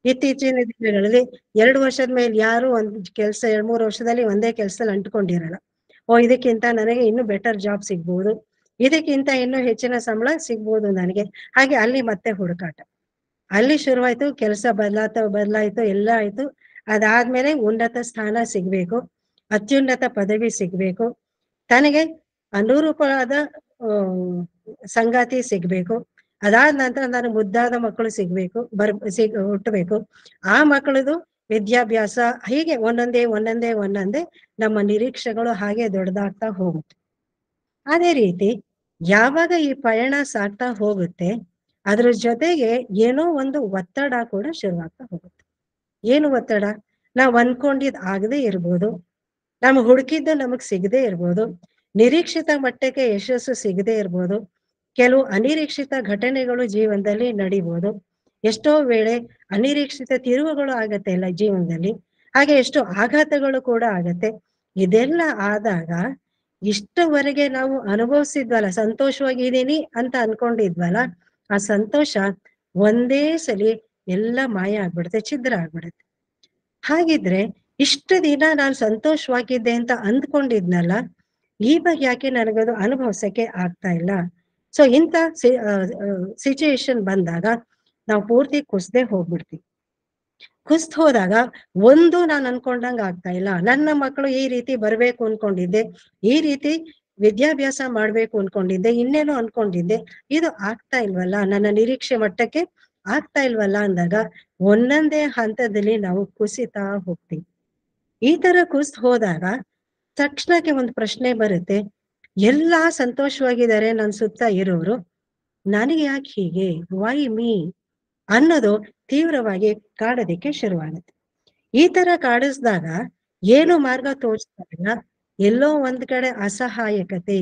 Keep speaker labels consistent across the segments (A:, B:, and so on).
A: ಇತ್ತೀಚಿನ ದಿನಗಳಲ್ಲಿ ಎರಡು ವರ್ಷದ ಮೇಲೆ ಯಾರು ಒಂದ್ ಕೆಲಸ ಎರಡ್ ಮೂರು ವರ್ಷದಲ್ಲಿ ಒಂದೇ ಕೆಲಸದಲ್ಲಿ ಅಂಟ್ಕೊಂಡಿರಲ್ಲ ಓ ಇದಕ್ಕಿಂತ ನನಗೆ ಇನ್ನೂ ಬೆಟರ್ ಜಾಬ್ ಸಿಗ್ಬೋದು ಇದಕ್ಕಿಂತ ಇನ್ನೂ ಹೆಚ್ಚಿನ ಸಂಬಳ ಸಿಗ್ಬೋದು ನನಗೆ ಹಾಗೆ ಅಲ್ಲಿ ಮತ್ತೆ ಹುಡುಕಾಟ ಅಲ್ಲಿ ಶುರುವಾಯ್ತು ಕೆಲಸ ಬದಲಾತ ಬದಲಾಯ್ತು ಎಲ್ಲ ಆಯ್ತು ಅದಾದ್ಮೇಲೆ ಉನ್ನತ ಸ್ಥಾನ ಸಿಗ್ಬೇಕು ಅತ್ಯುನ್ನತ ಪದವಿ ಸಿಗ್ಬೇಕು ತನಗೆ ಅನುರೂಪವಾದ ಆ, ಸಂಗಾತಿ ಸಿಗ್ಬೇಕು ಅದಾದ ನಂತರ ನಾನು ಮುದ್ದಾದ ಮಕ್ಕಳು ಸಿಗ್ಬೇಕು ಬರ್ ಸಿಗ್ ಹುಟ್ಟಬೇಕು ಆ ಮಕ್ಕಳದು ವಿದ್ಯಾಭ್ಯಾಸ ಹೀಗೆ ಒಂದೊಂದೇ ಒಂದೊಂದೇ ಒಂದೊಂದೇ ನಮ್ಮ ನಿರೀಕ್ಷೆಗಳು ಹಾಗೆ ದೊಡ್ಡದಾಗ್ತಾ ಹೋಗುತ್ತೆ ಅದೇ ರೀತಿ ಯಾವಾಗ ಈ ಪಯಣ ಸಾಗ್ತಾ ಹೋಗುತ್ತೆ ಅದ್ರ ಜೊತೆಗೆ ಏನೋ ಒಂದು ಒತ್ತಡ ಕೂಡ ಶುರುವಾಗ್ತಾ ಹೋಗುತ್ತೆ ಏನು ಒತ್ತಡ ನಾವ್ ಅನ್ಕೊಂಡಿದ್ ಆಗದೆ ಇರ್ಬೋದು ನಮ್ ಹುಡುಕಿದ್ದು ನಮಗ್ ಸಿಗದೆ ಇರ್ಬೋದು ನಿರೀಕ್ಷಿತ ಮಟ್ಟಕ್ಕೆ ಯಶಸ್ಸು ಸಿಗದೆ ಇರ್ಬೋದು ಕೆಲವು ಅನಿರೀಕ್ಷಿತ ಘಟನೆಗಳು ಜೀವನದಲ್ಲಿ ನಡಿಬೋದು ಎಷ್ಟೋ ವೇಳೆ ಅನಿರೀಕ್ಷಿತ ತಿರುವುಗಳು ಆಗತ್ತೆ ಇಲ್ಲ ಜೀವನದಲ್ಲಿ ಹಾಗೆ ಎಷ್ಟೋ ಆಘಾತಗಳು ಕೂಡ ಆಗತ್ತೆ ಇದೆಲ್ಲ ಆದಾಗ ಇಷ್ಟವರೆಗೆ ನಾವು ಅನುಭವಿಸಿದ್ವಲ್ಲ ಸಂತೋಷವಾಗಿದ್ದೀನಿ ಅಂತ ಅನ್ಕೊಂಡಿದ್ವಲ್ಲ ಆ ಸಂತೋಷ ಒಂದೇ ಸಲಿ ಎಲ್ಲ ಮಾಯ ಆಗ್ಬಿಡುತ್ತೆ ಛಿದ್ರ ಆಗ್ಬಿಡುತ್ತೆ ಹಾಗಿದ್ರೆ ಇಷ್ಟು ದಿನ ನಾನು ಸಂತೋಷವಾಗಿದ್ದೆ ಅಂತ ಅಂದ್ಕೊಂಡಿದ್ನಲ್ಲ ಇವಾಗ ಯಾಕೆ ನನಗದು ಅನುಭವಿಸಕ್ಕೆ ಆಗ್ತಾ ಇಲ್ಲ ಸೊ ಇಂಥ ಸಿಚುಯೇಷನ್ ಬಂದಾಗ ನಾವು ಪೂರ್ತಿ ಕುಸ್ದೇ ಹೋಗ್ಬಿಡ್ತೀವಿ ಕುಸ್ದ್ ಹೋದಾಗ ಒಂದು ನಾನು ಅನ್ಕೊಂಡಂಗ ಆಗ್ತಾ ಇಲ್ಲ ನನ್ನ ಮಕ್ಕಳು ಈ ರೀತಿ ಬರ್ಬೇಕು ಅನ್ಕೊಂಡಿದ್ದೆ ಈ ರೀತಿ ವಿದ್ಯಾಭ್ಯಾಸ ಮಾಡ್ಬೇಕು ಅನ್ಕೊಂಡಿದ್ದೆ ಇನ್ನೇನೋ ಅನ್ಕೊಂಡಿದ್ದೆ ಇದು ಆಗ್ತಾ ಇಲ್ವಲ್ಲ ನನ್ನ ನಿರೀಕ್ಷೆ ಮಟ್ಟಕ್ಕೆ ಆಗ್ತಾ ಇಲ್ವಲ್ಲ ಅಂದಾಗ ಒಂದೊಂದೇ ಹಂತದಲ್ಲಿ ನಾವು ಕುಸಿತಾ ಹೋಗ್ತೀವಿ ಈ ತರ ಕುಸ್ದ್ ಹೋದಾಗ ತಕ್ಷಣಕ್ಕೆ ಒಂದು ಪ್ರಶ್ನೆ ಬರುತ್ತೆ ಎಲ್ಲಾ ಸಂತೋಷವಾಗಿದ್ದಾರೆ ನನ್ ಸುತ್ತ ಇರೋರು ನನಗೆ ಯಾಕೆ ಹೀಗೆ ವೈ ಮೀ ಅನ್ನೋದು ತೀವ್ರವಾಗಿ ಕಾಡೋದಿಕ್ಕೆ ಶುರುವಾಗುತ್ತೆ ಈ ತರ ಕಾಡಿಸ್ದಾಗ ಏನು ಮಾರ್ಗ ತೋರಿಸ್ದಾಗ ಎಲ್ಲೋ ಒಂದ್ ಕಡೆ ಅಸಹಾಯಕತೆ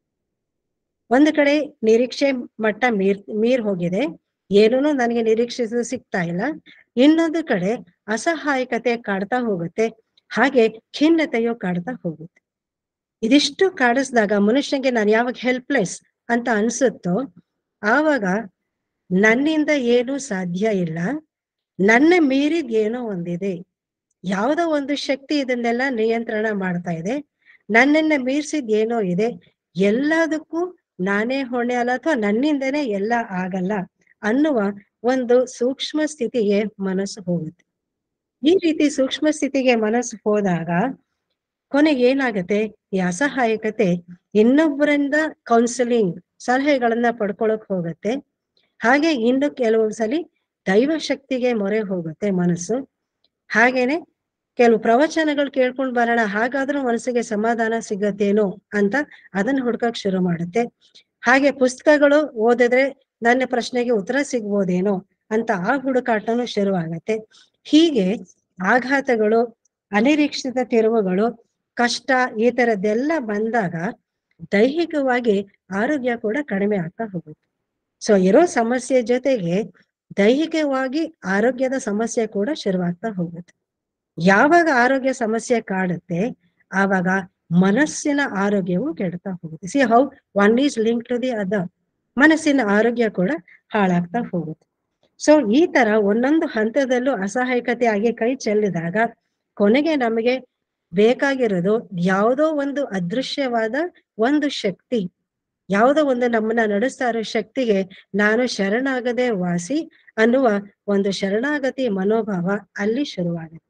A: ಒಂದ್ ಕಡೆ ನಿರೀಕ್ಷೆ ಮಟ್ಟ ಮೀರ್ ಮೀರ್ ಹೋಗಿದೆ ಏನೂ ನನಗೆ ನಿರೀಕ್ಷಿಸಲು ಸಿಗ್ತಾ ಇಲ್ಲ ಇನ್ನೊಂದು ಕಡೆ ಅಸಹಾಯಕತೆ ಕಾಡ್ತಾ ಹೋಗುತ್ತೆ ಹಾಗೆ ಖಿನ್ನತೆಯು ಕಾಡ್ತಾ ಹೋಗುತ್ತೆ ಇದಿಷ್ಟು ಕಾಡಿಸ್ದಾಗ ಮನುಷ್ಯನಿಗೆ ನಾನು ಯಾವಾಗ ಹೆಲ್ಪ್ಲೆಸ್ ಅಂತ ಅನ್ಸುತ್ತೋ ಆವಾಗ ನನ್ನಿಂದ ಏನೂ ಸಾಧ್ಯ ಇಲ್ಲ ನನ್ನ ಮೀರಿದ ಏನೋ ಒಂದಿದೆ ಯಾವುದೋ ಒಂದು ಶಕ್ತಿ ಇದನ್ನೆಲ್ಲ ನಿಯಂತ್ರಣ ಮಾಡ್ತಾ ಇದೆ ನನ್ನನ್ನ ಮೀರ್ಸಿದ್ ಏನೋ ಇದೆ ಎಲ್ಲದಕ್ಕೂ ನಾನೇ ಹೊಣೆ ಅಲ್ಲ ಅಥವಾ ನನ್ನಿಂದನೇ ಎಲ್ಲ ಆಗಲ್ಲ ಅನ್ನುವ ಒಂದು ಸೂಕ್ಷ್ಮ ಸ್ಥಿತಿಗೆ ಮನಸ್ಸು ಹೋಗುತ್ತೆ ಈ ರೀತಿ ಸೂಕ್ಷ್ಮ ಸ್ಥಿತಿಗೆ ಮನಸ್ಸು ಹೋದಾಗ ಕೊನೆಗೆ ಏನಾಗತ್ತೆ ಈ ಅಸಹಾಯಕತೆ ಇನ್ನೊಬ್ಬರಿಂದ ಕೌನ್ಸಿಲಿಂಗ್ ಸಲಹೆಗಳನ್ನ ಪಡ್ಕೊಳಕ್ ಹೋಗುತ್ತೆ ಹಾಗೆ ಇನ್ನು ಕೆಲವು ಸಲಿ ದೈವ ಶಕ್ತಿಗೆ ಮೊರೆ ಹೋಗುತ್ತೆ ಮನಸ್ಸು ಹಾಗೇನೆ ಕೆಲವು ಪ್ರವಚನಗಳು ಕೇಳ್ಕೊಂಡ್ ಬರೋಣ ಹಾಗಾದ್ರೂ ಮನಸ್ಸಿಗೆ ಸಮಾಧಾನ ಸಿಗತ್ತೇನೋ ಅಂತ ಅದನ್ನ ಹುಡ್ಕಕ್ ಶುರು ಮಾಡುತ್ತೆ ಹಾಗೆ ಪುಸ್ತಕಗಳು ಓದಿದ್ರೆ ನನ್ನ ಪ್ರಶ್ನೆಗೆ ಉತ್ತರ ಸಿಗ್ಬೋದೇನೋ ಅಂತ ಆ ಹುಡುಕಾಟನೂ ಶುರುವಾಗತ್ತೆ ಹೀಗೆ ಆಘಾತಗಳು ಅನಿರೀಕ್ಷಿತ ತಿರುವುಗಳು ಕಷ್ಟ ಈ ತರದ್ದೆಲ್ಲ ಬಂದಾಗ ದೈಹಿಕವಾಗಿ ಆರೋಗ್ಯ ಕೂಡ ಕಡಿಮೆ ಆಗ್ತಾ ಹೋಗುತ್ತೆ ಸೊ ಇರೋ ಸಮಸ್ಯೆ ಜೊತೆಗೆ ದೈಹಿಕವಾಗಿ ಆರೋಗ್ಯದ ಸಮಸ್ಯೆ ಕೂಡ ಶುರುವಾಗ್ತಾ ಹೋಗುತ್ತೆ ಯಾವಾಗ ಆರೋಗ್ಯ ಸಮಸ್ಯೆ ಕಾಡುತ್ತೆ ಆವಾಗ ಮನಸ್ಸಿನ ಆರೋಗ್ಯವು ಕೆಡ್ತಾ ಹೋಗುತ್ತೆ see how one is link to the other ಮನಸ್ಸಿನ ಆರೋಗ್ಯ ಕೂಡ ಹಾಳಾಗ್ತಾ ಹೋಗುತ್ತೆ ಸೊ ಈ ತರ ಒಂದೊಂದು ಹಂತದಲ್ಲೂ ಅಸಹಾಯಕತೆ ಆಗಿ ಕೈ ಚೆಲ್ಲಿದಾಗ ಕೊನೆಗೆ ನಮಗೆ ಬೇಕಾಗಿರೋದು ಯಾವುದೋ ಒಂದು ಅದೃಶ್ಯವಾದ ಒಂದು ಶಕ್ತಿ ಯಾವುದೋ ಒಂದು ನಮ್ಮನ್ನ ನಡೆಸ್ತಾ ಇರೋ ಶಕ್ತಿಗೆ ನಾನು ಶರಣಾಗದೆ ವಾಸಿ ಅನ್ನುವ ಒಂದು ಶರಣಾಗತಿ ಮನೋಭಾವ ಅಲ್ಲಿ ಶುರುವಾಗುತ್ತೆ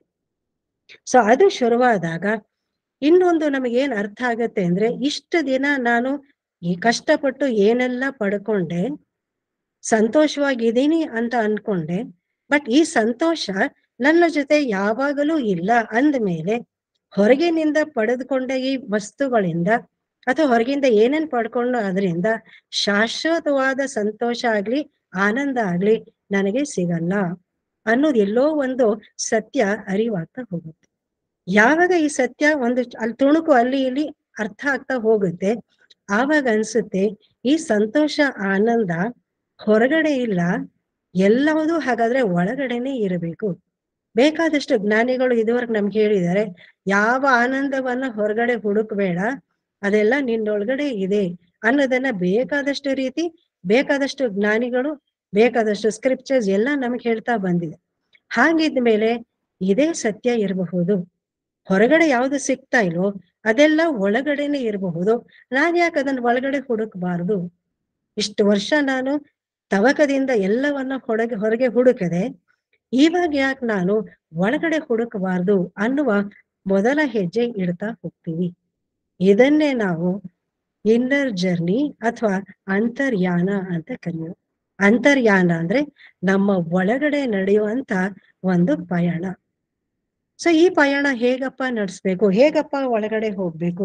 A: ಸೊ ಅದು ಶುರುವಾದಾಗ ಇನ್ನೊಂದು ನಮಗೇನ್ ಅರ್ಥ ಆಗತ್ತೆ ಅಂದ್ರೆ ಇಷ್ಟು ದಿನ ನಾನು ಈ ಕಷ್ಟಪಟ್ಟು ಏನೆಲ್ಲ ಪಡ್ಕೊಂಡೆ ಸಂತೋಷವಾಗಿದ್ದೀನಿ ಅಂತ ಅನ್ಕೊಂಡೆ ಬಟ್ ಈ ಸಂತೋಷ ನನ್ನ ಜೊತೆ ಯಾವಾಗಲೂ ಇಲ್ಲ ಅಂದ್ಮೇಲೆ ಹೊರಗಿನಿಂದ ಪಡೆದುಕೊಂಡ ಈ ವಸ್ತುಗಳಿಂದ ಅಥವಾ ಹೊರಗಿಂದ ಏನೇನ್ ಪಡ್ಕೊಂಡು ಅದರಿಂದ ಶಾಶ್ವತವಾದ ಸಂತೋಷ ಆಗ್ಲಿ ಆನಂದ ಆಗ್ಲಿ ನನಗೆ ಸಿಗಲ್ಲ ಅನ್ನೋದು ಎಲ್ಲೋ ಒಂದು ಸತ್ಯ ಅರಿವಾಗ್ತಾ ಹೋಗುತ್ತೆ ಯಾವಾಗ ಈ ಸತ್ಯ ಒಂದು ಅಲ್ಲಿ ತುಣುಕು ಅಲ್ಲಿ ಇಲ್ಲಿ ಅರ್ಥ ಆಗ್ತಾ ಹೋಗುತ್ತೆ ಆವಾಗ ಅನ್ಸುತ್ತೆ ಈ ಸಂತೋಷ ಆನಂದ ಹೊರಗಡೆ ಇಲ್ಲ ಎಲ್ಲವೂ ಹಾಗಾದ್ರೆ ಒಳಗಡೆನೆ ಇರಬೇಕು ಬೇಕಾದಷ್ಟು ಜ್ಞಾನಿಗಳು ಇದುವರೆಗೆ ನಮ್ಗೆ ಹೇಳಿದ್ದಾರೆ ಯಾವ ಆನಂದವನ್ನ ಹೊರಗಡೆ ಹುಡುಕ್ಬೇಡ ಅದೆಲ್ಲ ನಿನ್ನೊಳಗಡೆ ಇದೆ ಅನ್ನೋದನ್ನ ಬೇಕಾದಷ್ಟು ರೀತಿ ಬೇಕಾದಷ್ಟು ಜ್ಞಾನಿಗಳು ಬೇಕಾದಷ್ಟು ಸ್ಕ್ರಿಪ್ಚರ್ಸ್ ಎಲ್ಲ ನಮ್ಗೆ ಹೇಳ್ತಾ ಬಂದಿದೆ ಹಾಗಿದ್ಮೇಲೆ ಇದೇ ಸತ್ಯ ಇರಬಹುದು ಹೊರಗಡೆ ಯಾವುದು ಸಿಗ್ತಾ ಇಲ್ವೋ ಅದೆಲ್ಲ ಒಳಗಡೆನೆ ಇರಬಹುದು ನಾನ್ ಯಾಕೆ ಅದನ್ನ ಒಳಗಡೆ ಹುಡುಕ್ಬಾರ್ದು ಇಷ್ಟು ವರ್ಷ ನಾನು ತವಕದಿಂದ ಎಲ್ಲವನ್ನ ಹೊರಗೆ ಹೊರಗೆ ಹುಡುಕದೆ ಇವಾಗ ಯಾಕೆ ನಾನು ಒಳಗಡೆ ಹುಡುಕಬಾರ್ದು ಅನ್ನುವ ಮೊದಲ ಹೆಜ್ಜೆ ಇಡ್ತಾ ಹೋಗ್ತೀವಿ ಇದನ್ನೇ ನಾವು ಇನ್ನರ್ ಜರ್ನಿ ಅಥವಾ ಅಂತರ್ಯಾನ ಅಂತ ಕರೆಯೋದು ಅಂತರ್ಯಾನ ಅಂದ್ರೆ ನಮ್ಮ ಒಳಗಡೆ ನಡೆಯುವಂತ ಒಂದು ಪಯಣ ಸೊ ಈ ಪಯಣ ಹೇಗಪ್ಪ ನಡೆಸ್ಬೇಕು ಹೇಗಪ್ಪ ಒಳಗಡೆ ಹೋಗ್ಬೇಕು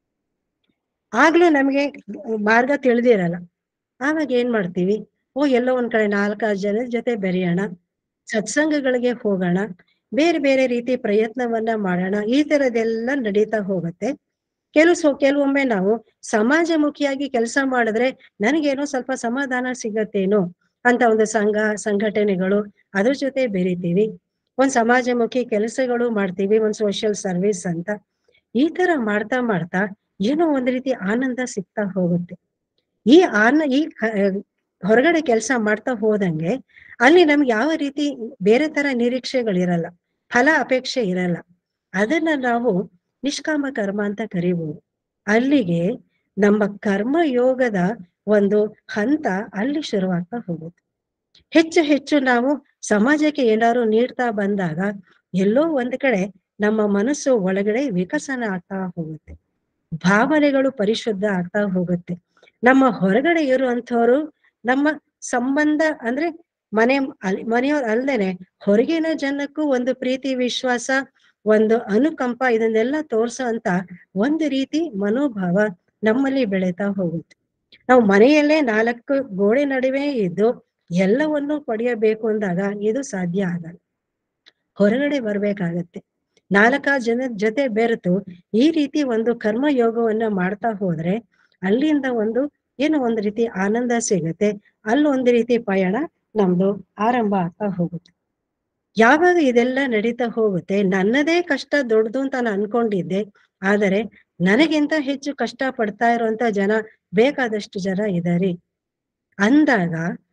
A: ಆಗ್ಲೂ ನಮಗೆ ಮಾರ್ಗ ತಿಳಿದಿರಲ್ಲ ಆವಾಗ ಏನ್ ಮಾಡ್ತೀವಿ ಓ ಎಲ್ಲೋ ಒಂದ್ ಕಡೆ ನಾಲ್ಕಾರು ಜನದ ಜೊತೆ ಬೆರೆಯೋಣ ಸತ್ಸಂಗಗಳಿಗೆ ಹೋಗೋಣ ಬೇರೆ ಬೇರೆ ರೀತಿ ಪ್ರಯತ್ನವನ್ನ ಮಾಡೋಣ ಈ ತರದೆಲ್ಲ ನಡೀತಾ ಹೋಗುತ್ತೆ ಕೆಲವು ಕೆಲವೊಮ್ಮೆ ನಾವು ಸಮಾಜಮುಖಿಯಾಗಿ ಕೆಲಸ ಮಾಡಿದ್ರೆ ನನಗೇನೋ ಸ್ವಲ್ಪ ಸಮಾಧಾನ ಸಿಗತ್ತೇನೋ ಅಂತ ಒಂದು ಸಂಘ ಸಂಘಟನೆಗಳು ಅದ್ರ ಜೊತೆ ಬೆರಿತೀವಿ ಒಂದ್ ಸಮಾಜಮುಖಿ ಕೆಲಸಗಳು ಮಾಡ್ತೀವಿ ಒಂದ್ ಸೋಷಿಯಲ್ ಸರ್ವಿಸ್ ಅಂತ ಈ ತರ ಮಾಡ್ತಾ ಮಾಡ್ತಾ ಏನೋ ಒಂದ್ ರೀತಿ ಆನಂದ ಸಿಗ್ತಾ ಹೋಗುತ್ತೆ ಈ ಆನ ಈ ಹೊರಗಡೆ ಕೆಲಸ ಮಾಡ್ತಾ ಹೋದಂಗೆ ಅಲ್ಲಿ ನಮ್ಗೆ ಯಾವ ರೀತಿ ಬೇರೆ ತರ ನಿರೀಕ್ಷೆಗಳಿರಲ್ಲ ಫಲ ಅಪೇಕ್ಷೆ ಇರಲ್ಲ ಅದನ್ನ ನಾವು ನಿಷ್ಕಾಮ ಕರ್ಮ ಅಂತ ಕರಿಬಹುದು ಅಲ್ಲಿಗೆ ನಮ್ಮ ಕರ್ಮ ಯೋಗದ ಒಂದು ಹಂತ ಅಲ್ಲಿ ಶುರುವಾಗ್ತಾ ಹೋಗುತ್ತೆ ಹೆಚ್ಚು ಹೆಚ್ಚು ನಾವು ಸಮಾಜಕ್ಕೆ ಏನಾದ್ರು ನೀಡ್ತಾ ಬಂದಾಗ ಎಲ್ಲೋ ಒಂದ್ ಕಡೆ ನಮ್ಮ ಮನಸ್ಸು ಒಳಗಡೆ ವಿಕಸನ ಆಗ್ತಾ ಹೋಗುತ್ತೆ ಭಾವನೆಗಳು ಪರಿಶುದ್ಧ ಆಗ್ತಾ ಹೋಗುತ್ತೆ ನಮ್ಮ ಹೊರಗಡೆ ಇರುವಂತವ್ರು ನಮ್ಮ ಸಂಬಂಧ ಅಂದ್ರೆ ಮನೆ ಮನೆಯವ್ರು ಅಲ್ದೇನೆ ಹೊರಗಿನ ಜನಕ್ಕೂ ಒಂದು ಪ್ರೀತಿ ವಿಶ್ವಾಸ ಒಂದು ಅನುಕಂಪ ಇದನ್ನೆಲ್ಲ ತೋರ್ಸೋ ಅಂತ ಒಂದು ರೀತಿ ಮನೋಭಾವ ನಮ್ಮಲ್ಲಿ ಬೆಳೀತಾ ಹೋಗುತ್ತೆ ನಾವು ಮನೆಯಲ್ಲೇ ನಾಲ್ಕು ಗೋಡೆ ನಡುವೆ ಇದ್ದು ಎಲ್ಲವನ್ನು ಪಡೆಯಬೇಕು ಅಂದಾಗ ಇದು ಸಾಧ್ಯ ಆಗಲ್ಲ ಹೊರಗಡೆ ಬರ್ಬೇಕಾಗತ್ತೆ ನಾಲ್ಕಾರು ಜನದ ಜೊತೆ ಬೆರೆತು ಈ ರೀತಿ ಒಂದು ಕರ್ಮ ಯೋಗವನ್ನ ಮಾಡ್ತಾ ಹೋದ್ರೆ ಅಲ್ಲಿಂದ ಒಂದು ಏನೋ ಒಂದು ರೀತಿ ಆನಂದ ಸಿಗುತ್ತೆ ಅಲ್ಲಿ ಒಂದು ರೀತಿ ಪಯಣ ನಮ್ದು ಆರಂಭ ಆಗ್ತಾ ಹೋಗುತ್ತೆ ಯಾವಾಗ ಇದೆಲ್ಲ ನಡೀತಾ ಹೋಗುತ್ತೆ ನನ್ನದೇ ಕಷ್ಟ ದೊಡ್ಡದು ಅಂತ ನಾನು ಅನ್ಕೊಂಡಿದ್ದೆ ಆದರೆ ನನಗಿಂತ ಹೆಚ್ಚು ಕಷ್ಟ ಪಡ್ತಾ ಇರುವಂತ ಜನ ಬೇಕಾದಷ್ಟು ಜನ ಇದ್ದಾರೆ ಅಂದಾಗ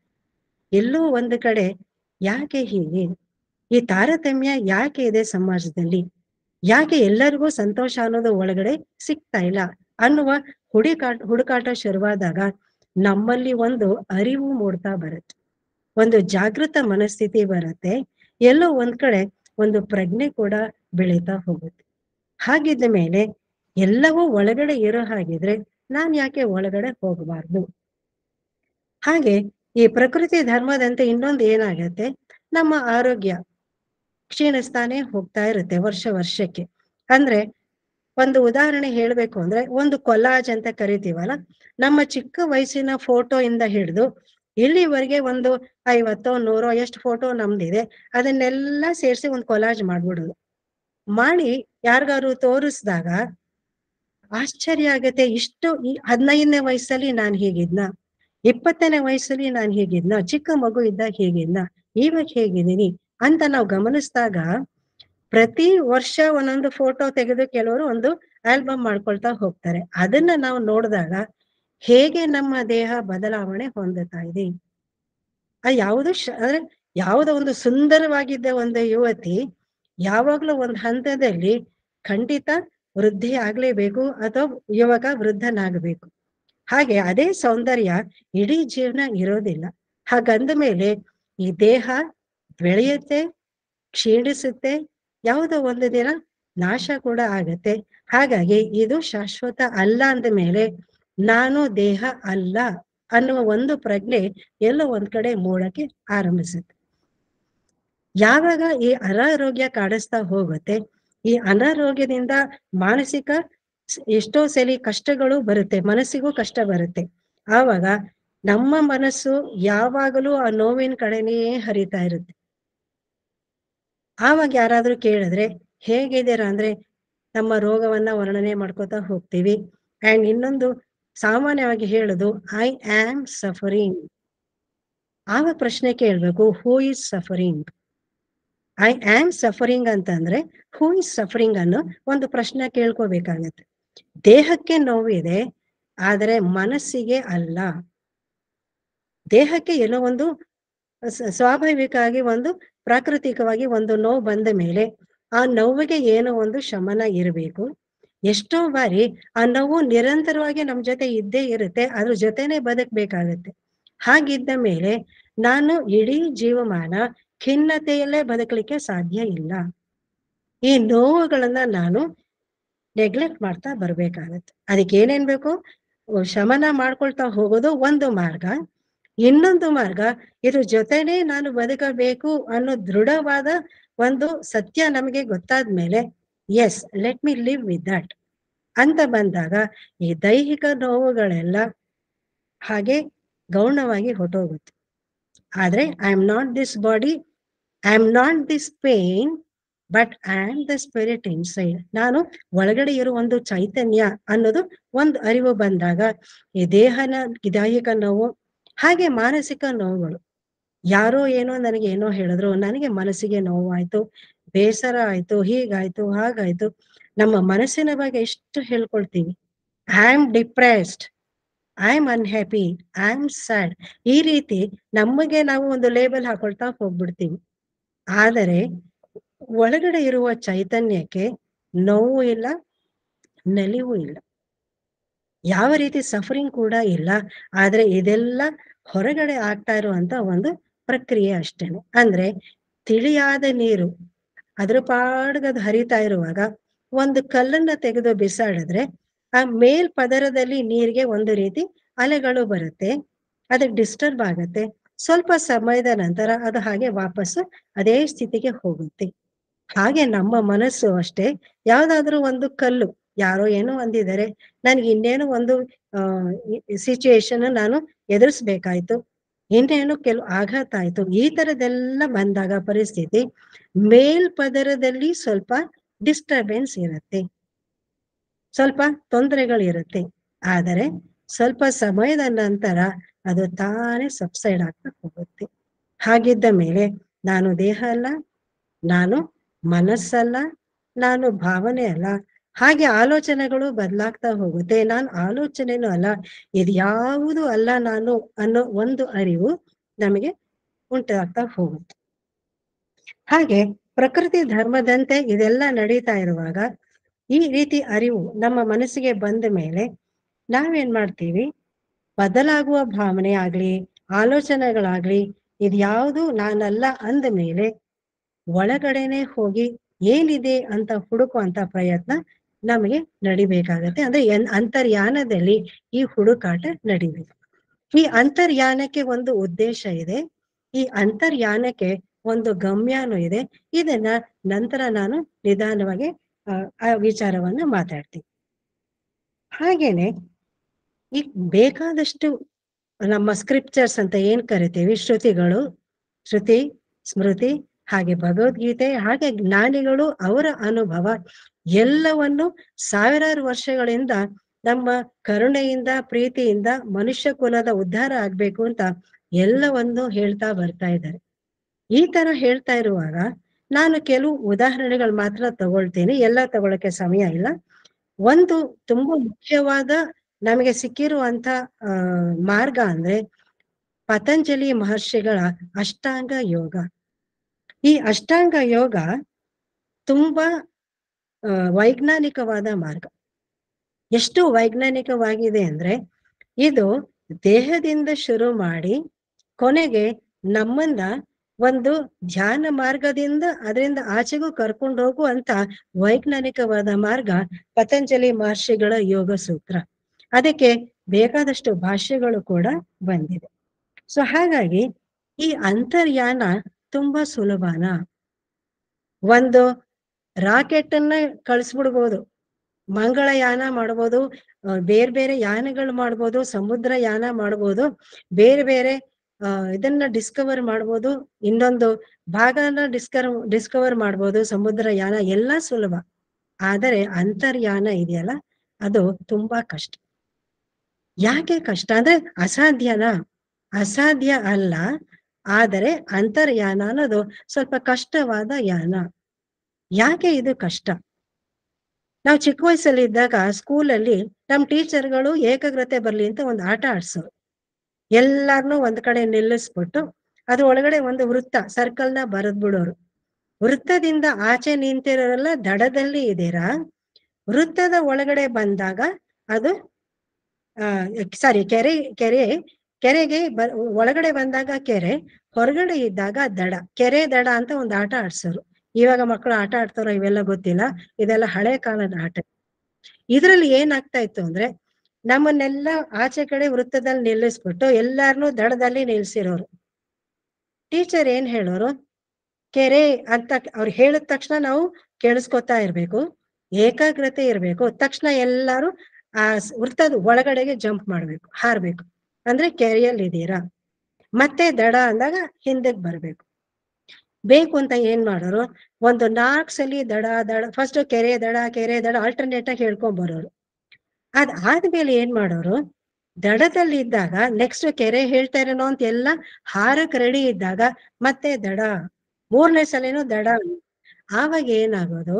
A: ಎಲ್ಲೋ ಒಂದು ಕಡೆ ಯಾಕೆ ಹೀಗೆ ಈ ತಾರತಮ್ಯ ಯಾಕೆ ಇದೆ ಸಮಾಜದಲ್ಲಿ ಯಾಕೆ ಎಲ್ಲರಿಗೂ ಸಂತೋಷ ಅನ್ನೋದು ಒಳಗಡೆ ಸಿಗ್ತಾ ಇಲ್ಲ ಅನ್ನುವ ಹುಡುಕಾಟ ಹುಡುಕಾಟ ಶುರುವಾದಾಗ ನಮ್ಮಲ್ಲಿ ಒಂದು ಅರಿವು ಮೂಡ್ತಾ ಬರುತ್ತೆ ಒಂದು ಜಾಗೃತ ಮನಸ್ಥಿತಿ ಬರುತ್ತೆ ಎಲ್ಲೋ ಒಂದ್ ಕಡೆ ಒಂದು ಪ್ರಜ್ಞೆ ಕೂಡ ಬೆಳೀತಾ ಹೋಗುತ್ತೆ ಹಾಗಿದ್ದ ಮೇಲೆ ಎಲ್ಲವೂ ಒಳಗಡೆ ಇರೋ ಹಾಗಿದ್ರೆ ನಾನ್ ಯಾಕೆ ಒಳಗಡೆ ಹೋಗಬಾರ್ದು ಹಾಗೆ ಈ ಪ್ರಕೃತಿ ಧರ್ಮದಂತೆ ಇನ್ನೊಂದು ಏನಾಗತ್ತೆ ನಮ್ಮ ಆರೋಗ್ಯ ಕ್ಷೀಣಿಸ್ತಾನೆ ಹೋಗ್ತಾ ಇರುತ್ತೆ ವರ್ಷ ವರ್ಷಕ್ಕೆ ಅಂದ್ರೆ ಒಂದು ಉದಾಹರಣೆ ಹೇಳ್ಬೇಕು ಅಂದ್ರೆ ಒಂದು ಕೊಲಾಜ್ ಅಂತ ಕರಿತೀವಲ್ಲ ನಮ್ಮ ಚಿಕ್ಕ ವಯಸ್ಸಿನ ಫೋಟೋ ಇಂದ ಹಿಡಿದು ಇಲ್ಲಿವರೆಗೆ ಒಂದು ಐವತ್ತೋ ನೂರೋ ಎಷ್ಟು ಫೋಟೋ ನಮ್ದಿದೆ ಅದನ್ನೆಲ್ಲ ಸೇರಿಸಿ ಒಂದು ಕೊಲಾಜ್ ಮಾಡ್ಬಿಡೋದು ಮಾಡಿ ಯಾರಿಗಾದ್ರು ತೋರಿಸಿದಾಗ ಆಶ್ಚರ್ಯ ಆಗತ್ತೆ ಇಷ್ಟು ಈ ಹದಿನೈದನೇ ವಯಸ್ಸಲ್ಲಿ ನಾನು ಹೀಗಿದ್ನ ಇಪ್ಪತ್ತನೇ ವಯಸ್ಸಲ್ಲಿ ನಾನು ಹೀಗಿದ್ನ ಚಿಕ್ಕ ಮಗು ಇದ್ದಾಗ ಹೀಗಿದ್ನ ಇವಾಗ ಹೇಗಿದ್ದೀನಿ ಅಂತ ನಾವು ಗಮನಿಸಿದಾಗ ಪ್ರತಿ ವರ್ಷ ಒಂದೊಂದು ಫೋಟೋ ತೆಗೆದು ಕೆಲವರು ಒಂದು ಆಲ್ಬಮ್ ಮಾಡ್ಕೊಳ್ತಾ ಹೋಗ್ತಾರೆ ಅದನ್ನ ನಾವು ನೋಡಿದಾಗ ಹೇಗೆ ನಮ್ಮ ದೇಹ ಬದಲಾವಣೆ ಹೊಂದುತ್ತಾ ಇದೆ ಆ ಯಾವುದು ಅಂದ್ರೆ ಯಾವುದೋ ಒಂದು ಸುಂದರವಾಗಿದ್ದ ಒಂದು ಯುವತಿ ಯಾವಾಗ್ಲೂ ಒಂದು ಹಂತದಲ್ಲಿ ಖಂಡಿತ ವೃದ್ಧಿ ಆಗ್ಲೇಬೇಕು ಅಥವಾ ಯುವಕ ವೃದ್ಧನಾಗಬೇಕು ಹಾಗೆ ಅದೇ ಸೌಂದರ್ಯ ಇಡೀ ಜೀವನ ಇರೋದಿಲ್ಲ ಹಾಗಂದ ಮೇಲೆ ಈ ದೇಹ ಬೆಳೆಯುತ್ತೆ ಕ್ಷೀಣಿಸುತ್ತೆ ಯಾವುದೋ ಒಂದು ದಿನ ನಾಶ ಕೂಡ ಆಗತ್ತೆ ಹಾಗಾಗಿ ಇದು ಶಾಶ್ವತ ಅಲ್ಲ ಅಂದ ಮೇಲೆ ನಾನು ದೇಹ ಅಲ್ಲ ಅನ್ನುವ ಒಂದು ಪ್ರಜ್ಞೆ ಎಲ್ಲೋ ಒಂದ್ ಕಡೆ ಮೂಡಕ್ಕೆ ಆರಂಭಿಸುತ್ತೆ ಯಾವಾಗ ಈ ಅನಾರೋಗ್ಯ ಕಾಡಿಸ್ತಾ ಹೋಗುತ್ತೆ ಈ ಅನಾರೋಗ್ಯದಿಂದ ಮಾನಸಿಕ ಎಷ್ಟೋ ಸಲಿ ಕಷ್ಟಗಳು ಬರುತ್ತೆ ಮನಸ್ಸಿಗೂ ಕಷ್ಟ ಬರುತ್ತೆ ಆವಾಗ ನಮ್ಮ ಮನಸ್ಸು ಯಾವಾಗಲೂ ಆ ನೋವಿನ ಕಡೆನೇ ಹರಿತಾ ಇರುತ್ತೆ ಆವಾಗ ಯಾರಾದ್ರೂ ಕೇಳಿದ್ರೆ ಹೇಗಿದ್ದೀರಾ ಅಂದ್ರೆ ನಮ್ಮ ರೋಗವನ್ನ ವರ್ಣನೆ ಮಾಡ್ಕೋತಾ ಹೋಗ್ತೀವಿ ಅಂಡ್ ಇನ್ನೊಂದು ಸಾಮಾನ್ಯವಾಗಿ ಹೇಳುದು ಐ ಆಮ್ ಸಫರಿಂಗ್ ಆಗ ಪ್ರಶ್ನೆ ಕೇಳ್ಬೇಕು who is suffering I am suffering ಅಂತಂದ್ರೆ ಹೂ ಇಸ್ ಸಫರಿಂಗ್ ಅನ್ನೋ ಒಂದು ಪ್ರಶ್ನೆ ಕೇಳ್ಕೋಬೇಕಾಗತ್ತೆ ದೇಹಕ್ಕೆ ನೋವಿದೆ ಆದರೆ ಮನಸ್ಸಿಗೆ ಅಲ್ಲ ದೇಹಕ್ಕೆ ಏನೋ ಒಂದು ಸ್ವಾಭಾವಿಕವಾಗಿ ಒಂದು ಪ್ರಾಕೃತಿಕವಾಗಿ ಒಂದು ನೋವು ಬಂದ ಮೇಲೆ ಆ ನೋವಿಗೆ ಏನೋ ಒಂದು ಶಮನ ಇರಬೇಕು ಎಷ್ಟೋ ಬಾರಿ ಆ ನೋವು ನಿರಂತರವಾಗಿ ನಮ್ ಜೊತೆ ಇದ್ದೇ ಇರುತ್ತೆ ಅದ್ರ ಜೊತೆನೆ ಬದುಕ್ಬೇಕಾಗತ್ತೆ ಹಾಗಿದ್ದ ಮೇಲೆ ನಾನು ಇಡೀ ಜೀವಮಾನ ಖಿನ್ನತೆಯಲ್ಲೇ ಬದುಕಲಿಕ್ಕೆ ಸಾಧ್ಯ ಇಲ್ಲ ಈ ನೋವುಗಳನ್ನ ನಾನು ನೆಗ್ಲೆಕ್ಟ್ ಮಾಡ್ತಾ ಬರ್ಬೇಕಾಗತ್ತೆ ಅದಕ್ಕೆ ಏನೇನ್ ಬೇಕು ಶಮನ ಮಾಡ್ಕೊಳ್ತಾ ಹೋಗೋದು ಒಂದು ಮಾರ್ಗ ಇನ್ನೊಂದು ಮಾರ್ಗ ಇದ್ರ ಜೊತೆನೆ ನಾನು ಬದುಕಬೇಕು ಅನ್ನೋ ದೃಢವಾದ ಒಂದು ಸತ್ಯ ನಮಗೆ ಗೊತ್ತಾದ್ಮೇಲೆ yes let me live with that ಅಂತ ಬಂದಾಗ ಈ ದೈಹಿಕ ನೋವುಗಳೆಲ್ಲ ಹಾಗೆ ಗೌಣವಾಗಿ ಹೊಟ್ಟೋಗುತ್ತೆ ಆದ್ರೆ I am not this body I am not this pain but I am the spirit inside ನಾನು ಒಳಗಡೆ ಇರೋ ಒಂದು ಚೈತನ್ಯ ಅನ್ನೋದು ಒಂದು ಅರಿವು ಬಂದಾಗ ಈ ದೇಹನ ದೈಹಿಕ ನೋವು ಹಾಗೆ ಮಾನಸಿಕ ನೋವುಗಳು ಯಾರೋ ಏನೋ ನನಗೆ ಏನೋ ಹೇಳಿದ್ರು ನನಗೆ ಮನಸ್ಸಿಗೆ ನೋವಾಯ್ತು ಬೇಸರ ಆಯ್ತು ಹೀಗಾಯ್ತು ಹಾಗಾಯ್ತು ನಮ್ಮ ಮನಸ್ಸಿನ ಬಗ್ಗೆ ಎಷ್ಟು ಹೇಳ್ಕೊಳ್ತೀವಿ I am depressed I am unhappy I am sad ಈ ರೀತಿ ನಮಗೆ ನಾವು ಒಂದು ಲೇಬಲ್ ಹಾಕೊಳ್ತಾ ಹೋಗ್ಬಿಡ್ತೀವಿ ಆದರೆ ಒಳಗಡೆ ಇರುವ ಚೈತನ್ಯಕ್ಕೆ ನೋವು ಇಲ್ಲ ನಲಿವು ಇಲ್ಲ ಯಾವ ರೀತಿ ಸಫರಿಂಗ್ ಕೂಡ ಇಲ್ಲ ಆದ್ರೆ ಇದೆಲ್ಲ ಹೊರಗಡೆ ಆಗ್ತಾ ಇರುವಂತ ಒಂದು ಪ್ರಕ್ರಿಯೆ ಅಷ್ಟೇನೆ ಅಂದ್ರೆ ತಿಳಿಯಾದ ನೀರು ಅದ್ರ ಪಾಡ್ಗದ್ ಹರಿತಾ ಇರುವಾಗ ಒಂದು ಕಲ್ಲನ್ನ ತೆಗೆದು ಬಿಸಾಡಿದ್ರೆ ಆ ಮೇಲ್ ಪದರದಲ್ಲಿ ನೀರಿಗೆ ಒಂದು ರೀತಿ ಅಲೆಗಳು ಬರುತ್ತೆ ಅದಕ್ಕೆ ಡಿಸ್ಟರ್ಬ್ ಆಗತ್ತೆ ಸ್ವಲ್ಪ ಸಮಯದ ನಂತರ ಅದು ಹಾಗೆ ವಾಪಸ್ಸು ಅದೇ ಸ್ಥಿತಿಗೆ ಹೋಗುತ್ತೆ ಹಾಗೆ ನಮ್ಮ ಮನಸ್ಸು ಅಷ್ಟೇ ಯಾವ್ದಾದ್ರು ಒಂದು ಕಲ್ಲು ಯಾರೋ ಏನೋ ಅಂದಿದ್ದಾರೆ ನನ್ಗೆ ಇನ್ನೇನು ಒಂದು ಸಿಚುಯೇಷನ್ ನಾನು ಎದುರಿಸ್ಬೇಕಾಯ್ತು ಇನ್ನೇನು ಕೆಲವು ಆಘಾತ ಆಯ್ತು ಈ ತರದೆಲ್ಲ ಬಂದಾಗ ಪರಿಸ್ಥಿತಿ ಮೇಲ್ಪದರದಲ್ಲಿ ಸ್ವಲ್ಪ ಡಿಸ್ಟರ್ಬೆನ್ಸ್ ಇರುತ್ತೆ ಸ್ವಲ್ಪ ತೊಂದರೆಗಳಿರುತ್ತೆ ಆದರೆ ಸ್ವಲ್ಪ ಸಮಯದ ನಂತರ ಅದು ತಾನೇ ಸಬ್ಸೈಡ್ ಆಗ್ತಾ ಹೋಗುತ್ತೆ ಹಾಗಿದ್ದ ಮೇಲೆ ನಾನು ದೇಹ ಅಲ್ಲ ನಾನು ಮನಸ್ಸಲ್ಲ ನಾನು ಭಾವನೆ ಅಲ್ಲ ಹಾಗೆ ಆಲೋಚನೆಗಳು ಬದಲಾಗ್ತಾ ಹೋಗುತ್ತೆ ನಾನು ಆಲೋಚನೆನೂ ಅಲ್ಲ ಇದ್ಯಾವುದು ಅಲ್ಲ ನಾನು ಅನ್ನೋ ಒಂದು ಅರಿವು ನಮಗೆ ಉಂಟಾಗ್ತಾ ಹೋಗುತ್ತೆ ಹಾಗೆ ಪ್ರಕೃತಿ ಧರ್ಮದಂತೆ ಇದೆಲ್ಲ ನಡೀತಾ ಇರುವಾಗ ಈ ರೀತಿ ಅರಿವು ನಮ್ಮ ಮನಸ್ಸಿಗೆ ಬಂದ ಮೇಲೆ ನಾವೇನ್ ಮಾಡ್ತೀವಿ ಬದಲಾಗುವ ಭಾವನೆ ಆಗ್ಲಿ ಆಲೋಚನೆಗಳಾಗ್ಲಿ ಇದ್ಯಾವುದು ನಾನಲ್ಲ ಅಂದ ಮೇಲೆ ಒಳಗಡೆನೆ ಹೋಗಿ ಏನಿದೆ ಅಂತ ಹುಡುಕುವಂತ ಪ್ರಯತ್ನ ನಮಗೆ ನಡಿಬೇಕಾಗತ್ತೆ ಅಂದ್ರೆ ಎನ್ ಅಂತರ್ಯಾನದಲ್ಲಿ ಈ ಹುಡುಕಾಟ ನಡಿಬೇಕು ಈ ಅಂತರ್ಯಾನಕ್ಕೆ ಒಂದು ಉದ್ದೇಶ ಇದೆ ಈ ಅಂತರ್ಯಾನಕ್ಕೆ ಒಂದು ಗಮ್ಯಾನು ಇದೆ ಇದನ್ನ ನಂತರ ನಾನು ನಿಧಾನವಾಗಿ ಆ, ಆ ವಿಚಾರವನ್ನ ಮಾತಾಡ್ತೀನಿ ಹಾಗೇನೆ ಈ ಬೇಕಾದಷ್ಟು ನಮ್ಮ ಸ್ಕ್ರಿಪ್ಚರ್ಸ್ ಅಂತ ಏನ್ ಕರಿತೀವಿ ಶ್ರುತಿಗಳು ಶ್ರುತಿ ಸ್ಮೃತಿ ಹಾಗೆ ಭಗವದ್ಗೀತೆ ಹಾಗೆ ಜ್ಞಾನಿಗಳು ಅವರ ಅನುಭವ ಎಲ್ಲವನ್ನು ಸಾವಿರಾರು ವರ್ಷಗಳಿಂದ ನಮ್ಮ ಕರುಣೆಯಿಂದ ಪ್ರೀತಿಯಿಂದ ಮನುಷ್ಯ ಕುಲದ ಉದ್ಧಾರ ಆಗ್ಬೇಕು ಅಂತ ಎಲ್ಲವನ್ನು ಹೇಳ್ತಾ ಬರ್ತಾ ಇದ್ದಾರೆ ಈ ತರ ಹೇಳ್ತಾ ಇರುವಾಗ ನಾನು ಕೆಲವು ಉದಾಹರಣೆಗಳು ಮಾತ್ರ ತಗೊಳ್ತೀನಿ ಎಲ್ಲ ತಗೊಳಕ್ಕೆ ಸಮಯ ಇಲ್ಲ ಒಂದು ತುಂಬಾ ಮುಖ್ಯವಾದ ನಮಗೆ ಸಿಕ್ಕಿರುವಂತ ಆ ಮಾರ್ಗ ಅಂದ್ರೆ ಪತಂಜಲಿ ಮಹರ್ಷಿಗಳ ಅಷ್ಟಾಂಗ ಯೋಗ ಈ ಅಷ್ಟಾಂಗ ಯೋಗ ತುಂಬಾ ಆ, ವೈಜ್ಞಾನಿಕವಾದ ಮಾರ್ಗ ಎಷ್ಟು ವೈಜ್ಞಾನಿಕವಾಗಿದೆ ಅಂದ್ರೆ ಇದು ದೇಹದಿಂದ ಶುರು ಮಾಡಿ ಕೊನೆಗೆ ನಮ್ಮನ್ನ ಒಂದು ಧ್ಯಾನ ಮಾರ್ಗದಿಂದ ಅದರಿಂದ ಆಚೆಗೂ ಕರ್ಕೊಂಡು ಹೋಗುವಂತ ವೈಜ್ಞಾನಿಕವಾದ ಮಾರ್ಗ ಪತಂಜಲಿ ಮಹರ್ಷಿಗಳ ಯೋಗ ಸೂತ್ರ ಅದಕ್ಕೆ ಬೇಕಾದಷ್ಟು ಭಾಷೆಗಳು ಕೂಡ ಬಂದಿದೆ ಸೊ ಹಾಗಾಗಿ ಈ ಅಂತರ್ಯಾನ ತುಂಬಾ ಸುಲಭನ ಒಂದು ರಾಕೆಟ್ ಅನ್ನ ಕಳಿಸ್ಬಿಡ್ಬೋದು ಮಂಗಳಯಾನ ಮಾಡ್ಬೋದು ಆ, ಬೇರೆ ಬೇರೆ ಯಾನಗಳು ಮಾಡ್ಬೋದು ಸಮುದ್ರ ಯಾನ ಮಾಡ್ಬೋದು ಬೇರೆ ಬೇರೆ ಆ ಇದನ್ನ ಡಿಸ್ಕವರ್ ಮಾಡ್ಬೋದು ಇನ್ನೊಂದು ಭಾಗನ ಡಿಸ್ಕರ್ ಡಿಸ್ಕವರ್ ಮಾಡ್ಬೋದು ಸಮುದ್ರ ಯಾನ ಎಲ್ಲ ಸುಲಭ ಆದರೆ ಅಂತರ್ಯಾನ ಇದೆಯಲ್ಲ ಅದು ತುಂಬಾ ಕಷ್ಟ ಯಾಕೆ ಕಷ್ಟ ಅಂದ್ರೆ ಅಸಾಧ್ಯನಾ ಅಸಾಧ್ಯ ಅಲ್ಲ ಆದರೆ ಅಂತರ್ಯಾನ ಅನ್ನೋದು ಸ್ವಲ್ಪ ಕಷ್ಟವಾದ ಯಾನ ಯಾಕೆ ಇದು ಕಷ್ಟ ನಾವು ಚಿಕ್ಕ ವಯಸ್ಸಲ್ಲಿ ಇದ್ದಾಗ ಸ್ಕೂಲಲ್ಲಿ ನಮ್ ಟೀಚರ್ಗಳು ಏಕಾಗ್ರತೆ ಬರ್ಲಿ ಅಂತ ಒಂದು ಆಟ ಆಡ್ಸೋರು ಎಲ್ಲಾರ್ನು ಒಂದ್ ಕಡೆ ನಿಲ್ಲಿಸ್ಬಿಟ್ಟು ಅದ್ರ ಒಳಗಡೆ ಒಂದು ವೃತ್ತ ಸರ್ಕಲ್ ನ ಬರೆದ್ ಬಿಡೋರು ವೃತ್ತದಿಂದ ಆಚೆ ನಿಂತಿರೋರೆಲ್ಲ ದಡದಲ್ಲಿ ಇದೀರಾ ವೃತ್ತದ ಒಳಗಡೆ ಬಂದಾಗ ಅದು ಆ ಸಾರಿ ಕೆರೆ ಕೆರೆ ಕೆರೆಗೆ ಬ ಒಳಗಡೆ ಬಂದಾಗ ಕೆರೆ ಹೊರಗಡೆ ಇದ್ದಾಗ ದಡ ಕೆರೆ ದಡ ಅಂತ ಒಂದು ಆಟ ಆಡ್ಸೋರು ಇವಾಗ ಮಕ್ಕಳು ಆಟ ಆಡ್ತಾರೋ ಇವೆಲ್ಲ ಗೊತ್ತಿಲ್ಲ ಇದೆಲ್ಲ ಹಳೆ ಕಾಲದ ಆಟ ಇದ್ರಲ್ಲಿ ಏನಾಗ್ತಾ ಇತ್ತು ಅಂದ್ರೆ ನಮ್ಮನ್ನೆಲ್ಲ ಆಚೆ ಕಡೆ ವೃತ್ತದಲ್ಲಿ ನಿಲ್ಲಿಸ್ಬಿಟ್ಟು ಎಲ್ಲಾರನ್ನೂ ದಡದಲ್ಲಿ ನಿಲ್ಸಿರೋರು ಟೀಚರ್ ಏನ್ ಹೇಳೋರು ಕೆರೆ ಅಂತ ಅವ್ರು ಹೇಳಿದ ತಕ್ಷಣ ನಾವು ಕೇಳಿಸ್ಕೊತಾ ಇರ್ಬೇಕು ಏಕಾಗ್ರತೆ ಇರ್ಬೇಕು ತಕ್ಷಣ ಎಲ್ಲಾರು ಆ ಸ್- ವೃತ್ತದ ಒಳಗಡೆಗೆ ಜಂಪ್ ಮಾಡ್ಬೇಕು ಹಾರ್ಬೇಕು ಅಂದ್ರೆ ಕೆರೆಯಲ್ಲಿ ಇದೀರಾ ಮತ್ತೆ ದಡ ಅಂದಾಗ ಹಿಂದಕ್ಕೆ ಬರ್ಬೇಕು ಬೇಕು ಅಂತ ಏನ್ ಮಾಡೋರು ಒಂದು ನಾಲ್ಕು ಸಲಿ ದಡ ದಡ ಫಸ್ಟ್ ಕೆರೆ ದಡ ಕೆರೆ ದಡ ಆಲ್ಟರ್ನೇಟ್ ಆಗಿ ಹೇಳ್ಕೊಂಡ್ ಬರೋರು ಅದ್ ಆದ್ಮೇಲೆ ಏನ್ ಮಾಡೋರು ದಡದಲ್ಲಿ ಇದ್ದಾಗ ನೆಕ್ಸ್ಟ್ ಕೆರೆ ಹೇಳ್ತಾ ಇರೋನು ಅಂತ ಎಲ್ಲ ಹಾರಕ್ ರೆಡಿ ಇದ್ದಾಗ ಮತ್ತೆ ದಡ ಮೂರನೇ ಸಲಿನೂ ದಡ ಆವಾಗ ಏನಾಗೋದು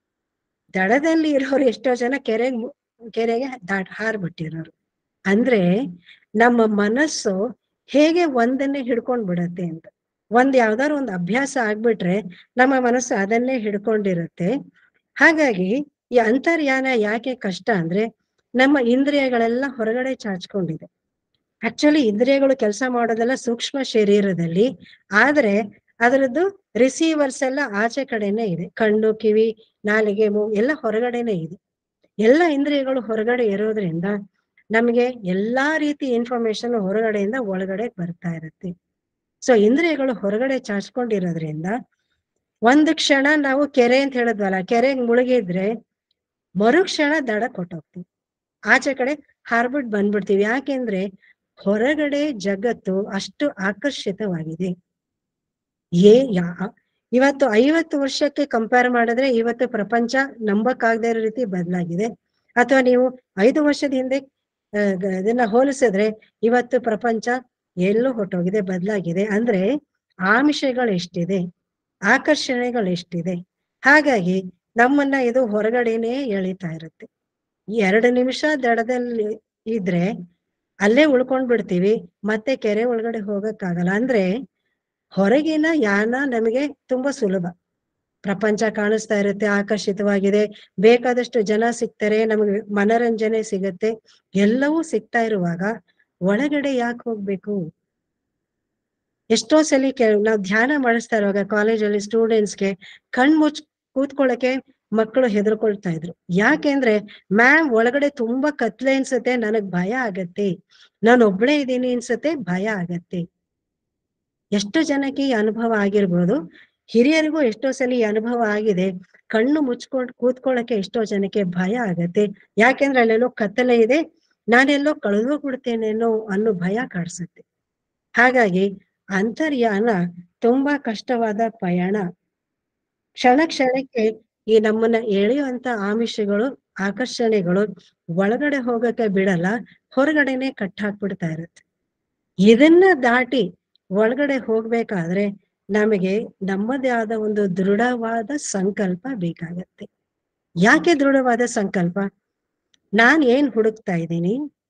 A: ದಡದಲ್ಲಿ ಇರೋರು ಎಷ್ಟೋ ಜನ ಕೆರೆಗೆ ಮು- ಕೆರೆಗೆ ದಾಟ್ ಹಾರ್ಬಿಟ್ಟಿರೋರು ಅಂದ್ರೆ ನಮ್ಮ ಮನಸ್ಸು ಹೇಗೆ ಒಂದನ್ನೇ ಹಿಡ್ಕೊಂಡ್ ಬಿಡತ್ತೆ ಅಂತ ಒಂದ್ ಯಾವ್ದಾದ್ರು ಒಂದು ಅಭ್ಯಾಸ ಆಗ್ಬಿಟ್ರೆ ನಮ್ಮ ಮನಸ್ಸು ಅದನ್ನೇ ಹಿಡ್ಕೊಂಡಿರುತ್ತೆ ಹಾಗಾಗಿ ಈ ಅಂತರ್ಯಾನ ಯಾಕೆ ಕಷ್ಟ ಅಂದ್ರೆ ನಮ್ಮ ಇಂದ್ರಿಯಗಳೆಲ್ಲ ಹೊರಗಡೆ ಚಾಚ್ಕೊಂಡಿದೆ ಆಕ್ಚುಲಿ ಇಂದ್ರಿಯಗಳು ಕೆಲಸ ಮಾಡೋದೆಲ್ಲ ಸೂಕ್ಷ್ಮ ಶರೀರದಲ್ಲಿ ಆದ್ರೆ ಅದರದ್ದು ರಿಸೀವರ್ಸ್ ಎಲ್ಲ ಆಚೆ ಕಡೆನೆ ಇದೆ ಕಣ್ಣು ಕಿವಿ ನಾಲಿಗೆ ಮೂಗು ಎಲ್ಲ ಹೊರಗಡೆನೆ ಇದೆ ಎಲ್ಲ ಇಂದ್ರಿಯಗಳು ಹೊರಗಡೆ ಇರೋದ್ರಿಂದ ನಮಗೆ ಎಲ್ಲಾ ರೀತಿ ಇನ್ಫಾರ್ಮೇಶನ್ ಹೊರಗಡೆಯಿಂದ ಒಳಗಡೆ ಬರ್ತಾ ಇರುತ್ತೆ ಸೊ ಇಂದ್ರಿಯಗಳು ಹೊರಗಡೆ ಚಾಚ್ಕೊಂಡಿರೋದ್ರಿಂದ ಒಂದು ಕ್ಷಣ ನಾವು ಕೆರೆ ಅಂತ ಹೇಳಿದ್ವಲ್ಲ ಕೆರೆಗೆ ಮುಳುಗಿದ್ರೆ ಮರುಕ್ಷಣ ದಡ ಕೊಟ್ಟೋಗ್ತೀವಿ ಆಚೆ ಕಡೆ ಹಾರ್ಬಿಟ್ ಬಂದ್ಬಿಡ್ತೀವಿ ಯಾಕೆಂದ್ರೆ ಹೊರಗಡೆ ಜಗತ್ತು ಅಷ್ಟು ಆಕರ್ಷಿತವಾಗಿದೆ ಏ ಯಾ ಇವತ್ತು ಐವತ್ತು ವರ್ಷಕ್ಕೆ ಕಂಪೇರ್ ಮಾಡಿದ್ರೆ ಇವತ್ತು ಪ್ರಪಂಚ ನಂಬಕ್ಕಾಗದೇ ಇರೋ ರೀತಿ ಬದಲಾಗಿದೆ ಅಥವಾ ನೀವು ಐದು ವರ್ಷದ ಹಿಂದೆ ಆ, ಗ- ಇದನ್ನ ಹೋಲಿಸಿದ್ರೆ ಇವತ್ತು ಪ್ರಪಂಚ ಎಲ್ಲೂ ಹೊಟ್ಟೋಗಿದೆ ಬದಲಾಗಿದೆ ಅಂದ್ರೆ ಆಮಿಷಗಳು ಎಷ್ಟಿದೆ ಆಕರ್ಷಣೆಗಳು ಎಷ್ಟಿದೆ ಹಾಗಾಗಿ ನಮ್ಮನ್ನ ಇದು ಹೊರಗಡೆನೆ ಎಳಿತಾ ಇರುತ್ತೆ ಈ ಎರಡು ನಿಮಿಷ ದಡದಲ್ಲಿ ಇದ್ರೆ ಅಲ್ಲೇ ಉಳ್ಕೊಂಡ್ ಬಿಡ್ತೀವಿ ಮತ್ತೆ ಕೆರೆ ಒಳಗಡೆ ಹೋಗಕ್ಕಾಗಲ್ಲ ಅಂದ್ರೆ ಹೊರಗಿನ ಯಾನ ನಮಗೆ ತುಂಬಾ ಸುಲಭ ಪ್ರಪಂಚ ಕಾಣಿಸ್ತಾ ಇರುತ್ತೆ ಆಕರ್ಷಿತವಾಗಿದೆ ಬೇಕಾದಷ್ಟು ಜನ ಸಿಗ್ತಾರೆ ನಮಗೆ ಮನರಂಜನೆ ಸಿಗತ್ತೆ ಎಲ್ಲವೂ ಸಿಗ್ತಾ ಇರುವಾಗ ಒಳಗಡೆ ಯಾಕೆ ಹೋಗ್ಬೇಕು ಎಷ್ಟೋ ಸಲಿ ಕೆ ನಾವು ಧ್ಯಾನ ಮಾಡಿಸ್ತಾ ಇರುವಾಗ ಕಾಲೇಜಲ್ಲಿ ಸ್ಟೂಡೆಂಟ್ಸ್ಗೆ ಕಣ್ ಮುಚ್ ಕೂತ್ಕೊಳ್ಳಕ್ಕೆ ಮಕ್ಕಳು ಹೆದರ್ಕೊಳ್ತಾ ಇದ್ರು ಯಾಕೆಂದ್ರೆ ಮ್ಯಾಮ್ ಒಳಗಡೆ ತುಂಬಾ ಕತ್ಲೆ ಅನ್ಸುತ್ತೆ ನನಗ್ ಭಯ ಆಗತ್ತೆ ನಾನು ಒಬ್ಳೇ ಇದ್ದೀನಿ ಅನ್ಸುತ್ತೆ ಭಯ ಆಗತ್ತೆ ಎಷ್ಟು ಜನಕ್ಕೆ ಈ ಅನುಭವ ಆಗಿರ್ಬೋದು ಹಿರಿಯರಿಗೂ ಎಷ್ಟೋ ಸಲ ಈ ಅನುಭವ ಆಗಿದೆ ಕಣ್ಣು ಮುಚ್ಕೊಂಡು ಕೂತ್ಕೊಳ್ಳಕ್ಕೆ ಎಷ್ಟೋ ಜನಕ್ಕೆ ಭಯ ಆಗತ್ತೆ ಯಾಕೆಂದ್ರೆ ಅಲ್ಲೆಲ್ಲೋ ಕತ್ತಲೆ ಇದೆ ನಾನೆಲ್ಲೋ ಕಳೆದೋಗ್ಬಿಡ್ತೇನೇನೋ ಅನ್ನೋ ಭಯ ಕಾಡ್ಸುತ್ತೆ ಹಾಗಾಗಿ ಅಂತರ್ಯಾನ ತುಂಬಾ ಕಷ್ಟವಾದ ಪಯಣ ಕ್ಷಣ ಕ್ಷಣಕ್ಕೆ ಈ ನಮ್ಮನ್ನ ಎಳೆಯುವಂತ ಆಮಿಷಗಳು ಆಕರ್ಷಣೆಗಳು ಒಳಗಡೆ ಹೋಗಕ್ಕೆ ಬಿಡಲ್ಲ ಹೊರಗಡೆನೆ ಕಟ್ ಹಾಕ್ಬಿಡ್ತಾ ಇರುತ್ತೆ ಇದನ್ನ ದಾಟಿ ಒಳಗಡೆ ಹೋಗ್ಬೇಕಾದ್ರೆ ನಮಗೆ ನಮ್ಮದೇ ಆದ ಒಂದು ದೃಢವಾದ ಸಂಕಲ್ಪ ಬೇಕಾಗತ್ತೆ ಯಾಕೆ ದೃಢವಾದ ಸಂಕಲ್ಪ ನಾನ್ ಏನ್ ಹುಡುಕ್ತಾ ಇದ್ದೀನಿ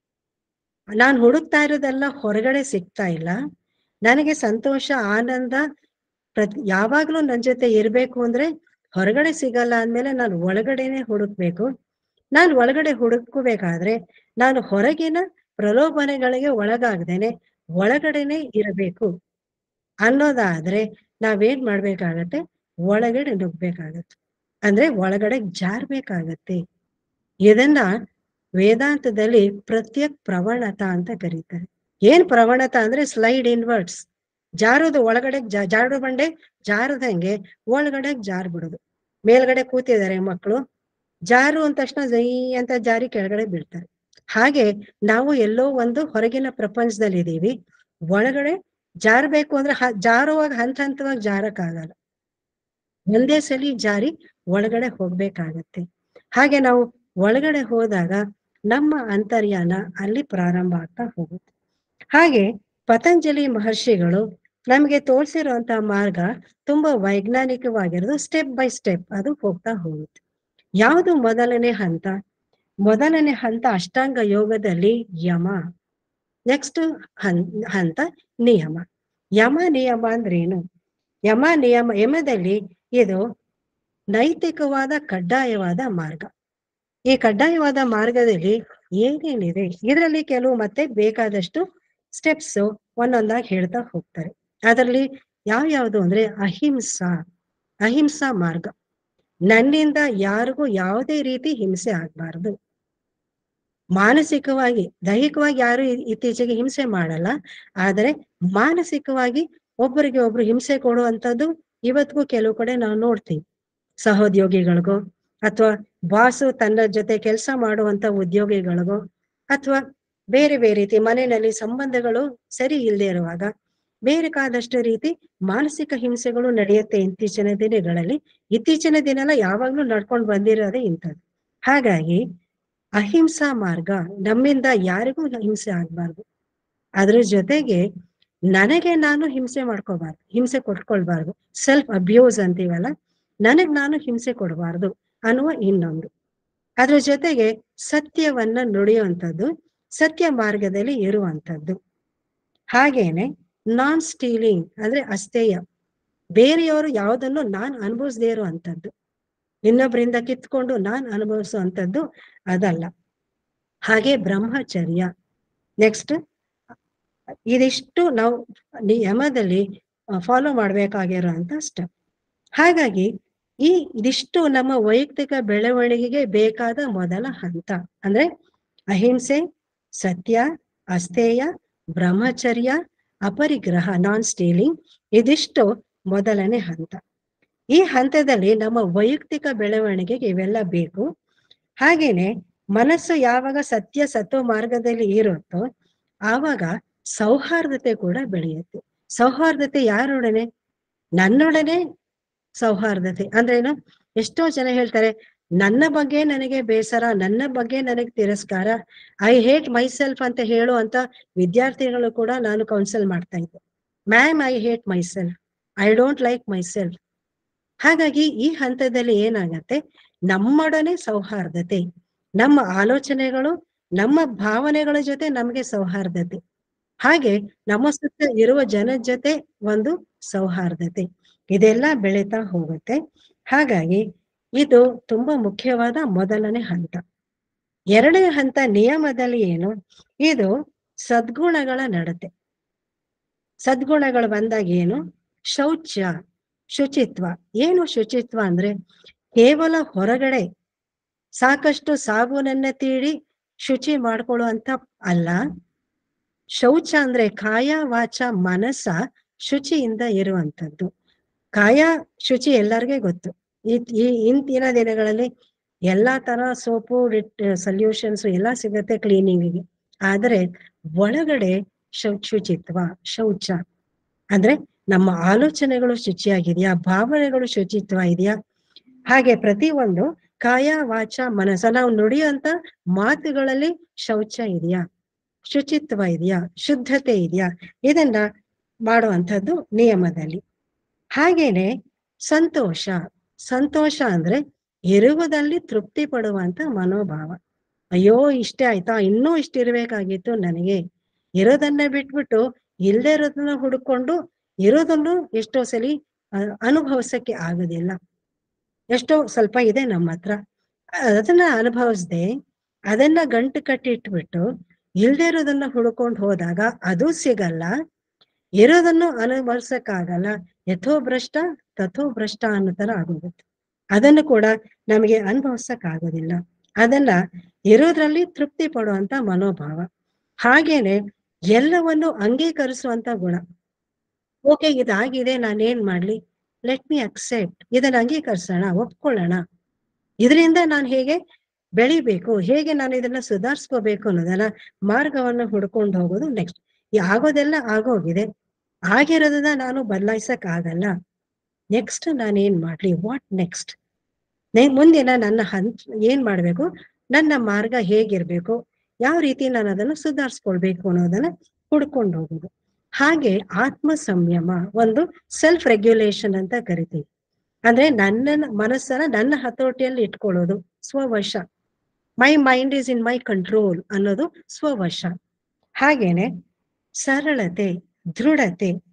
A: ನಾನ್ ಹುಡುಕ್ತಾ ಇರೋದೆಲ್ಲ ಹೊರಗಡೆ ಸಿಗ್ತಾ ಇಲ್ಲ ನನಗೆ ಸಂತೋಷ ಆನಂದ ಪ್ರತಿ ಯಾವಾಗ್ಲೂ ನನ್ ಜೊತೆ ಇರ್ಬೇಕು ಅಂದ್ರೆ ಹೊರಗಡೆ ಸಿಗಲ್ಲ ಅಂದ್ಮೇಲೆ ನಾನು ಒಳಗಡೆನೆ ಹುಡುಕ್ಬೇಕು ನಾನು ಒಳಗಡೆ ಹುಡುಕಬೇಕಾದ್ರೆ ನಾನು ಹೊರಗಿನ ಪ್ರಲೋಭನೆಗಳಿಗೆ ಒಳಗಾಗ್ದೇನೆ ಒಳಗಡೆನೆ ಇರಬೇಕು ಅನ್ನೋದಾದ್ರೆ ನಾವೇನ್ ಮಾಡ್ಬೇಕಾಗತ್ತೆ ಒಳಗಡೆ ನುಗ್ಬೇಕಾಗತ್ತೆ ಅಂದ್ರೆ ಒಳಗಡೆ ಜಾರ್ಬೇಕಾಗತ್ತೆ ಇದನ್ನ ವೇದಾಂತದಲ್ಲಿ ಪ್ರತ್ಯಕ್ ಪ್ರವಣತ ಅಂತ ಕರೀತಾರೆ ಏನ್ ಪ್ರವಣತ ಅಂದ್ರೆ ಸ್ಲೈಡ್ ಇನ್ವರ್ಡ್ಸ್ ಜಾರೋದು ಒಳಗಡೆ ಜಾ- ಜಾರು ಬಂಡೆ ಜಾರದಂಗೆ ಒಳಗಡೆ ಜಾರ್ ಬಿಡೋದು ಮೇಲ್ಗಡೆ ಕೂತಿದ್ದಾರೆ ಮಕ್ಕಳು ಜಾರು ಅಂದ ತಕ್ಷಣ ಜೈ ಅಂತ ಜಾರಿ ಕೆಳಗಡೆ ಬೀಳ್ತಾರೆ ಹಾಗೆ ನಾವು ಎಲ್ಲೋ ಒಂದು ಹೊರಗಿನ ಪ್ರಪಂಚದಲ್ಲಿ ಇದೀವಿ ಒಳಗಡೆ ಜಾರ್ಬೇಕು ಅಂದ್ರೆ ಹ- ಜಾರುವಾಗ ಹಂತ ಹಂತವಾಗಿ ಜಾರಕ್ಕಾಗಲ್ಲ ಒಂದೇ ಸಲಿ ಜಾರಿ ಒಳಗಡೆ ಹೋಗ್ಬೇಕಾಗತ್ತೆ ಹಾಗೆ ನಾವು ಒಳಗಡೆ ಹೋದಾಗ ನಮ್ಮ ಅಂತರ್ಯಾನ ಅಲ್ಲಿ ಪ್ರಾರಂಭ ಆಗ್ತಾ ಹೋಗುತ್ತೆ ಹಾಗೆ ಪತಂಜಲಿ ಮಹರ್ಷಿಗಳು ನಮಗೆ ತೋರಿಸಿರುವಂತ ಮಾರ್ಗ ತುಂಬಾ ವೈಜ್ಞಾನಿಕವಾಗಿರೋದು ಸ್ಟೆಪ್ ಬೈ ಸ್ಟೆಪ್ ಅದು ಹೋಗ್ತಾ ಹೋಗುತ್ತೆ ಯಾವುದು ಮೊದಲನೇ ಹಂತ ಮೊದಲನೇ ಹಂತ ಅಷ್ಟಾಂಗ ಯೋಗದಲ್ಲಿ ಯಮ ನೆಕ್ಸ್ಟ್ ಹಂತ ನಿಯಮ ಯಮ ನಿಯಮ ಅಂದ್ರೇನು ಯಮ ನಿಯಮ ಯಮದಲ್ಲಿ ಇದು ನೈತಿಕವಾದ ಕಡ್ಡಾಯವಾದ ಮಾರ್ಗ ಈ ಕಡ್ಡಾಯವಾದ ಮಾರ್ಗದಲ್ಲಿ ಏನೇನಿದೆ ಇದರಲ್ಲಿ ಕೆಲವು ಮತ್ತೆ ಬೇಕಾದಷ್ಟು ಸ್ಟೆಪ್ಸ್ ಒಂದೊಂದಾಗಿ ಹೇಳ್ತಾ ಹೋಗ್ತಾರೆ ಅದರಲ್ಲಿ ಯಾವ್ಯಾವುದು ಅಂದ್ರೆ ಅಹಿಂಸಾ ಅಹಿಂಸಾ ಮಾರ್ಗ ನನ್ನಿಂದ ಯಾರಿಗೂ ಯಾವುದೇ ರೀತಿ ಹಿಂಸೆ ಆಗ್ಬಾರ್ದು ಮಾನಸಿಕವಾಗಿ ದೈಹಿಕವಾಗಿ ಯಾರು ಇ- ಇತ್ತೀಚೆಗೆ ಹಿಂಸೆ ಮಾಡಲ್ಲ ಆದರೆ ಮಾನಸಿಕವಾಗಿ ಒಬ್ಬರಿಗೆ ಒಬ್ರು ಹಿಂಸೆ ಕೊಡುವಂಥದ್ದು ಇವತ್ತಿಗೂ ಕೆಲವು ಕಡೆ ನಾವು ನೋಡ್ತೀವಿ ಸಹೋದ್ಯೋಗಿಗಳಿಗೋ ಅಥವಾ ಬಾಸು ತನ್ನ ಜೊತೆ ಕೆಲಸ ಮಾಡುವಂತ ಉದ್ಯೋಗಿಗಳಿಗೋ ಅಥವಾ ಬೇರೆ ಬೇರೆ ರೀತಿ ಮನೆಯಲ್ಲಿ ಸಂಬಂಧಗಳು ಸರಿ ಇಲ್ಲದೆ ಇರುವಾಗ ಬೇಕಾದಷ್ಟು ರೀತಿ ಮಾನಸಿಕ ಹಿಂಸೆಗಳು ನಡೆಯುತ್ತೆ ಇತ್ತೀಚಿನ ದಿನಗಳಲ್ಲಿ ಇತ್ತೀಚಿನ ದಿನ ಎಲ್ಲ ಯಾವಾಗ್ಲೂ ನಡ್ಕೊಂಡು ಬಂದಿರೋದೇ ಇಂಥದ್ದು ಹಾಗಾಗಿ ಅಹಿಂಸಾ ಮಾರ್ಗ ನಮ್ಮಿಂದ ಯಾರಿಗೂ ಹಿಂಸೆ ಆಗ್ಬಾರ್ದು ಅದ್ರ ಜೊತೆಗೆ ನನಗೆ ನಾನು ಹಿಂಸೆ ಮಾಡ್ಕೋಬಾರ್ದು ಹಿಂಸೆ ಕೊಟ್ಕೊಳ್ಬಾರ್ದು ಸೆಲ್ಫ್ ಅಬ್ಯೂಸ್ ಅಂತೀವಲ್ಲ ನನಗ್ ನಾನು ಹಿಂಸೆ ಕೊಡಬಾರ್ದು ಅನ್ನುವ ಇನ್ನೊಂದು ಅದ್ರ ಜೊತೆಗೆ ಸತ್ಯವನ್ನ ನುಡಿಯುವಂಥದ್ದು ಸತ್ಯ ಮಾರ್ಗದಲ್ಲಿ ಇರುವಂಥದ್ದು ಹಾಗೇನೆ ನಾನ್ ಸ್ಟೀಲಿಂಗ್ ಅಂದ್ರೆ ಅಸ್ತೇಯ ಬೇರೆಯವರು ಯಾವುದನ್ನು ನಾನ್ ಅನುಭವಿಸದೇ ಇರುವಂಥದ್ದು ಇನ್ನೊಬ್ಬರಿಂದ ಕಿತ್ಕೊಂಡು ನಾನ್ ಅನುಭವಿಸುವಂಥದ್ದು ಅದಲ್ಲ ಹಾಗೆ ಬ್ರಹ್ಮಚರ್ಯ ನೆಕ್ಸ್ಟ್ ಇದಿಷ್ಟು ನಾವು ನಿಯಮದಲ್ಲಿ ಫಾಲೋ ಮಾಡ್ಬೇಕಾಗಿರೋಂಥ ಸ್ಟೆಪ್ ಹಾಗಾಗಿ ಈ ಇದಿಷ್ಟು ನಮ್ಮ ವೈಯಕ್ತಿಕ ಬೆಳವಣಿಗೆಗೆ ಬೇಕಾದ ಮೊದಲ ಹಂತ ಅಂದ್ರೆ ಅಹಿಂಸೆ ಸತ್ಯ ಅಸ್ಥೇಯ ಬ್ರಹ್ಮಚರ್ಯ ಅಪರಿಗ್ರಹ ನಾನ್ ಸ್ಟೀಲಿಂಗ್ ಇದಿಷ್ಟು ಮೊದಲನೇ ಹಂತ ಈ ಹಂತದಲ್ಲಿ ನಮ್ಮ ವೈಯಕ್ತಿಕ ಬೆಳವಣಿಗೆಗೆ ಇವೆಲ್ಲ ಬೇಕು ಹಾಗೇನೆ ಮನಸ್ಸು ಯಾವಾಗ ಸತ್ಯ ಸತ್ವ ಮಾರ್ಗದಲ್ಲಿ ಇರುತ್ತೋ ಆವಾಗ ಸೌಹಾರ್ದತೆ ಕೂಡ ಬೆಳೆಯುತ್ತೆ ಸೌಹಾರ್ದತೆ ಯಾರೊಡನೆ ನನ್ನೊಡನೆ ಸೌಹಾರ್ದತೆ ಅಂದ್ರೇನು ಎಷ್ಟೋ ಜನ ಹೇಳ್ತಾರೆ ನನ್ನ ಬಗ್ಗೆ ನನಗೆ ಬೇಸರ ನನ್ನ ಬಗ್ಗೆ ನನಗೆ ತಿರಸ್ಕಾರ ಐ ಹೇಟ್ ಮೈಸೆಲ್ಫ್ ಅಂತ ಹೇಳುವಂತ ವಿದ್ಯಾರ್ಥಿಗಳು ಕೂಡ ನಾನು ಕೌನ್ಸಿಲ್ ಮಾಡ್ತಾ ಇದ್ದೆ ma'am I hate myself I don't like myself ಹಾಗಾಗಿ ಈ ಹಂತದಲ್ಲಿ ಏನಾಗತ್ತೆ ನಮ್ಮೊಡನೆ ಸೌಹಾರ್ದತೆ ನಮ್ಮ ಆಲೋಚನೆಗಳು ನಮ್ಮ ಭಾವನೆಗಳ ಜೊತೆ ನಮಗೆ ಸೌಹಾರ್ದತೆ ಹಾಗೆ ನಮ್ಮ ಸುತ್ತ ಇರುವ ಜನದ ಜೊತೆ ಒಂದು ಸೌಹಾರ್ದತೆ ಇದೆಲ್ಲ ಬೆಳೀತಾ ಹೋಗುತ್ತೆ ಹಾಗಾಗಿ ಇದು ತುಂಬಾ ಮುಖ್ಯವಾದ ಮೊದಲನೇ ಹಂತ ಎರಡನೇ ಹಂತ ನಿಯಮದಲ್ಲಿ ಏನು ಇದು ಸದ್ಗುಣಗಳ ನಡತೆ ಸದ್ಗುಣಗಳು ಬಂದಾಗ ಏನು ಶೌಚ ಶುಚಿತ್ವ ಏನು ಶುಚಿತ್ವ ಅಂದ್ರೆ ಕೇವಲ ಹೊರಗಡೆ ಸಾಕಷ್ಟು ಸಾಬೂನನ್ನ ತೀಡಿ ಶುಚಿ ಮಾಡ್ಕೊಳ್ಳುವಂತ ಅಲ್ಲ ಶೌಚ ಅಂದ್ರೆ ಕಾಯ ವಾಚ ಮನಸ್ಸ ಶುಚಿಯಿಂದ ಇರುವಂತದ್ದು ಕಾಯ ಶುಚಿ ಎಲ್ಲರಿಗೂ ಗೊತ್ತು ಈ ಈ ಇಂದಿನ ದಿನಗಳಲ್ಲಿ ಎಲ್ಲಾ ತರ ಸೋಪು ಸೊಲ್ಯೂಷನ್ಸ್ ಎಲ್ಲ ಸಿಗತ್ತೆ ಕ್ಲೀನಿಂಗಿಗೆ ಆದ್ರೆ ಒಳಗಡೆ ಶೌ ಶುಚಿತ್ವ ಶೌಚ ಅಂದ್ರೆ ನಮ್ಮ ಆಲೋಚನೆಗಳು ಶುಚಿಯಾಗಿದೆಯಾ ಭಾವನೆಗಳು ಶುಚಿತ್ವ ಇದೆಯಾ ಹಾಗೆ ಪ್ರತಿಯೊಂದು ಕಾಯ ವಾಚ ಮನಸ್ಸ ನಾವು ನುಡಿಯುವಂತ ಮಾತುಗಳಲ್ಲಿ ಶೌಚ ಇದೆಯಾ ಶುಚಿತ್ವ ಇದೆಯಾ ಶುದ್ಧತೆ ಇದೆಯಾ ಇದನ್ನ ಮಾಡುವಂಥದ್ದು ನಿಯಮದಲ್ಲಿ ಹಾಗೇನೆ ಸಂತೋಷ ಸಂತೋಷ ಅಂದ್ರೆ ಇರುವುದಲ್ಲಿ ತೃಪ್ತಿ ಪಡುವಂತ ಮನೋಭಾವ ಅಯ್ಯೋ ಇಷ್ಟೇ ಆಯ್ತಾ ಇನ್ನೂ ಇಷ್ಟಿರ್ಬೇಕಾಗಿತ್ತು ನನಗೆ ಇರೋದನ್ನ ಬಿಟ್ಬಿಟ್ಟು ಇಲ್ಲದೆ ಇರೋದನ್ನ ಹುಡುಕೊಂಡು ಇರೋದನ್ನು ಎಷ್ಟೋ ಸಲಿ ಅಹ್, ಅನುಭವಿಸಕ್ಕೆ ಆಗೋದಿಲ್ಲ ಎಷ್ಟೋ ಸ್ವಲ್ಪ ಇದೆ ನಮ್ಮ ಹತ್ರ ಅದನ್ನ ಅನುಭವಿಸ್ದೆ ಅದನ್ನ ಗಂಟು ಕಟ್ಟಿಟ್ಬಿಟ್ಟು ಇಲ್ದೇ ಇರೋದನ್ನ ಹುಡ್ಕೊಂಡು ಹೋದಾಗ ಅದು ಸಿಗಲ್ಲ ಇರೋದನ್ನು ಅನುಭವಿಸಕ್ಕಾಗಲ್ಲ ಯಥೋ ಭ್ರಷ್ಟ ತಥೋ ಭ್ರಷ್ಟ ಅನ್ನೋ ತರ ಆಗೋಗುತ್ತೆ ಅದನ್ನು ಕೂಡ ನಮಗೆ ಅನುಭವಿಸಕ್ ಆಗೋದಿಲ್ಲ ಅದನ್ನ ಇರೋದ್ರಲ್ಲಿ ತೃಪ್ತಿ ಪಡುವಂತ ಮನೋಭಾವ ಹಾಗೇನೆ ಎಲ್ಲವನ್ನು ಅಂಗೀಕರಿಸುವಂತ ಗುಣ ಓಕೆ ಇದಾಗಿದೆ ನಾನೇನ್ ಮಾಡ್ಲಿ ಲೆಟ್ ಮಿ ಅಕ್ಸೆಪ್ಟ್ ಇದನ್ನ ಅಂಗೀಕರಿಸೋಣ ಒಪ್ಕೊಳ್ಳೋಣ ಇದರಿಂದ ನಾನು ಹೇಗೆ ಬೆಳಿಬೇಕು ಹೇಗೆ ನಾನು ಇದನ್ನ ಸುಧಾರಿಸ್ಕೋಬೇಕು ಅನ್ನೋದನ್ನ ಮಾರ್ಗವನ್ನ ಹುಡ್ಕೊಂಡು ಹೋಗೋದು ನೆಕ್ಸ್ಟ್ ಈ ಆಗೋದೆಲ್ಲ ಆಗೋಗಿದೆ ಆಗಿರೋದನ್ನ ನಾನು ಬದಲಾಯಿಸಕ್ ಆಗಲ್ಲ ನೆಕ್ಸ್ಟ್ ನಾನು ಏನ್ ಮಾಡ್ಲಿ ವಾಟ್ ನೆಕ್ಸ್ಟ್ ಮುಂದಿನ ನನ್ನ ಹಂತ ಏನ್ ಮಾಡ್ಬೇಕು ನನ್ನ ಮಾರ್ಗ ಹೇಗಿರ್ಬೇಕು ಯಾವ ರೀತಿ ನಾನು ಅದನ್ನು ಸುಧಾರಿಸ್ಕೊಳ್ಬೇಕು ಅನ್ನೋದನ್ನ ಹುಡ್ಕೊಂಡು ಹೋಗೋದು ಹಾಗೆ ಆತ್ಮ ಸಂಯಮ ಒಂದು ಸೆಲ್ಫ್ ರೆಗ್ಯುಲೇಷನ್ ಅಂತ ಕರಿತೀವಿ ಅಂದ್ರೆ ನನ್ನ ಮನಸ್ಸನ್ನ ನನ್ನ ಹತೋಟಿಯಲ್ಲಿ ಇಟ್ಕೊಳ್ಳೋದು ಸ್ವವಶ my mind is in my control ಅನ್ನೋದು ಸ್ವವಶ ಹಾಗೇನೆ ಸರಳತೆ ದೃಢತೆ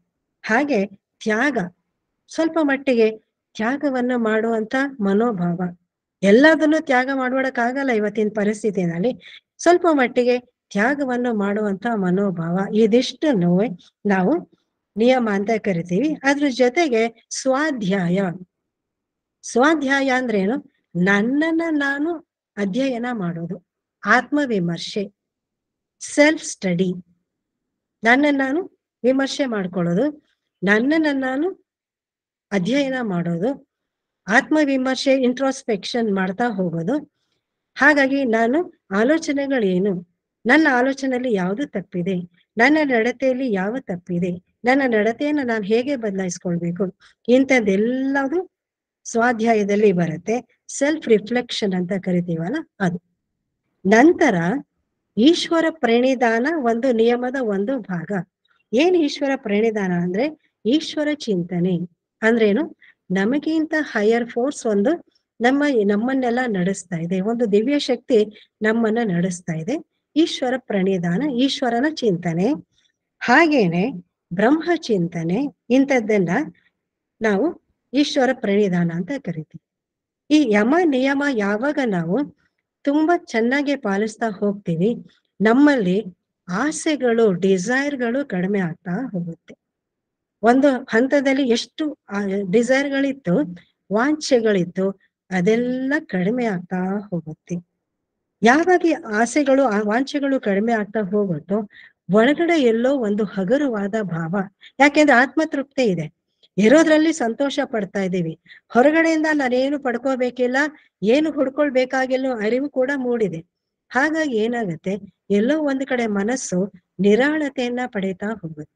A: ಹಾಗೆ ತ್ಯಾಗ ಸ್ವಲ್ಪ ಮಟ್ಟಿಗೆ ತ್ಯಾಗವನ್ನ ಮಾಡುವಂತ ಮನೋಭಾವ ಎಲ್ಲದನ್ನು ತ್ಯಾಗ ಮಾಡ್ಬಿಡಕ್ಕಾಗಲ್ಲ ಇವತ್ತಿನ ಪರಿಸ್ಥಿತಿನಲ್ಲಿ ಸ್ವಲ್ಪ ಮಟ್ಟಿಗೆ ತ್ಯಾಗವನ್ನು ಮಾಡುವಂತ ಮನೋಭಾವ ಇದಿಷ್ಟನ್ನು ನಾವು ನಿಯಮ ಅಂತ ಕರಿತೀವಿ ಅದ್ರ ಜೊತೆಗೆ ಸ್ವಾಧ್ಯಾಯ ಸ್ವಾಧ್ಯಾಯ ಅಂದ್ರೇನು ನನ್ನನ್ನ ನಾನು ಅಧ್ಯಯನ ಮಾಡೋದು ಆತ್ಮವಿಮರ್ಶೆ ಸೆಲ್ಫ್ ಸ್ಟಡಿ ನನ್ನನ್ನು ನಾನು ವಿಮರ್ಶೆ ಮಾಡ್ಕೊಳ್ಳೋದು ನನ್ನನ್ನು ನಾನು ಅಧ್ಯಯನ ಮಾಡೋದು ಆತ್ಮವಿಮರ್ಶೆ ಇಂಟ್ರೋಸ್ಪೆಕ್ಷನ್ ಮಾಡ್ತಾ ಹೋಗೋದು ಹಾಗಾಗಿ ನಾನು ಆಲೋಚನೆಗಳೇನು ನನ್ನ ಆಲೋಚನೆಯಲ್ಲಿ ಯಾವುದು ತಪ್ಪಿದೆ ನನ್ನ ನಡತೆಯಲ್ಲಿ ಯಾವ ತಪ್ಪಿದೆ ನನ್ನ ನಡತೆಯನ್ನು ನಾನು ಹೇಗೆ ಬದಲಾಯಿಸ್ಕೊಳ್ಬೇಕು ಇಂಥದ್ದೆಲ್ಲದು ಸ್ವಾಧ್ಯಾಯದಲ್ಲಿ ಬರುತ್ತೆ ಸೆಲ್ಫ್ ರಿಫ್ಲೆಕ್ಷನ್ ಅಂತ ಕರಿತೀವಲ್ಲ ಅದು ನಂತರ ಈಶ್ವರ ಪ್ರೇಣಿದಾನ ಒಂದು ನಿಯಮದ ಒಂದು ಭಾಗ ಏನ್ ಈಶ್ವರ ಪ್ರೇಣಿದಾನ ಅಂದ್ರೆ ಈಶ್ವರ ಚಿಂತನೆ ಅಂದ್ರೇನು ನಮಗಿಂತ ಹೈಯರ್ ಫೋರ್ಸ್ ಒಂದು ನಮ್ಮ ನಮ್ಮನ್ನೆಲ್ಲ ನಡೆಸ್ತಾ ಇದೆ ಒಂದು ದಿವ್ಯ ಶಕ್ತಿ ನಮ್ಮನ್ನ ನಡೆಸ್ತಾ ಇದೆ ಈಶ್ವರ ಪ್ರಣಿಧಾನ ಈಶ್ವರನ ಚಿಂತನೆ ಹಾಗೇನೆ ಬ್ರಹ್ಮ ಚಿಂತನೆ ಇಂಥದ್ದನ್ನ ನಾವು ಈಶ್ವರ ಪ್ರಣಿಧಾನ ಅಂತ ಕರಿತೀವಿ ಈ ಯಮ ನಿಯಮ ಯಾವಾಗ ನಾವು ತುಂಬಾ ಚೆನ್ನಾಗಿ ಪಾಲಿಸ್ತಾ ಹೋಗ್ತೀವಿ ನಮ್ಮಲ್ಲಿ ಆಸೆಗಳು ಡಿಸೈರ್ಗಳು ಕಡಿಮೆ ಆಗ್ತಾ ಹೋಗುತ್ತೆ ಒಂದು ಹಂತದಲ್ಲಿ ಎಷ್ಟು ಡಿಸೈರ್ಗಳಿತ್ತು ವಾಂಛೆಗಳಿತ್ತು ಅದೆಲ್ಲ ಕಡಿಮೆ ಆಗ್ತಾ ಹೋಗುತ್ತೆ ಯಾವಾಗ ಈ ಆಸೆಗಳು ಆ ವಾಂಛೆಗಳು ಕಡಿಮೆ ಆಗ್ತಾ ಹೋಗುತ್ತೋ ಒಳಗಡೆ ಎಲ್ಲೋ ಒಂದು ಹಗುರವಾದ ಭಾವ ಯಾಕೆಂದ್ರೆ ಆತ್ಮತೃಪ್ತಿ ಇದೆ ಇರೋದ್ರಲ್ಲಿ ಸಂತೋಷ ಪಡ್ತಾ ಇದ್ದೀವಿ ಹೊರಗಡೆಯಿಂದ ನಾನೇನು ಪಡ್ಕೋಬೇಕಿಲ್ಲ ಏನು ಹುಡ್ಕೊಳ್ಬೇಕಾಗಿಲ್ಲ ಅರಿವು ಕೂಡ ಮೂಡಿದೆ ಹಾಗಾಗಿ ಏನಾಗುತ್ತೆ ಎಲ್ಲೋ ಒಂದು ಕಡೆ ಮನಸ್ಸು ನಿರಾಳತೆಯನ್ನ ಪಡೀತಾ ಹೋಗುತ್ತೆ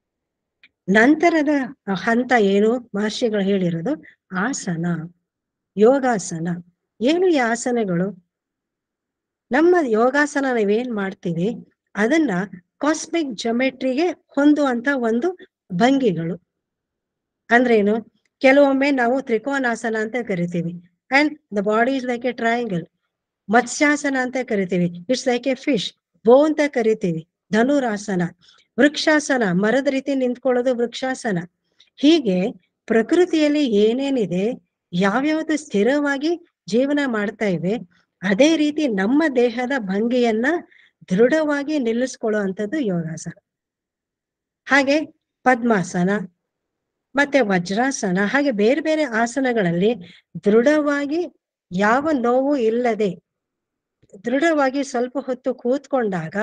A: ನಂತರದ ಹಂತ ಏನು ಮಹರ್ಷಿಗಳು ಹೇಳಿರೋದು ಆಸನ ಯೋಗಾಸನ ಏನು ಈ ಆಸನಗಳು ನಮ್ಮ ಯೋಗಾಸನ ನಾವೇನ್ ಮಾಡ್ತೀವಿ ಅದನ್ನ ಕಾಸ್ಮಿಕ್ ಜೊಮೆಟ್ರಿಗೆ ಹೊಂದುವಂತ ಒಂದು ಭಂಗಿಗಳು ಅಂದ್ರೇನು ಕೆಲವೊಮ್ಮೆ ನಾವು ತ್ರಿಕೋನಾಸನ ಅಂತ ಕರಿತೀವಿ and the body is like a triangle matsyasana ಅಂತ ಕರಿತೀವಿ ಇಟ್ಸ್ ಲೈಕ್ ಎ ಫಿಶ್ ಬೋ ಅಂತ ಕರಿತೀವಿ ಧನುರಾಸನ ವೃಕ್ಷಾಸನ ಮರದ ರೀತಿ ನಿಂತ್ಕೊಳ್ಳೋದು ವೃಕ್ಷಾಸನ ಹೀಗೆ ಪ್ರಕೃತಿಯಲ್ಲಿ ಏನೇನಿದೆ ಯಾವ್ಯಾವ್ದು ಸ್ಥಿರವಾಗಿ ಜೀವನ ಮಾಡ್ತಾ ಇವೆ ಅದೇ ರೀತಿ ನಮ್ಮ ದೇಹದ ಭಂಗಿಯನ್ನ ದೃಢವಾಗಿ ನಿಲ್ಲಿಸ್ಕೊಳ್ಳೋ ಅಂಥದ್ದು ಯೋಗಾಸನ ಹಾಗೆ ಪದ್ಮಾಸನ ಮತ್ತೆ ವಜ್ರಾಸನ ಹಾಗೆ ಬೇರೆ ಬೇರೆ ಆಸನಗಳಲ್ಲಿ ದೃಢವಾಗಿ ಯಾವ ನೋವು ಇಲ್ಲದೆ ದೃಢವಾಗಿ ಸ್ವಲ್ಪ ಹೊತ್ತು ಕೂತ್ಕೊಂಡಾಗ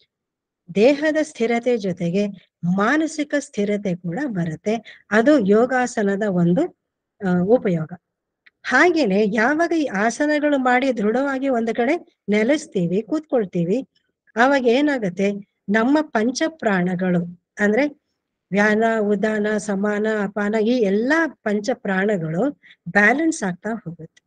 A: ದೇಹದ ಸ್ಥಿರತೆ ಜೊತೆಗೆ ಮಾನಸಿಕ ಸ್ಥಿರತೆ ಕೂಡ ಬರುತ್ತೆ ಅದು ಯೋಗಾಸನದ ಒಂದು ಉಪಯೋಗ ಹಾಗೇನೆ ಯಾವಾಗ ಈ ಆಸನಗಳು ಮಾಡಿ ದೃಢವಾಗಿ ಒಂದು ಕಡೆ ನೆಲೆಸ್ತೀವಿ ಕೂತ್ಕೊಳ್ತೀವಿ ಆವಾಗ ಏನಾಗುತ್ತೆ ನಮ್ಮ ಪಂಚ ಪ್ರಾಣಗಳು ಅಂದ್ರೆ ವ್ಯಾನ ಉದಾನ ಸಮಾನ ಅಪಾನ ಈ ಎಲ್ಲಾ ಪಂಚ ಪ್ರಾಣಗಳು ಬ್ಯಾಲೆನ್ಸ್ ಆಗ್ತಾ ಹೋಗುತ್ತೆ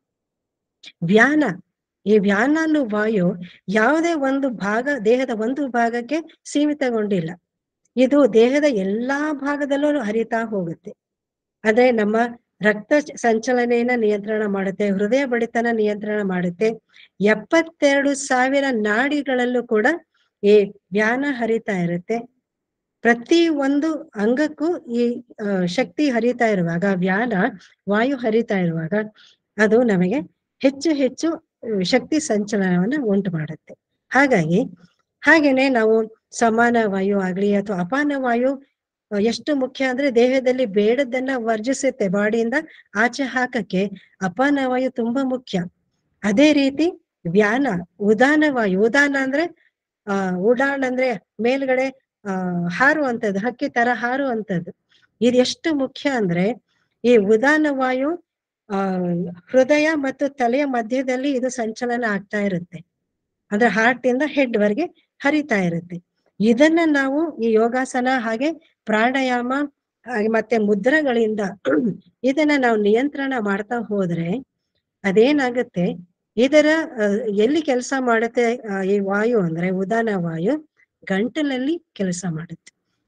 A: ವ್ಯಾನ ಈ ವ್ಯಾನ ಅನ್ನೋ ವಾಯು ಯಾವುದೇ ಒಂದು ಭಾಗ ದೇಹದ ಒಂದು ಭಾಗಕ್ಕೆ ಸೀಮಿತಗೊಂಡಿಲ್ಲ ಇದು ದೇಹದ ಎಲ್ಲಾ ಭಾಗದಲ್ಲೂ ಹರಿತಾ ಹೋಗುತ್ತೆ ಅಂದ್ರೆ ನಮ್ಮ ರಕ್ತ ಸಂಚಲನೆಯನ್ನ ನಿಯಂತ್ರಣ ಮಾಡುತ್ತೆ ಹೃದಯ ಬಡಿತನ ನಿಯಂತ್ರಣ ಮಾಡುತ್ತೆ ಎಪ್ಪತ್ತೆರಡು ಸಾವಿರ ನಾಡಿಗಳಲ್ಲೂ ಕೂಡ ಈ ವ್ಯಾನ ಹರಿತಾ ಇರುತ್ತೆ ಪ್ರತಿ ಒಂದು ಅಂಗಕ್ಕೂ ಈ ಶಕ್ತಿ ಹರಿತಾ ಇರುವಾಗ ವ್ಯಾನ ವಾಯು ಹರಿತಾ ಇರುವಾಗ ಅದು ನಮಗೆ ಹೆಚ್ಚು ಹೆಚ್ಚು ಶಕ್ತಿ ಸಂಚಲನವನ್ನ ಉಂಟು ಮಾಡುತ್ತೆ ಹಾಗಾಗಿ ಹಾಗೇನೆ ನಾವು ಸಮಾನ ವಾಯು ಆಗ್ಲಿ ಅಥವಾ ಅಪಾನ ವಾಯು ಎಷ್ಟು ಮುಖ್ಯ ಅಂದ್ರೆ ದೇಹದಲ್ಲಿ ಬೇಡದನ್ನ ವರ್ಜಿಸುತ್ತೆ ಬಾಡಿಯಿಂದ ಆಚೆ ಹಾಕಕ್ಕೆ ಅಪಾನ ವಾಯು ತುಂಬಾ ಮುಖ್ಯ ಅದೇ ರೀತಿ ವ್ಯಾನ ಉದಾನ ವಾಯು ಉದಾನ ಅಂದ್ರೆ ಆ ಉಡಾಣ್ ಅಂದ್ರೆ ಮೇಲ್ಗಡೆ ಆ ಹಾರುವಂಥದ್ದು ಹಕ್ಕಿ ತರ ಹಾರುವಂಥದ್ದು ಇದು ಎಷ್ಟು ಮುಖ್ಯ ಅಂದ್ರೆ ಈ ಉದಾನ ವಾಯು ಆ ಹೃದಯ ಮತ್ತು ತಲೆಯ ಮಧ್ಯದಲ್ಲಿ ಇದು ಸಂಚಲನ ಆಗ್ತಾ ಇರುತ್ತೆ ಅಂದ್ರೆ ಹಾರ್ಟ್ ಇಂದ ಹೆಡ್ ವರೆಗೆ ಹರಿತಾ ಇರುತ್ತೆ ಇದನ್ನ ನಾವು ಈ ಯೋಗಾಸನ ಹಾಗೆ ಪ್ರಾಣಾಯಾಮ ಮತ್ತೆ ಮುದ್ರಗಳಿಂದ ಇದನ್ನ ನಾವು ನಿಯಂತ್ರಣ ಮಾಡ್ತಾ ಹೋದ್ರೆ ಅದೇನಾಗುತ್ತೆ ಇದರ ಎಲ್ಲಿ ಕೆಲಸ ಮಾಡುತ್ತೆ ಈ ವಾಯು ಅಂದ್ರೆ ಉದಾನ ವಾಯು ಗಂಟಲಲ್ಲಿ ಕೆಲಸ ಮಾಡುತ್ತೆ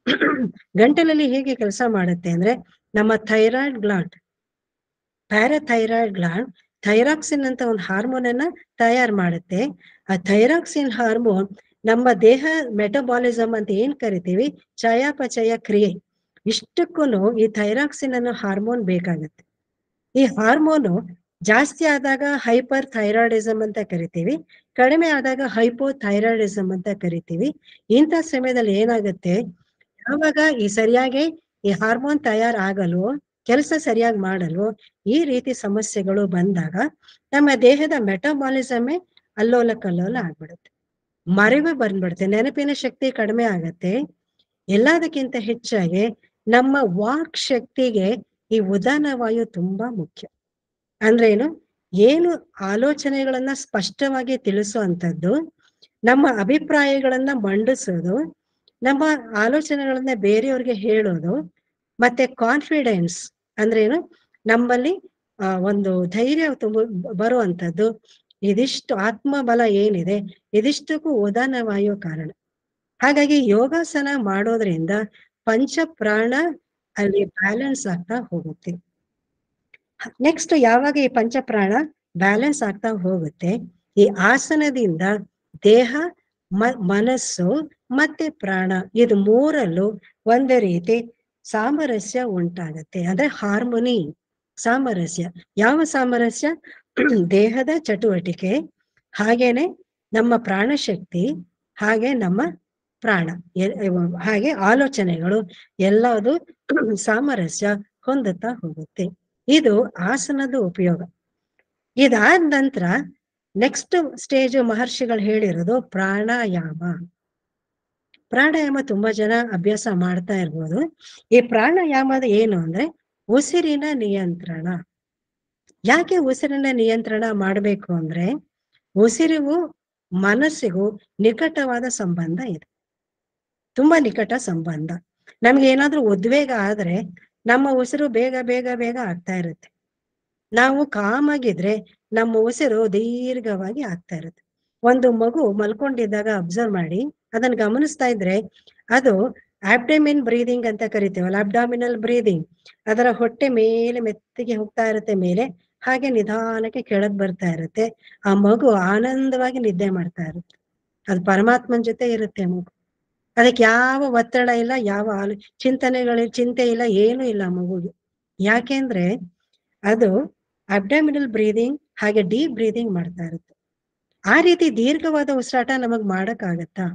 A: ಗಂಟಲಲ್ಲಿ ಹೇಗೆ ಕೆಲಸ ಮಾಡುತ್ತೆ ಅಂದ್ರೆ ನಮ್ಮ thyroid gland parathyroid gland thyroxine ಅಂತ ಒಂದು ಹಾರ್ಮೋನ್ ಅನ್ನ ತಯಾರು ಮಾಡುತ್ತೆ ಆ ಥೈರಾಕ್ಸಿನ್ ಹಾರ್ಮೋನ್ ನಮ್ಮ ದೇಹ ಮೆಟಬಾಲಿಸಮ್ ಅಂತ ಏನ್ ಕರಿತೀವಿ ಚಯಾಪಚಯ ಕ್ರಿಯೆ ಇಷ್ಟಕ್ಕೂನು ಈ ಥೈರಾಕ್ಸಿನ್ ಅನ್ನೋ ಹಾರ್ಮೋನ್ ಬೇಕಾಗುತ್ತೆ ಈ ಹಾರ್ಮೋನು ಜಾಸ್ತಿ ಆದಾಗ ಹೈಪರ್ ಥೈರಾಯ್ಡಿಸಮ್ ಅಂತ ಕರಿತೀವಿ ಕಡಿಮೆ ಆದಾಗ ಹೈಪೋ ಥೈರಾಯ್ಡಿಸಮ್ ಅಂತ ಕರಿತೀವಿ ಇಂಥ ಸಮಯದಲ್ಲಿ ಏನಾಗುತ್ತೆ ಯಾವಾಗ ಈ ಸರಿಯಾಗಿ ಈ ಹಾರ್ಮೋನ್ ತಯಾರಾಗಲು ಕೆಲಸ ಸರಿಯಾಗಿ ಮಾಡಲು ಈ ರೀತಿ ಸಮಸ್ಯೆಗಳು ಬಂದಾಗ ನಮ್ಮ ದೇಹದ ಮೆಟಬಾಲಿಸಮೇ ಅಲ್ಲೋಲ ಕಲ್ಲೋಲ ಆಗ್ಬಿಡುತ್ತೆ ಮರೆವು ಬಂದ್ಬಿಡುತ್ತೆ ನೆನಪಿನ ಶಕ್ತಿ ಕಡಿಮೆ ಆಗತ್ತೆ ಎಲ್ಲದಕ್ಕಿಂತ ಹೆಚ್ಚಾಗಿ ನಮ್ಮ ವಾಕ್ ಶಕ್ತಿಗೆ ಈ ಉದಾನ ವಾಯು ತುಂಬಾ ಮುಖ್ಯ ಅಂದ್ರೆ ಏನು ಏನು ಆಲೋಚನೆಗಳನ್ನ ಸ್ಪಷ್ಟವಾಗಿ ತಿಳಿಸುವಂಥದ್ದು ನಮ್ಮ ಅಭಿಪ್ರಾಯಗಳನ್ನ ಮಂಡಿಸೋದು ನಮ್ಮ ಆಲೋಚನೆಗಳನ್ನ ಬೇರೆಯವ್ರಿಗೆ ಹೇಳೋದು ಮತ್ತೆ ಕಾನ್ಫಿಡೆನ್ಸ್ ಅಂದ್ರೆ ಏನು ನಮ್ಮಲ್ಲಿ ಆ, ಒಂದು ಧೈರ್ಯ ತುಂಬ ಬರುವಂಥದ್ದು ಇದಿಷ್ಟು ಆತ್ಮಬಲ ಏನಿದೆ ಇದಿಷ್ಟಕ್ಕೂ ಉದಾನ ವಾಯು ಕಾರಣ ಹಾಗಾಗಿ ಯೋಗಾಸನ ಮಾಡೋದ್ರಿಂದ ಪಂಚ ಪ್ರಾಣ ಅಲ್ಲಿ ಬ್ಯಾಲೆನ್ಸ್ ಆಗ್ತಾ ಹೋಗುತ್ತೆ ನೆಕ್ಸ್ಟ್ ಯಾವಾಗ ಈ ಪಂಚಪ್ರಾಣ ಬ್ಯಾಲೆನ್ಸ್ ಆಗ್ತಾ ಹೋಗುತ್ತೆ ಈ ಆಸನದಿಂದ ದೇಹ ಮ- ಮನಸ್ಸು ಮತ್ತೆ ಪ್ರಾಣ ಇದು ಮೂರಲ್ಲೂ ಒಂದು ರೀತಿ ಸಾಮರಸ್ಯ ಉಂಟಾಗತ್ತೆ ಅಂದ್ರೆ ಹಾರ್ಮೋನಿ ಸಾಮರಸ್ಯ ಯಾವ ಸಾಮರಸ್ಯ ದೇಹದ ಚಟುವಟಿಕೆ ಹಾಗೇನೆ ನಮ್ಮ ಪ್ರಾಣಶಕ್ತಿ ಹಾಗೆ ನಮ್ಮ ಪ್ರಾಣ ಎ- ಎ- ಹಾಗೆ ಆಲೋಚನೆಗಳು ಎಲ್ಲದು ಸಾಮರಸ್ಯ ಹೊಂದುತ್ತಾ ಹೋಗುತ್ತೆ ಇದು ಆಸನದ ಉಪಯೋಗ ಇದಾದ ನಂತರ ನೆಕ್ಸ್ಟ್ ಸ್ಟೇಜ್ ಮಹರ್ಷಿಗಳು ಹೇಳಿರೋದು ಪ್ರಾಣಾಯಾಮ ಪ್ರಾಣಾಯಾಮ ತುಂಬಾ ಜನ ಅಭ್ಯಾಸ ಮಾಡ್ತಾ ಇರ್ಬೋದು ಈ ಪ್ರಾಣಾಯಾಮದ ಏನು ಅಂದ್ರೆ ಉಸಿರಿನ ನಿಯಂತ್ರಣ ಯಾಕೆ ಉಸಿರಿನ ನಿಯಂತ್ರಣ ಮಾಡಬೇಕು ಅಂದ್ರೆ ಉಸಿರಿಗೂ ಮನಸ್ಸಿಗೂ ನಿಕಟವಾದ ಸಂಬಂಧ ಇದೆ ತುಂಬಾ ನಿಕಟ ಸಂಬಂಧ ನಮ್ಗೆ ಏನಾದ್ರೂ ಉದ್ವೇಗ ಆದ್ರೆ ನಮ್ಮ ಉಸಿರು ಬೇಗ ಬೇಗ ಬೇಗ ಆಗ್ತಾ ಇರುತ್ತೆ ನಾವು ಕಾಮಾಗಿದ್ರೆ ನಮ್ಮ ಉಸಿರು ದೀರ್ಘವಾಗಿ ಆಗ್ತಾ ಇರುತ್ತೆ ಒಂದು ಮಗು ಮಲ್ಕೊಂಡಿದ್ದಾಗ ಅಬ್ಸರ್ವ್ ಮಾಡಿ ಅದನ್ನ ಗಮನಿಸ್ತಾ ಇದ್ರೆ ಅದು ಆಬ್ಡಮಿನ್ ಬ್ರೀದಿಂಗ್ ಅಂತ ಕರಿತೀವಲ್ಲ ಅಬ್ಡಾಮಿನಲ್ ಬ್ರೀದಿಂಗ್ ಅದರ ಹೊಟ್ಟೆ ಮೇಲೆ ಮೆತ್ತಿಗೆ ಹೋಗ್ತಾ ಇರುತ್ತೆ ಮೇಲೆ ಹಾಗೆ ನಿಧಾನಕ್ಕೆ ಕೆಳಗ್ ಬರ್ತಾ ಇರುತ್ತೆ ಆ ಮಗು ಆನಂದವಾಗಿ ನಿದ್ದೆ ಮಾಡ್ತಾ ಇರುತ್ತೆ ಅದು ಪರಮಾತ್ಮನ ಜೊತೆ ಇರುತ್ತೆ ಮಗು ಅದಕ್ಕೆ ಯಾವ ಒತ್ತಡ ಇಲ್ಲ ಯಾವ ಆಲೋ ಚಿಂತನೆಗಳ ಚಿಂತೆ ಇಲ್ಲ ಏನು ಇಲ್ಲ ಮಗುಗೆ ಯಾಕೆಂದ್ರೆ ಅದು ಅಬ್ಡಮಿನಲ್ ಬ್ರೀದಿಂಗ್ ಹಾಗೆ ಡೀಪ್ ಬ್ರೀದಿಂಗ್ ಮಾಡ್ತಾ ಇರುತ್ತೆ ಆ ರೀತಿ ದೀರ್ಘವಾದ ಉಸಿರಾಟ ನಮಗ್ ಮಾಡಕ್ಕಾಗತ್ತಾ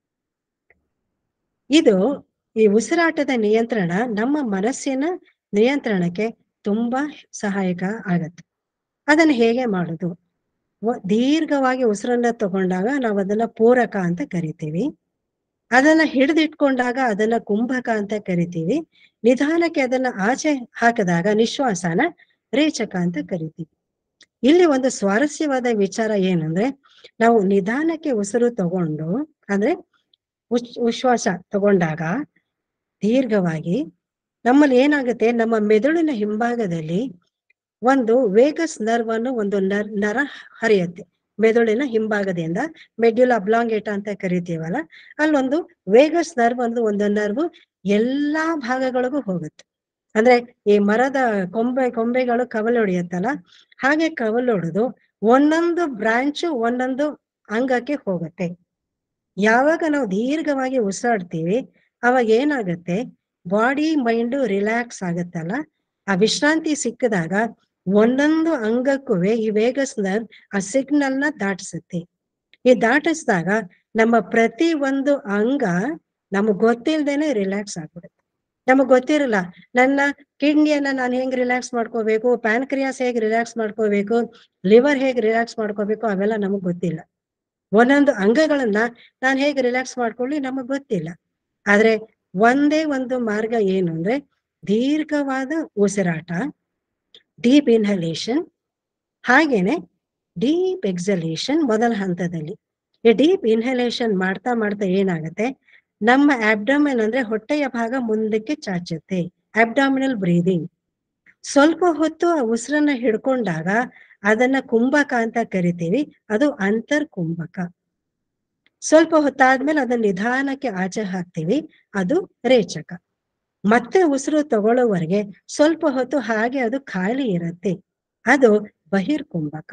A: ಇದು ಈ ಉಸಿರಾಟದ ನಿಯಂತ್ರಣ ನಮ್ಮ ಮನಸ್ಸಿನ ನಿಯಂತ್ರಣಕ್ಕೆ ತುಂಬಾ ಸಹಾಯಕ ಆಗತ್ತೆ ಅದನ್ನ ಹೇಗೆ ಮಾಡುದು ವ- ದೀರ್ಘವಾಗಿ ಉಸಿರನ್ನ ತಗೊಂಡಾಗ ನಾವು ಅದನ್ನ ಪೂರಕ ಅಂತ ಕರಿತೀವಿ ಅದನ್ನ ಹಿಡಿದಿಟ್ಕೊಂಡಾಗ ಅದನ್ನ ಕುಂಭಕ ಅಂತ ಕರಿತೀವಿ ನಿಧಾನಕ್ಕೆ ಅದನ್ನ ಆಚೆ ಹಾಕಿದಾಗ ನಿಶ್ವಾಸನ ರೇಚಕ ಅಂತ ಕರಿತೀವಿ ಇಲ್ಲಿ ಒಂದು ಸ್ವಾರಸ್ಯವಾದ ವಿಚಾರ ಏನಂದ್ರೆ ನಾವು ನಿಧಾನಕ್ಕೆ ಉಸಿರು ತಗೊಂಡು ಅಂದ್ರೆ ಉಶ್ ಉಶ್ವಾಸ ತಗೊಂಡಾಗ ದೀರ್ಘವಾಗಿ ನಮ್ಮಲ್ಲಿ ಏನಾಗುತ್ತೆ ನಮ್ಮ ಮೆದುಳಿನ ಹಿಂಭಾಗದಲ್ಲಿ ಒಂದು ವೇಗಸ್ ನರ್ವ್ ಅನ್ನು ಒಂದು ನರ್ ನರ ಹರಿಯುತ್ತೆ ಮೆದುಳಿನ ಹಿಂಭಾಗದಿಂದ ಮೆಡ್ಯುಲ್ ಅಬ್ಲಾಂಗೇಟ ಅಂತ ಕರಿತೀವಲ್ಲ ಅಲ್ಲೊಂದು ವೇಗಸ್ ನರ್ವ್ ಒಂದು ಒಂದು ನರ್ವ್ ಎಲ್ಲಾ ಭಾಗಗಳಿಗೂ ಹೋಗುತ್ತೆ ಅಂದ್ರೆ ಈ ಮರದ ಕೊಂಬೆ ಕೊಂಬೆಗಳು ಕವಲೊಡೆಯುತ್ತಲ್ಲ ಹಾಗೆ ಕವಲೊಡೆದು ಒಂದೊಂದು ಬ್ರಾಂಚು ಒಂದೊಂದು ಅಂಗಕ್ಕೆ ಹೋಗುತ್ತೆ ಯಾವಾಗ ನಾವು ದೀರ್ಘವಾಗಿ ಉಸಿರಾಡ್ತೀವಿ ಅವಾಗ ಏನಾಗುತ್ತೆ ಬಾಡಿ ಮೈಂಡ್ ರಿಲ್ಯಾಕ್ಸ್ ಆಗುತ್ತಲ್ಲ ಆ ವಿಶ್ರಾಂತಿ ಸಿಕ್ಕಿದಾಗ ಒಂದೊಂದು ಅಂಗಕ್ಕೂ ಈ ವೇಗಸ್ ನರ್ವ್ ಆ ಸಿಗ್ನಲ್ ನ ದಾಟಿಸುತ್ತೆ ಈ ದಾಟಿಸಿದಾಗ ನಮ್ಮ ಪ್ರತಿ ಒಂದು ಅಂಗ ನಮಗ್ ಗೊತ್ತಿಲ್ದೇನೆ ರಿಲ್ಯಾಕ್ಸ್ ಆಗ್ಬಿಡುತ್ತೆ ನಮಗ್ ಗೊತ್ತಿರಲ್ಲ ನನ್ನ ಕಿಡ್ನಿಯನ್ನ ನಾನು ಹೆಂಗ್ ರಿಲ್ಯಾಕ್ಸ್ ಮಾಡ್ಕೋಬೇಕು ಪ್ಯಾನ್ಕ್ರಿಯಾಸ್ ಹೇಗ್ ರಿಲ್ಯಾಕ್ಸ್ ಮಾಡ್ಕೋಬೇಕು ಲಿವರ್ ಹೇಗ್ ರಿಲ್ಯಾಕ್ಸ್ ಮಾಡ್ಕೋಬೇಕು ಅವೆಲ್ಲ ನಮಗ್ ಗೊತ್ತಿಲ್ಲ ಒಂದೊಂದು ಅಂಗಗಳನ್ನ ನಾನು ಹೇಗೆ ರಿಲ್ಯಾಕ್ಸ್ ಮಾಡ್ಕೊಳ್ಳಿ ನಮಗ್ ಗೊತ್ತಿಲ್ಲ ಆದ್ರೆ ಒಂದೇ ಒಂದು ಮಾರ್ಗ ಏನು ಅಂದ್ರೆ ದೀರ್ಘವಾದ ಉಸಿರಾಟ ಡೀಪ್ ಇನ್ಹಲೇಷನ್ ಹಾಗೇನೆ ಡೀಪ್ ಎಕ್ಸಲೇಷನ್ ಮೊದಲ ಹಂತದಲ್ಲಿ ಈ ಡೀಪ್ ಇನ್ಹಲೇಷನ್ ಮಾಡ್ತಾ ಮಾಡ್ತಾ ಏನಾಗುತ್ತೆ ನಮ್ಮ ಅಬ್ಡಮಿನ್ ಅಂದ್ರೆ ಹೊಟ್ಟೆಯ ಭಾಗ ಮುಂದಕ್ಕೆ ಚಾಚುತ್ತೆ ಅಬ್ಡಾಮಿನಲ್ ಬ್ರೀದಿಂಗ್ ಸ್ವಲ್ಪ ಹೊತ್ತು ಆ ಉಸಿರನ್ನ ಹಿಡ್ಕೊಂಡಾಗ ಅದನ್ನ ಕುಂಭಕ ಅಂತ ಕರಿತೀವಿ ಅದು ಅಂತರ್ ಕುಂಭಕ ಸ್ವಲ್ಪ ಹೊತ್ತಾದ್ಮೇಲೆ ಅದನ್ನ ನಿಧಾನಕ್ಕೆ ಆಚೆ ಹಾಕ್ತೀವಿ ಅದು ರೇಚಕ ಮತ್ತೆ ಉಸಿರು ತಗೊಳ್ಳೋವರೆಗೆ ಸ್ವಲ್ಪ ಹೊತ್ತು ಹಾಗೆ ಅದು ಖಾಲಿ ಇರುತ್ತೆ ಅದು ಬಹಿರ್ಕುಂಭಕ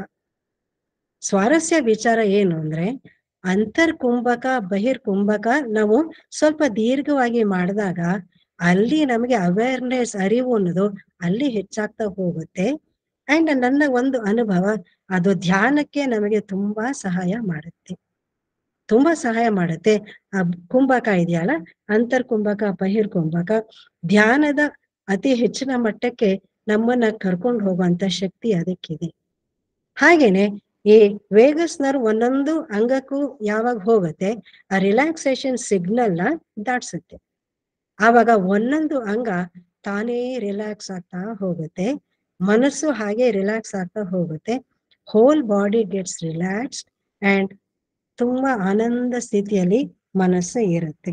A: ಸ್ವಾರಸ್ಯ ವಿಚಾರ ಏನು ಅಂದ್ರೆ ಅಂತರ್ ಕುಂಭಕ ಬಹಿರ್ಕುಂಭಕ ನಾವು ಸ್ವಲ್ಪ ದೀರ್ಘವಾಗಿ ಮಾಡಿದಾಗ ಅಲ್ಲಿ ನಮಗೆ ಅವೇರ್ನೆಸ್ ಅರಿವು ಅನ್ನೋದು ಅಲ್ಲಿ ಹೆಚ್ಚಾಗ್ತಾ ಹೋಗುತ್ತೆ ಅಂಡ್ ನನ್ನ ಒಂದು ಅನುಭವ ಅದು ಧ್ಯಾನಕ್ಕೆ ನಮಗೆ ತುಂಬಾ ಸಹಾಯ ಮಾಡುತ್ತೆ ತುಂಬಾ ಸಹಾಯ ಮಾಡುತ್ತೆ ಆ ಕುಂಭಕ ಇದೆಯಲ್ಲ ಅಂತರ್ ಕುಂಭಕ ಬಹಿರ್ ಕುಂಭಕ ಧ್ಯಾನದ ಅತಿ ಹೆಚ್ಚಿನ ಮಟ್ಟಕ್ಕೆ ನಮ್ಮನ್ನ ಕರ್ಕೊಂಡು ಹೋಗುವಂತ ಶಕ್ತಿ ಅದಕ್ಕಿದೆ ಹಾಗೇನೆ ಈ ವೇಗಸ್ ನರ್ವ್ ಒಂದೊಂದು ಅಂಗಕ್ಕೂ ಯಾವಾಗ ಹೋಗುತ್ತೆ ಆ ರಿಲ್ಯಾಕ್ಸೇಷನ್ ಸಿಗ್ನಲ್ ನ ದಾಟ್ಸುತ್ತೆ ಆವಾಗ ಒಂದೊಂದು ಅಂಗ ತಾನೇ ರಿಲ್ಯಾಕ್ಸ್ ಆಗ್ತಾ ಹೋಗುತ್ತೆ ಮನಸ್ಸು ಹಾಗೆ ರಿಲ್ಯಾಕ್ಸ್ ಆಗ್ತಾ ಹೋಗುತ್ತೆ whole body gets relaxed and ತುಂಬಾ ಆನಂದ ಸ್ಥಿತಿಯಲ್ಲಿ ಮನಸ್ಸು ಇರುತ್ತೆ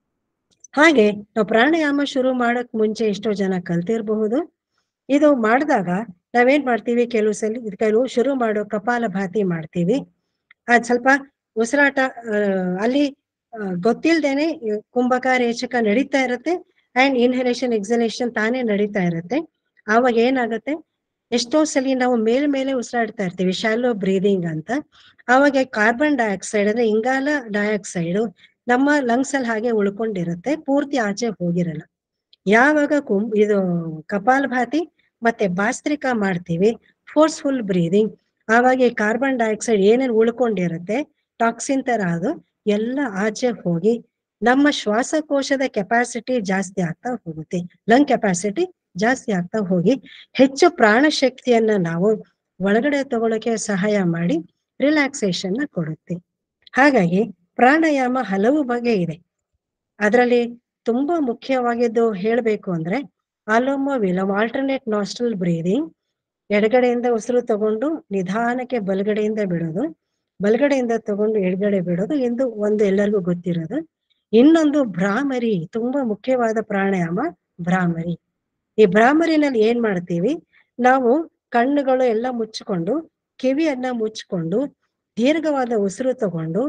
A: ಹಾಗೆ ನಾವು ಪ್ರಾಣಾಯಾಮ ಶುರು ಮಾಡಕ್ ಮುಂಚೆ ಎಷ್ಟೋ ಜನ ಕಲ್ತಿರಬಹುದು ಇದು ಮಾಡಿದಾಗ ನಾವೇನ್ ಮಾಡ್ತೀವಿ ಕೆಲವು ಸಲ ಕೆಲವು ಶುರು ಮಾಡೋ ಕಪಾಲ ಭಾತಿ ಮಾಡ್ತೀವಿ ಅದ್ ಸ್ವಲ್ಪ ಉಸಿರಾಟ ಅಲ್ಲಿ ಗೊತ್ತಿಲ್ದೇನೆ ಕುಂಭಕ ರೇಚಕ ನಡೀತಾ ಇರುತ್ತೆ ಅಂಡ್ ಇನ್ಹಲೇಷನ್ ಎಕ್ಸಲೇಷನ್ ತಾನೇ ನಡೀತಾ ಇರುತ್ತೆ ಆವಾಗ ಏನಾಗುತ್ತೆ ಎಷ್ಟೋ ಸಲ ನಾವು ಮೇಲ್ ಮೇಲೆ ಉಸಿರಾಡ್ತಾ ಇರ್ತೀವಿ ಶಾಲೋ ಬ್ರೀದಿಂಗ್ ಅಂತ ಆವಾಗ ಕಾರ್ಬನ್ ಡೈಆಕ್ಸೈಡ್ ಅಂದ್ರೆ ಇಂಗಾಲ ಡೈಆಕ್ಸೈಡ್ ನಮ್ಮ ಲಂಗ್ಸ್ ಅಲ್ಲಿ ಹಾಗೆ ಉಳ್ಕೊಂಡಿರುತ್ತೆ ಪೂರ್ತಿ ಆಚೆ ಹೋಗಿರಲ್ಲ ಯಾವಾಗ ಕುಂ ಇದು ಕಪಾಲಭಾತಿ ಮತ್ತೆ ಬಾಸ್ತ್ರಿಕಾ ಮಾಡ್ತೀವಿ ಫೋರ್ಸ್ಫುಲ್ ಬ್ರೀದಿಂಗ್ ಆವಾಗ ಈ ಕಾರ್ಬನ್ ಡೈಆಕ್ಸೈಡ್ ಏನೇನು ಉಳ್ಕೊಂಡಿರುತ್ತೆ ಟಾಕ್ಸಿನ್ ತರ ಅದು ಎಲ್ಲ ಆಚೆ ಹೋಗಿ ನಮ್ಮ ಶ್ವಾಸಕೋಶದ ಕೆಪಾಸಿಟಿ ಜಾಸ್ತಿ ಆಗ್ತಾ ಹೋಗುತ್ತೆ ಲಂಗ್ ಕೆಪಾಸಿಟಿ ಜಾಸ್ತಿ ಆಗ್ತಾ ಹೋಗಿ ಹೆಚ್ಚು ಪ್ರಾಣ ಶಕ್ತಿಯನ್ನ ನಾವು ಒಳಗಡೆ ತಗೊಳಕ್ಕೆ ಸಹಾಯ ಮಾಡಿ ರಿಲ್ಯಾಕ್ಸೇಷನ್ ನ ಕೊಡುತ್ತೆ ಹಾಗಾಗಿ ಪ್ರಾಣಾಯಾಮ ಹಲವು ಬಗೆ ಇದೆ ಅದರಲ್ಲಿ ತುಂಬಾ ಮುಖ್ಯವಾಗಿದ್ದು ಹೇಳಬೇಕು ಅಂದ್ರೆ ಅಲೋಮ ವಿಲೋಮ ಆಲ್ಟರ್ನೇಟ್ ನಾಸ್ಟ್ರಲ್ ಬ್ರೀದಿಂಗ್ ಎಡಗಡೆಯಿಂದ ಉಸಿರು ತಗೊಂಡು ನಿಧಾನಕ್ಕೆ ಬಲಗಡೆಯಿಂದ ಬಿಡೋದು ಬಲಗಡೆಯಿಂದ ತಗೊಂಡು ಎಡಗಡೆ ಬಿಡೋದು ಎಂದು ಒಂದು ಎಲ್ಲರಿಗೂ ಗೊತ್ತಿರೋದು ಇನ್ನೊಂದು ಭ್ರಾಮರಿ ತುಂಬಾ ಮುಖ್ಯವಾದ ಪ್ರಾಣಾಯಾಮ ಭ್ರಾಮರಿ ಈ ಭ್ರಾಮರಿನಲ್ಲಿ ಏನ್ ಮಾಡ್ತೀವಿ ನಾವು ಕಣ್ಣುಗಳು ಎಲ್ಲ ಮುಚ್ಚಿಕೊಂಡು ಕಿವಿಯನ್ನ ಮುಚ್ಚಿಕೊಂಡು ದೀರ್ಘವಾದ ಉಸಿರು ತಗೊಂಡು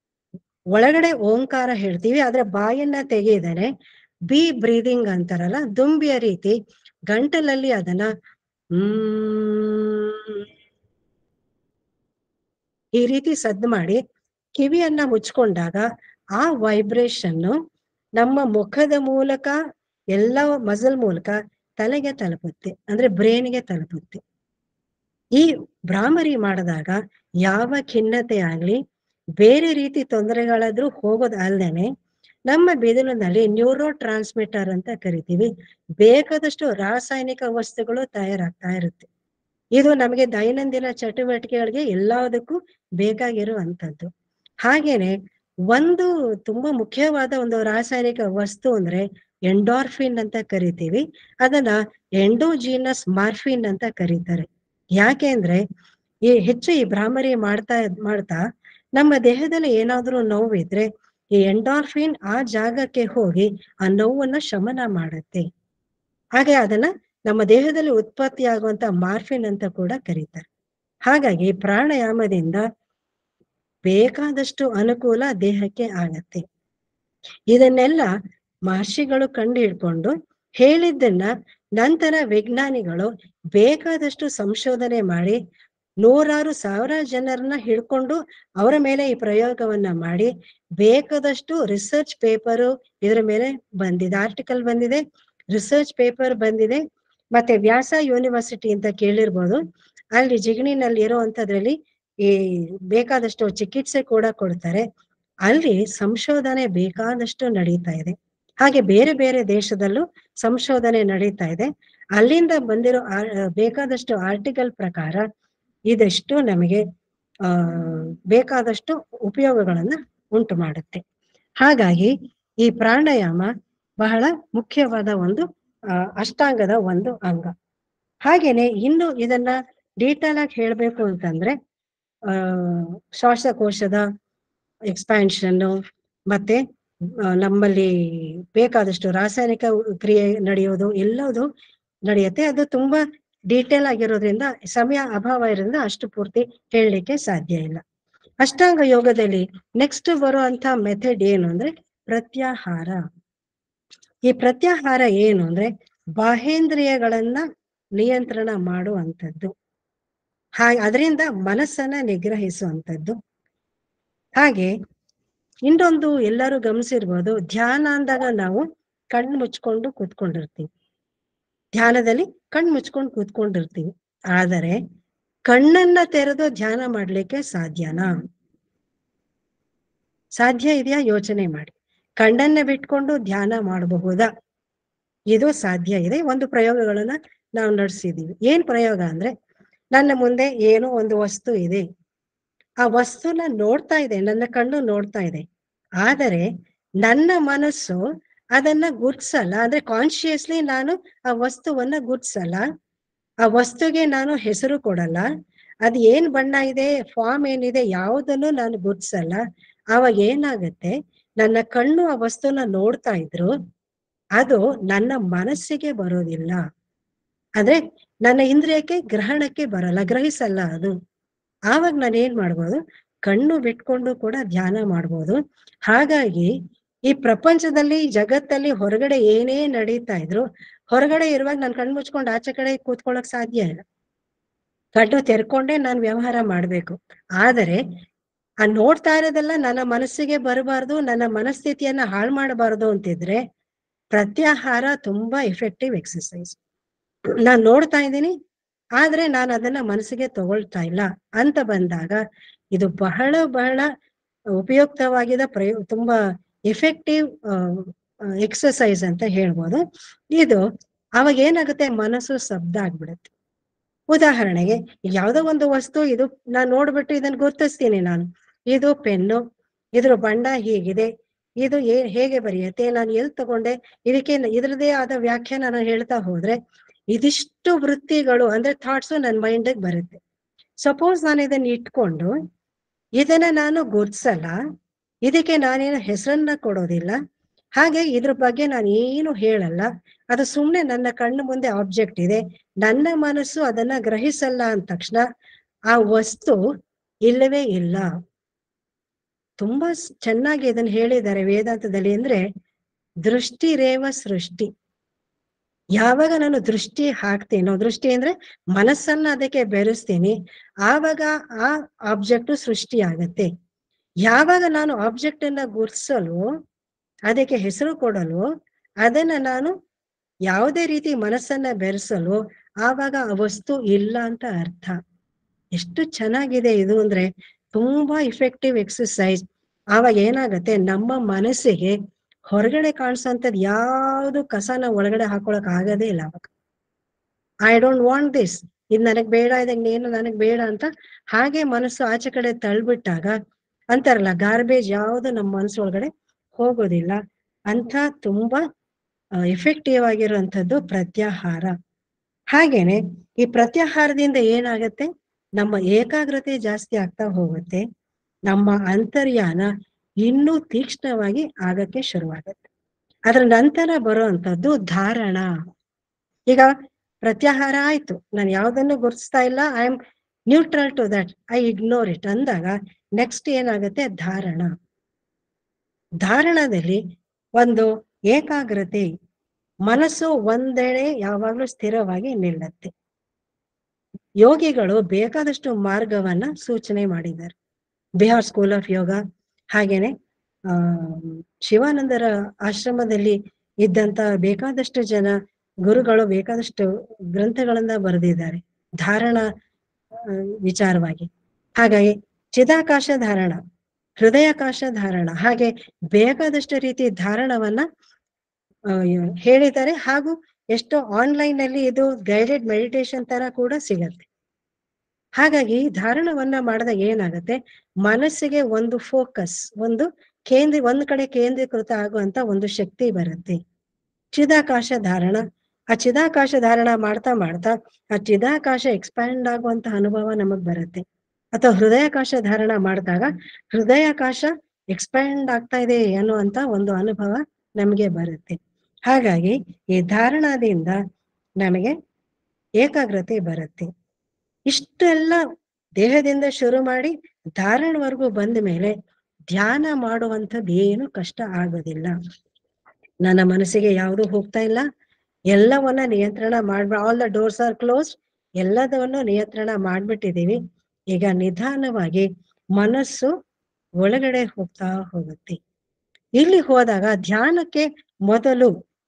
A: ಒಳಗಡೆ ಓಂಕಾರ ಹೇಳ್ತೀವಿ ಆದ್ರೆ ಬಾಯನ್ನ ತೆಗೆಯದೇನೆ ಬಿ ಬ್ರೀದಿಂಗ್ ಅಂತಾರಲ್ಲ ದುಂಬಿಯ ರೀತಿ ಗಂಟಲಲ್ಲಿ ಅದನ್ನ ಹ್ಮ್ ಈ ರೀತಿ ಸದ್ದು ಮಾಡಿ ಕಿವಿಯನ್ನ ಮುಚ್ಕೊಂಡಾಗ ಆ ವೈಬ್ರೇಷನ್ ನಮ್ಮ ಮುಖದ ಮೂಲಕ ಎಲ್ಲ ಮಸಲ್ ಮೂಲಕ ತಲೆಗೆ ತಲುಪುತ್ತೆ ಅಂದ್ರೆ ಬ್ರೇನ್ಗೆ ತಲುಪುತ್ತೆ ಈ ಭ್ರಾಮರಿ ಮಾಡಿದಾಗ ಯಾವ ಖಿನ್ನತೆ ಆಗ್ಲಿ ಬೇರೆ ರೀತಿ ತೊಂದರೆಗಳಾದ್ರೂ ಹೋಗೋದು ಅಲ್ದೇನೆ ನಮ್ಮ ಬೆದಲಿನಲ್ಲಿ ನ್ಯೂರೋ ಟ್ರಾನ್ಸ್ಮಿಟರ್ ಅಂತ ಕರಿತೀವಿ ಬೇಕಾದಷ್ಟು ರಾಸಾಯನಿಕ ವಸ್ತುಗಳು ತಯಾರಾಗ್ತಾ ಇರುತ್ತೆ ಇದು ನಮಗೆ ದೈನಂದಿನ ಚಟುವಟಿಕೆಗಳಿಗೆ ಎಲ್ಲದಕ್ಕೂ ಬೇಕಾಗಿರುವಂತದ್ದು ಹಾಗೇನೆ ಒಂದು ತುಂಬಾ ಮುಖ್ಯವಾದ ಒಂದು ರಾಸಾಯನಿಕ ವಸ್ತು ಅಂದ್ರೆ ಎಂಡಾರ್ಫಿನ್ ಅಂತ ಕರಿತೀವಿ ಅದನ್ನ ಎಂಡೋಜಿನಸ್ ಮಾರ್ಫಿನ್ ಅಂತ ಕರೀತಾರೆ ಯಾಕೆ ಅಂದ್ರೆ ಈ ಹೆಚ್ಚು ಈ ಭ್ರಾಮರಿ ಮಾಡ್ತಾ ಮಾಡ್ತಾ ನಮ್ಮ ದೇಹದಲ್ಲಿ ಏನಾದ್ರೂ ನೋವಿದ್ರೆ ಈ ಎಂಡಾರ್ಫಿನ್ ಆ ಜಾಗಕ್ಕೆ ಹೋಗಿ ಆ ನೋವನ್ನ ಶಮನ ಮಾಡುತ್ತೆ ಹಾಗೆ ಅದನ್ನ ನಮ್ಮ ದೇಹದಲ್ಲಿ ಉತ್ಪತ್ತಿ ಆಗುವಂತ ಮಾರ್ಫಿನ್ ಅಂತ ಕೂಡ ಕರೀತಾರೆ ಹಾಗಾಗಿ ಪ್ರಾಣಾಯಾಮದಿಂದ ಬೇಕಾದಷ್ಟು ಅನುಕೂಲ ದೇಹಕ್ಕೆ ಆಗತ್ತೆ ಇದನ್ನೆಲ್ಲ ಮಹರ್ಷಿಗಳು ಕಂಡು ಹಿಡ್ಕೊಂಡು ಹೇಳಿದ್ದನ್ನ ನಂತರ ವಿಜ್ಞಾನಿಗಳು ಬೇಕಾದಷ್ಟು ಸಂಶೋಧನೆ ಮಾಡಿ ನೂರಾರು ಸಾವಿರ ಜನರನ್ನ ಹಿಡ್ಕೊಂಡು ಅವರ ಮೇಲೆ ಈ ಪ್ರಯೋಗವನ್ನ ಮಾಡಿ ಬೇಕಾದಷ್ಟು ರಿಸರ್ಚ್ ಪೇಪರು ಇದರ ಮೇಲೆ ಬಂದಿದೆ ಆರ್ಟಿಕಲ್ ಬಂದಿದೆ ರಿಸರ್ಚ್ ಪೇಪರ್ ಬಂದಿದೆ ಮತ್ತೆ ವ್ಯಾಸ ಯೂನಿವರ್ಸಿಟಿ ಅಂತ ಕೇಳಿರ್ಬೋದು ಅಲ್ಲಿ ಜಿಗಣಿನಲ್ಲಿ ಇರುವಂತದ್ರಲ್ಲಿ ಈ ಬೇಕಾದಷ್ಟು ಚಿಕಿತ್ಸೆ ಕೂಡ ಕೊಡ್ತಾರೆ ಅಲ್ಲಿ ಸಂಶೋಧನೆ ಬೇಕಾದಷ್ಟು ನಡೀತಾ ಇದೆ ಹಾಗೆ ಬೇರೆ ಬೇರೆ ದೇಶದಲ್ಲೂ ಸಂಶೋಧನೆ ನಡೀತಾ ಇದೆ ಅಲ್ಲಿಂದ ಬಂದಿರೋ ಬೇಕಾದಷ್ಟು ಆರ್ಟಿಕಲ್ ಪ್ರಕಾರ ಇದೆಷ್ಟು ನಮಗೆ ಆ ಬೇಕಾದಷ್ಟು ಉಪಯೋಗಗಳನ್ನ ಉಂಟು ಮಾಡುತ್ತೆ ಹಾಗಾಗಿ ಈ ಪ್ರಾಣಾಯಾಮ ಬಹಳ ಮುಖ್ಯವಾದ ಒಂದು ಅಷ್ಟಾಂಗದ ಒಂದು ಅಂಗ ಹಾಗೇನೆ ಇನ್ನು ಇದನ್ನ ಡೀಟೇಲ್ ಆಗಿ ಹೇಳ್ಬೇಕು ಅಂತಂದ್ರೆ ಆ ಶ್ವಾಸಕೋಶದ ಎಕ್ಸ್ಪ್ಯಾನ್ಷನ್ ಮತ್ತೆ ನಮ್ಮಲ್ಲಿ ಬೇಕಾದಷ್ಟು ರಾಸಾಯನಿಕ ಕ್ರಿಯೆ ನಡೆಯೋದು ಎಲ್ಲದು ನಡೆಯುತ್ತೆ ಅದು ತುಂಬಾ ಡೀಟೇಲ್ ಆಗಿರೋದ್ರಿಂದ ಸಮಯ ಅಭಾವ ಇರೋದ್ರಿಂದ ಅಷ್ಟು ಪೂರ್ತಿ ಹೇಳಲಿಕ್ಕೆ ಸಾಧ್ಯ ಇಲ್ಲ ಅಷ್ಟಾಂಗ ಯೋಗದಲ್ಲಿ ನೆಕ್ಸ್ಟ್ ಬರುವಂತ ಮೆಥಡ್ ಏನು ಅಂದ್ರೆ ಪ್ರತ್ಯಾಹಾರ ಈ ಪ್ರತ್ಯಾಹಾರ ಏನು ಅಂದ್ರೆ ಬಾಹೇಂದ್ರಿಯಗಳನ್ನ ನಿಯಂತ್ರಣ ಮಾಡುವಂಥದ್ದು ಹಾಗೆ ಅದರಿಂದ ಮನಸ್ಸನ್ನ ನಿಗ್ರಹಿಸುವಂಥದ್ದು ಹಾಗೆ ಇನ್ನೊಂದು ಎಲ್ಲರೂ ಗಮನಿಸಿರ್ಬೋದು ಧ್ಯಾನ ಅಂದಾಗ ನಾವು ಕಣ್ಣು ಮುಚ್ಕೊಂಡು ಕೂತ್ಕೊಂಡಿರ್ತೀವಿ ಧ್ಯಾನದಲ್ಲಿ ಕಣ್ಣು ಮುಚ್ಕೊಂಡು ಕೂತ್ಕೊಂಡಿರ್ತೀವಿ ಆದರೆ ಕಣ್ಣನ್ನ ತೆರೆದು ಧ್ಯಾನ ಮಾಡ್ಲಿಕ್ಕೆ ಸಾಧ್ಯನಾ ಸಾಧ್ಯ ಇದೆಯಾ ಯೋಚನೆ ಮಾಡಿ ಕಣ್ಣನ್ನ ಬಿಟ್ಕೊಂಡು ಧ್ಯಾನ ಮಾಡಬಹುದಾ ಇದು ಸಾಧ್ಯ ಇದೆ ಒಂದು ಪ್ರಯೋಗಗಳನ್ನ ನಾವು ನಡೆಸಿದೀವಿ ಏನ್ ಪ್ರಯೋಗ ಅಂದ್ರೆ ನನ್ನ ಮುಂದೆ ಏನೋ ಒಂದು ವಸ್ತು ಇದೆ ಆ ವಸ್ತುನ ನೋಡ್ತಾ ಇದೆ ನನ್ನ ಕಣ್ಣು ನೋಡ್ತಾ ಇದೆ ಆದರೆ ನನ್ನ ಮನಸ್ಸು ಅದನ್ನ ಗುರ್ಸಲ್ಲ ಅಂದ್ರೆ ಕಾನ್ಶಿಯಸ್ಲಿ ನಾನು ಆ ವಸ್ತುವನ್ನ ಗುರ್ಸಲ್ಲ ಆ ವಸ್ತುಗೆ ನಾನು ಹೆಸರು ಕೊಡಲ್ಲ ಅದು ಏನ್ ಬಣ್ಣ ಇದೆ ಫಾರ್ಮ್ ಏನಿದೆ ಯಾವುದನ್ನು ನಾನು ಗುರ್ಸಲ್ಲ ಆವಾಗ ಏನಾಗತ್ತೆ ನನ್ನ ಕಣ್ಣು ಆ ವಸ್ತುನ ನೋಡ್ತಾ ಇದ್ರು ಅದು ನನ್ನ ಮನಸ್ಸಿಗೆ ಬರೋದಿಲ್ಲ ಅಂದ್ರೆ ನನ್ನ ಇಂದ್ರಿಯಕ್ಕೆ ಗ್ರಹಣಕ್ಕೆ ಬರಲ್ಲ ಗ್ರಹಿಸಲ್ಲ ಅದು ಆವಾಗ ನಾನು ಏನ್ ಮಾಡ್ಬೋದು ಕಣ್ಣು ಬಿಟ್ಕೊಂಡು ಕೂಡ ಧ್ಯಾನ ಮಾಡ್ಬೋದು ಹಾಗಾಗಿ ಈ ಪ್ರಪಂಚದಲ್ಲಿ ಜಗತ್ತಲ್ಲಿ ಹೊರಗಡೆ ಏನೇ ನಡೀತಾ ಇದ್ರು ಹೊರಗಡೆ ಇರುವಾಗ ನಾನು ಕಣ್ಣು ಮುಚ್ಕೊಂಡು ಆಚೆ ಕಡೆ ಕೂತ್ಕೊಳ್ಳೋಕ್ ಸಾಧ್ಯ ಇಲ್ಲ ಕಣ್ಣು ತೆರ್ಕೊಂಡೇ ನಾನು ವ್ಯವಹಾರ ಮಾಡ್ಬೇಕು ಆದರೆ ಆ ನೋಡ್ತಾ ಇರೋದೆಲ್ಲ ನನ್ನ ಮನಸ್ಸಿಗೆ ಬರಬಾರ್ದು ನನ್ನ ಮನಸ್ಥಿತಿಯನ್ನ ಹಾಳು ಮಾಡಬಾರ್ದು ಅಂತಿದ್ರೆ ಪ್ರತ್ಯಾಹಾರ ತುಂಬಾ ಎಫೆಕ್ಟಿವ್ ಎಕ್ಸಸೈಸ್ ನಾನ್ ನೋಡ್ತಾ ಇದ್ದೀನಿ ಆದ್ರೆ ನಾನು ಅದನ್ನ ಮನಸ್ಸಿಗೆ ತಗೊಳ್ತಾ ಇಲ್ಲ ಅಂತ ಬಂದಾಗ ಇದು ಬಹಳ ಬಹಳ ಉಪಯುಕ್ತವಾಗಿದ ಪ್ರಯೋ ತುಂಬಾ ಎಫೆಕ್ಟಿವ್ ಎಕ್ಸಸೈಸ್ ಅಂತ ಹೇಳ್ಬೋದು ಇದು ಅವಾಗ ಏನಾಗುತ್ತೆ ಮನಸ್ಸು ಶಬ್ದ ಆಗ್ಬಿಡುತ್ತೆ ಉದಾಹರಣೆಗೆ ಯಾವ್ದೋ ಒಂದು ವಸ್ತು ಇದು ನಾನು ನೋಡ್ಬಿಟ್ಟು ಇದನ್ನ ಗುರ್ತಿಸ್ತೀನಿ ನಾನು ಇದು ಪೆನ್ನು ಇದ್ರ ಬಣ್ಣ ಹೀಗಿದೆ ಇದು ಏ ಹೇಗೆ ಬರೆಯುತ್ತೆ ನಾನು ಎಲ್ಲಿ ತಗೊಂಡೆ ಇದಕ್ಕೆ ಇದ್ರದೇ ಆದ ವ್ಯಾಖ್ಯಾನ ನಾನು ಹೇಳ್ತಾ ಹೋದ್ರೆ ಇದಿಷ್ಟು ವೃತ್ತಿಗಳು ಅಂದ್ರೆ ಥಾಟ್ಸು ನನ್ನ ಮೈಂಡಿಗೆ ಬರುತ್ತೆ ಸಪೋಸ್ ನಾನು ಇದನ್ನ ಇಟ್ಕೊಂಡು ಇದನ್ನ ನಾನು ಗುರ್ಸಲ್ಲ ಇದಕ್ಕೆ ನಾನೇನು ಹೆಸರನ್ನ ಕೊಡೋದಿಲ್ಲ ಹಾಗೆ ಇದ್ರ ಬಗ್ಗೆ ನಾನು ಏನು ಹೇಳಲ್ಲ ಅದು ಸುಮ್ಮನೆ ನನ್ನ ಕಣ್ಣು ಮುಂದೆ ಆಬ್ಜೆಕ್ಟ್ ಇದೆ ನನ್ನ ಮನಸ್ಸು ಅದನ್ನ ಗ್ರಹಿಸಲ್ಲ ಅಂದ ತಕ್ಷಣ ಆ ವಸ್ತು ಇಲ್ಲವೇ ಇಲ್ಲ ತುಂಬಾ ಸ್- ಚೆನ್ನಾಗಿ ಇದನ್ನ ಹೇಳಿದ್ದಾರೆ ವೇದಾಂತದಲ್ಲಿ ಅಂದ್ರೆ ದೃಷ್ಟಿ ರೇವ ಸೃಷ್ಟಿ ಯಾವಾಗ ನಾನು ದೃಷ್ಟಿ ಹಾಕ್ತೀನೋ ದೃಷ್ಟಿ ಅಂದ್ರೆ ಮನಸ್ಸನ್ನ ಅದಕ್ಕೆ ಬೆರೆಸ್ತೀನಿ ಆವಾಗ ಆ ಆಬ್ಜೆಕ್ಟ್ ಸೃಷ್ಟಿ ಆಗತ್ತೆ ಯಾವಾಗ ನಾನು ಆಬ್ಜೆಕ್ಟ್ ಅನ್ನ ಗುರ್ಸಲು ಅದಕ್ಕೆ ಹೆಸರು ಕೊಡಲು ಅದನ್ನ ನಾನು ಯಾವುದೇ ರೀತಿ ಮನಸ್ಸನ್ನ ಬೆರೆಸಲು ಆವಾಗ ಆ ವಸ್ತು ಇಲ್ಲ ಅಂತ ಅರ್ಥ ಎಷ್ಟು ಚೆನ್ನಾಗಿದೆ ಇದು ಅಂದ್ರೆ ತುಂಬಾ ಇಫೆಕ್ಟಿವ್ ಎಕ್ಸಸೈಸ್ ಆವಾಗ ಏನಾಗತ್ತೆ ನಮ್ಮ ಮನಸ್ಸಿಗೆ ಹೊರಗಡೆ ಕಾಣಿಸೋಂಥದ್ದು ಯಾವುದು ಕಸನ ಒಳಗಡೆ ಹಾಕೊಳಕ್ ಆಗದೇ ಇಲ್ಲ ಅವಾಗ ಐ ಡೋಂಟ್ ವಾಂಟ್ ದಿಸ್ ಇದು ನನಗ್ ಬೇಡ ಇದಂಗೆ ಏನು ನನಗ್ ಬೇಡ ಅಂತ ಹಾಗೆ ಮನಸ್ಸು ಆಚೆ ಕಡೆ ತಳ್ಬಿಟ್ಟಾಗ ಅಂತಾರಲ್ಲ ಗಾರ್ಬೇಜ್ ಯಾವುದು ನಮ್ಮ ಮನಸ್ಸು ಒಳಗಡೆ ಹೋಗೋದಿಲ್ಲ ಅಂತ ತುಂಬಾ ಎಫೆಕ್ಟಿವ್ ಆಗಿರುವಂತದ್ದು ಪ್ರತ್ಯಾಹಾರ ಹಾಗೇನೆ ಈ ಪ್ರತ್ಯಾಹಾರದಿಂದ ಏನಾಗತ್ತೆ ನಮ್ಮ ಏಕಾಗ್ರತೆ ಜಾಸ್ತಿ ಆಗ್ತಾ ಹೋಗುತ್ತೆ ನಮ್ಮ ಅಂತರ್ಯಾನ ಇನ್ನೂ ತೀಕ್ಷ್ಣವಾಗಿ ಆಗಕ್ಕೆ ಶುರುವಾಗತ್ತೆ ಅದರ ನಂತರ ಬರುವಂತದ್ದು ಧಾರಣ ಈಗ ಪ್ರತ್ಯಾಹಾರ ಆಯ್ತು ನಾನು ಯಾವ್ದನ್ನು ಗುರುತಿಸ್ತಾ ಇಲ್ಲ I am neutral to that I ignore it ಅಂದಾಗ ನೆಕ್ಸ್ಟ್ ಏನಾಗುತ್ತೆ ಧಾರಣ ಧಾರಣದಲ್ಲಿ ಒಂದು ಏಕಾಗ್ರತೆ ಮನಸ್ಸು ಒಂದೆಡೆ ಯಾವಾಗ್ಲೂ ಸ್ಥಿರವಾಗಿ ನಿಲ್ಲತ್ತೆ ಯೋಗಿಗಳು ಬೇಕಾದಷ್ಟು ಮಾರ್ಗವನ್ನ ಸೂಚನೆ ಮಾಡಿದ್ದಾರೆ ಬಿಹಾರ್ ಸ್ಕೂಲ್ ಆಫ್ ಯೋಗ ಹಾಗೇನೆ ಆ ಶಿವಾನಂದರ ಆಶ್ರಮದಲ್ಲಿ ಇದ್ದಂತ ಬೇಕಾದಷ್ಟು ಜನ ಗುರುಗಳು ಬೇಕಾದಷ್ಟು ಗ್ರಂಥಗಳನ್ನ ಬರೆದಿದ್ದಾರೆ ಧಾರಣ ಆ, ವಿಚಾರವಾಗಿ ಹಾಗಾಗಿ ಚಿದಾಕಾಶ ಧಾರಣ ಹೃದಯಾಕಾಶ ಧಾರಣ ಹಾಗೆ ಬೇಕಾದಷ್ಟು ರೀತಿ ಧಾರಣವನ್ನ ಆ, ಹೇಳಿದ್ದಾರೆ ಹಾಗೂ ಎಷ್ಟೋ ಆನ್ಲೈನ್ ನಲ್ಲಿ ಇದು ಗೈಡೆಡ್ ಮೆಡಿಟೇಷನ್ ತರ ಕೂಡ ಸಿಗತ್ತೆ ಹಾಗಾಗಿ ಈ ಧಾರಣವನ್ನ ಮಾಡಿದಾಗ ಏನಾಗುತ್ತೆ ಮನಸ್ಸಿಗೆ ಒಂದು ಫೋಕಸ್ ಒಂದು ಕೇಂದ್ರ ಒಂದ್ ಕಡೆ ಕೇಂದ್ರೀಕೃತ ಆಗುವಂತ ಒಂದು ಶಕ್ತಿ ಬರುತ್ತೆ ಚಿದಾಕಾಶ ಧಾರಣ ಆ ಚಿದಾಕಾಶ ಧಾರಣ ಮಾಡ್ತಾ ಮಾಡ್ತಾ ಆ ಚಿದಾಕಾಶ ಎಕ್ಸ್ಪ್ಯಾಂಡ್ ಆಗುವಂತ ಅನುಭವ ನಮಗ್ ಬರುತ್ತೆ ಅಥವಾ ಹೃದಯಾಕಾಶ ಧಾರಣ ಮಾಡಿದಾಗ ಹೃದಯಾಕಾಶ ಎಕ್ಸ್ಪ್ಯಾಂಡ್ ಆಗ್ತಾ ಇದೆ ಅನ್ನುವಂತ ಒಂದು ಅನುಭವ ನಮಗೆ ಬರುತ್ತೆ ಹಾಗಾಗಿ ಈ ಧಾರಣದಿಂದ ನಮಗೆ ಏಕಾಗ್ರತೆ ಬರುತ್ತೆ ಇಷ್ಟೆಲ್ಲ ದೇಹದಿಂದ ಶುರು ಮಾಡಿ ಧಾರಣವರೆಗೂ ಬಂದ ಮೇಲೆ ಧ್ಯಾನ ಮಾಡುವಂಥದ್ದು ಏನು ಕಷ್ಟ ಆಗೋದಿಲ್ಲ ನನ್ನ ಮನಸ್ಸಿಗೆ ಯಾವುದು ಹೋಗ್ತಾ ಇಲ್ಲ ಎಲ್ಲವನ್ನ ನಿಯಂತ್ರಣ ಮಾಡ್ಬ all the doors are close ಎಲ್ಲದವನ್ನು ನಿಯಂತ್ರಣ ಮಾಡ್ಬಿಟ್ಟಿದೀವಿ ಈಗ ನಿಧಾನವಾಗಿ ಮನಸ್ಸು ಒಳಗಡೆ ಹೋಗ್ತಾ ಹೋಗುತ್ತೆ ಇಲ್ಲಿ ಹೋದಾಗ ಧ್ಯಾನಕ್ಕೆ ಮೊದಲು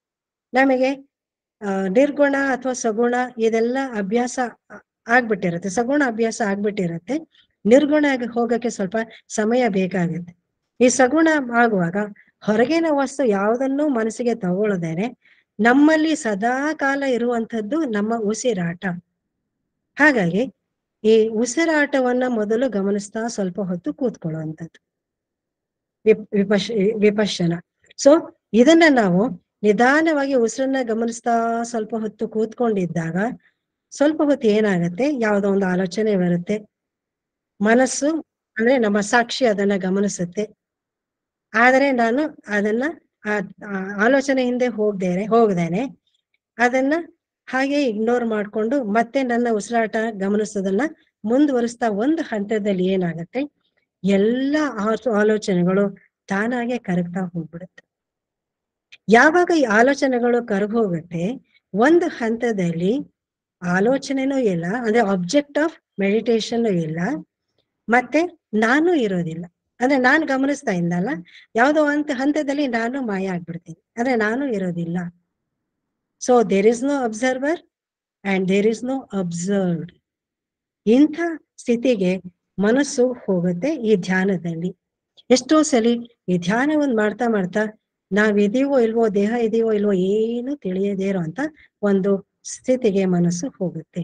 A: ನಮಗೆ ಆ, ನಿರ್ಗುಣ ಅಥವಾ ಸಗುಣ ಇದೆಲ್ಲ ಅಭ್ಯಾಸ ಆ- ಆಗ್ಬಿಟ್ಟಿರುತ್ತೆ ಸಗುಣ ಅಭ್ಯಾಸ ಆಗ್ಬಿಟ್ಟಿರುತ್ತೆ ನಿರ್ಗುಣ ಆಗಿ ಹೋಗಕ್ಕೆ ಸ್ವಲ್ಪ ಸಮಯ ಬೇಕಾಗುತ್ತೆ ಈ ಸಗುಣ ಆಗುವಾಗ ಹೊರಗಿನ ವಸ್ತು ಯಾವುದನ್ನು ಮನಸ್ಸಿಗೆ ತಗೊಳ್ಳದೇನೆ ನಮ್ಮಲ್ಲಿ ಸದಾ ಕಾಲ ಇರುವಂತದ್ದು ನಮ್ಮ ಉಸಿರಾಟ ಹಾಗಾಗಿ ಈ ಉಸಿರಾಟವನ್ನ ಮೊದಲು ಗಮನಿಸ್ತಾ ಸ್ವಲ್ಪ ಹೊತ್ತು ಕೂತ್ಕೊಳ್ಳುವಂಥದ್ದು ವಿಪ್ ವಿಪಶ್ ವಿಪಶನ ಸೊ ಇದನ್ನ ನಾವು ನಿಧಾನವಾಗಿ ಉಸಿರನ್ನ ಗಮನಿಸ್ತಾ ಸ್ವಲ್ಪ ಹೊತ್ತು ಕೂತ್ಕೊಂಡಿದ್ದಾಗ ಸ್ವಲ್ಪ ಹೊತ್ತು ಏನಾಗತ್ತೆ ಯಾವುದೋ ಒಂದು ಆಲೋಚನೆ ಬರುತ್ತೆ ಮನಸ್ಸು ಅಂದ್ರೆ ನಮ್ಮ ಸಾಕ್ಷಿ ಅದನ್ನ ಗಮನಿಸುತ್ತೆ ಆದರೆ ನಾನು ಅದನ್ನ ಆ ಆ ಆಲೋಚನೆ ಹಿಂದೆ ಹೋಗ್ದೇನೆ ಹೋಗದೇನೆ ಅದನ್ನ ಹಾಗೆ ಇಗ್ನೋರ್ ಮಾಡ್ಕೊಂಡು ಮತ್ತೆ ನನ್ನ ಉಸಿರಾಟ ಗಮನಿಸೋದನ್ನ ಮುಂದುವರಿಸ್ತಾ ಒಂದು ಹಂತದಲ್ಲಿ ಏನಾಗತ್ತೆ ಎಲ್ಲ ಆ- ಆಲೋಚನೆಗಳು ತಾನಾಗೆ ಕರಗ್ತಾ ಹೋಗ್ಬಿಡುತ್ತೆ ಯಾವಾಗ ಈ ಆಲೋಚನೆಗಳು ಕರಗೋಗುತ್ತೆ ಒಂದು ಹಂತದಲ್ಲಿ ಆಲೋಚನೆನೂ ಇಲ್ಲ ಅಂದ್ರೆ ಆಬ್ಜೆಕ್ಟ್ ಆಫ್ ಮೆಡಿಟೇಷನ್ ಇಲ್ಲ ಮತ್ತೆ ನಾನು ಇರೋದಿಲ್ಲ ಅಂದ್ರೆ ನಾನು ಗಮನಿಸ್ತಾ ಇದ್ದಲ್ಲ ಯಾವುದೋ ಒಂದು ಹಂತದಲ್ಲಿ ನಾನು ಮಾಯ ಆಗ್ಬಿಡ್ತೀನಿ ಅಂದ್ರೆ ನಾನು ಇರೋದಿಲ್ಲ so there is no observer and there is no observed ಇಂಥ ಸ್ಥಿತಿಗೆ ಮನಸ್ಸು ಹೋಗುತ್ತೆ ಈ ಧ್ಯಾನದಲ್ಲಿ ಎಷ್ಟೋ ಸಲಿ ಈ ಧ್ಯಾನವನ್ನು ಮಾಡ್ತಾ ಮಾಡ್ತಾ ನಾವಿದೀವೋ ಇಲ್ವೋ ದೇಹ ಇದೆಯೋ ಇಲ್ವೋ ಏನು ತಿಳಿಯದೇ ಇರೋಂತ ಒಂದು ಸ್ಥಿತಿಗೆ ಮನಸ್ಸು ಹೋಗುತ್ತೆ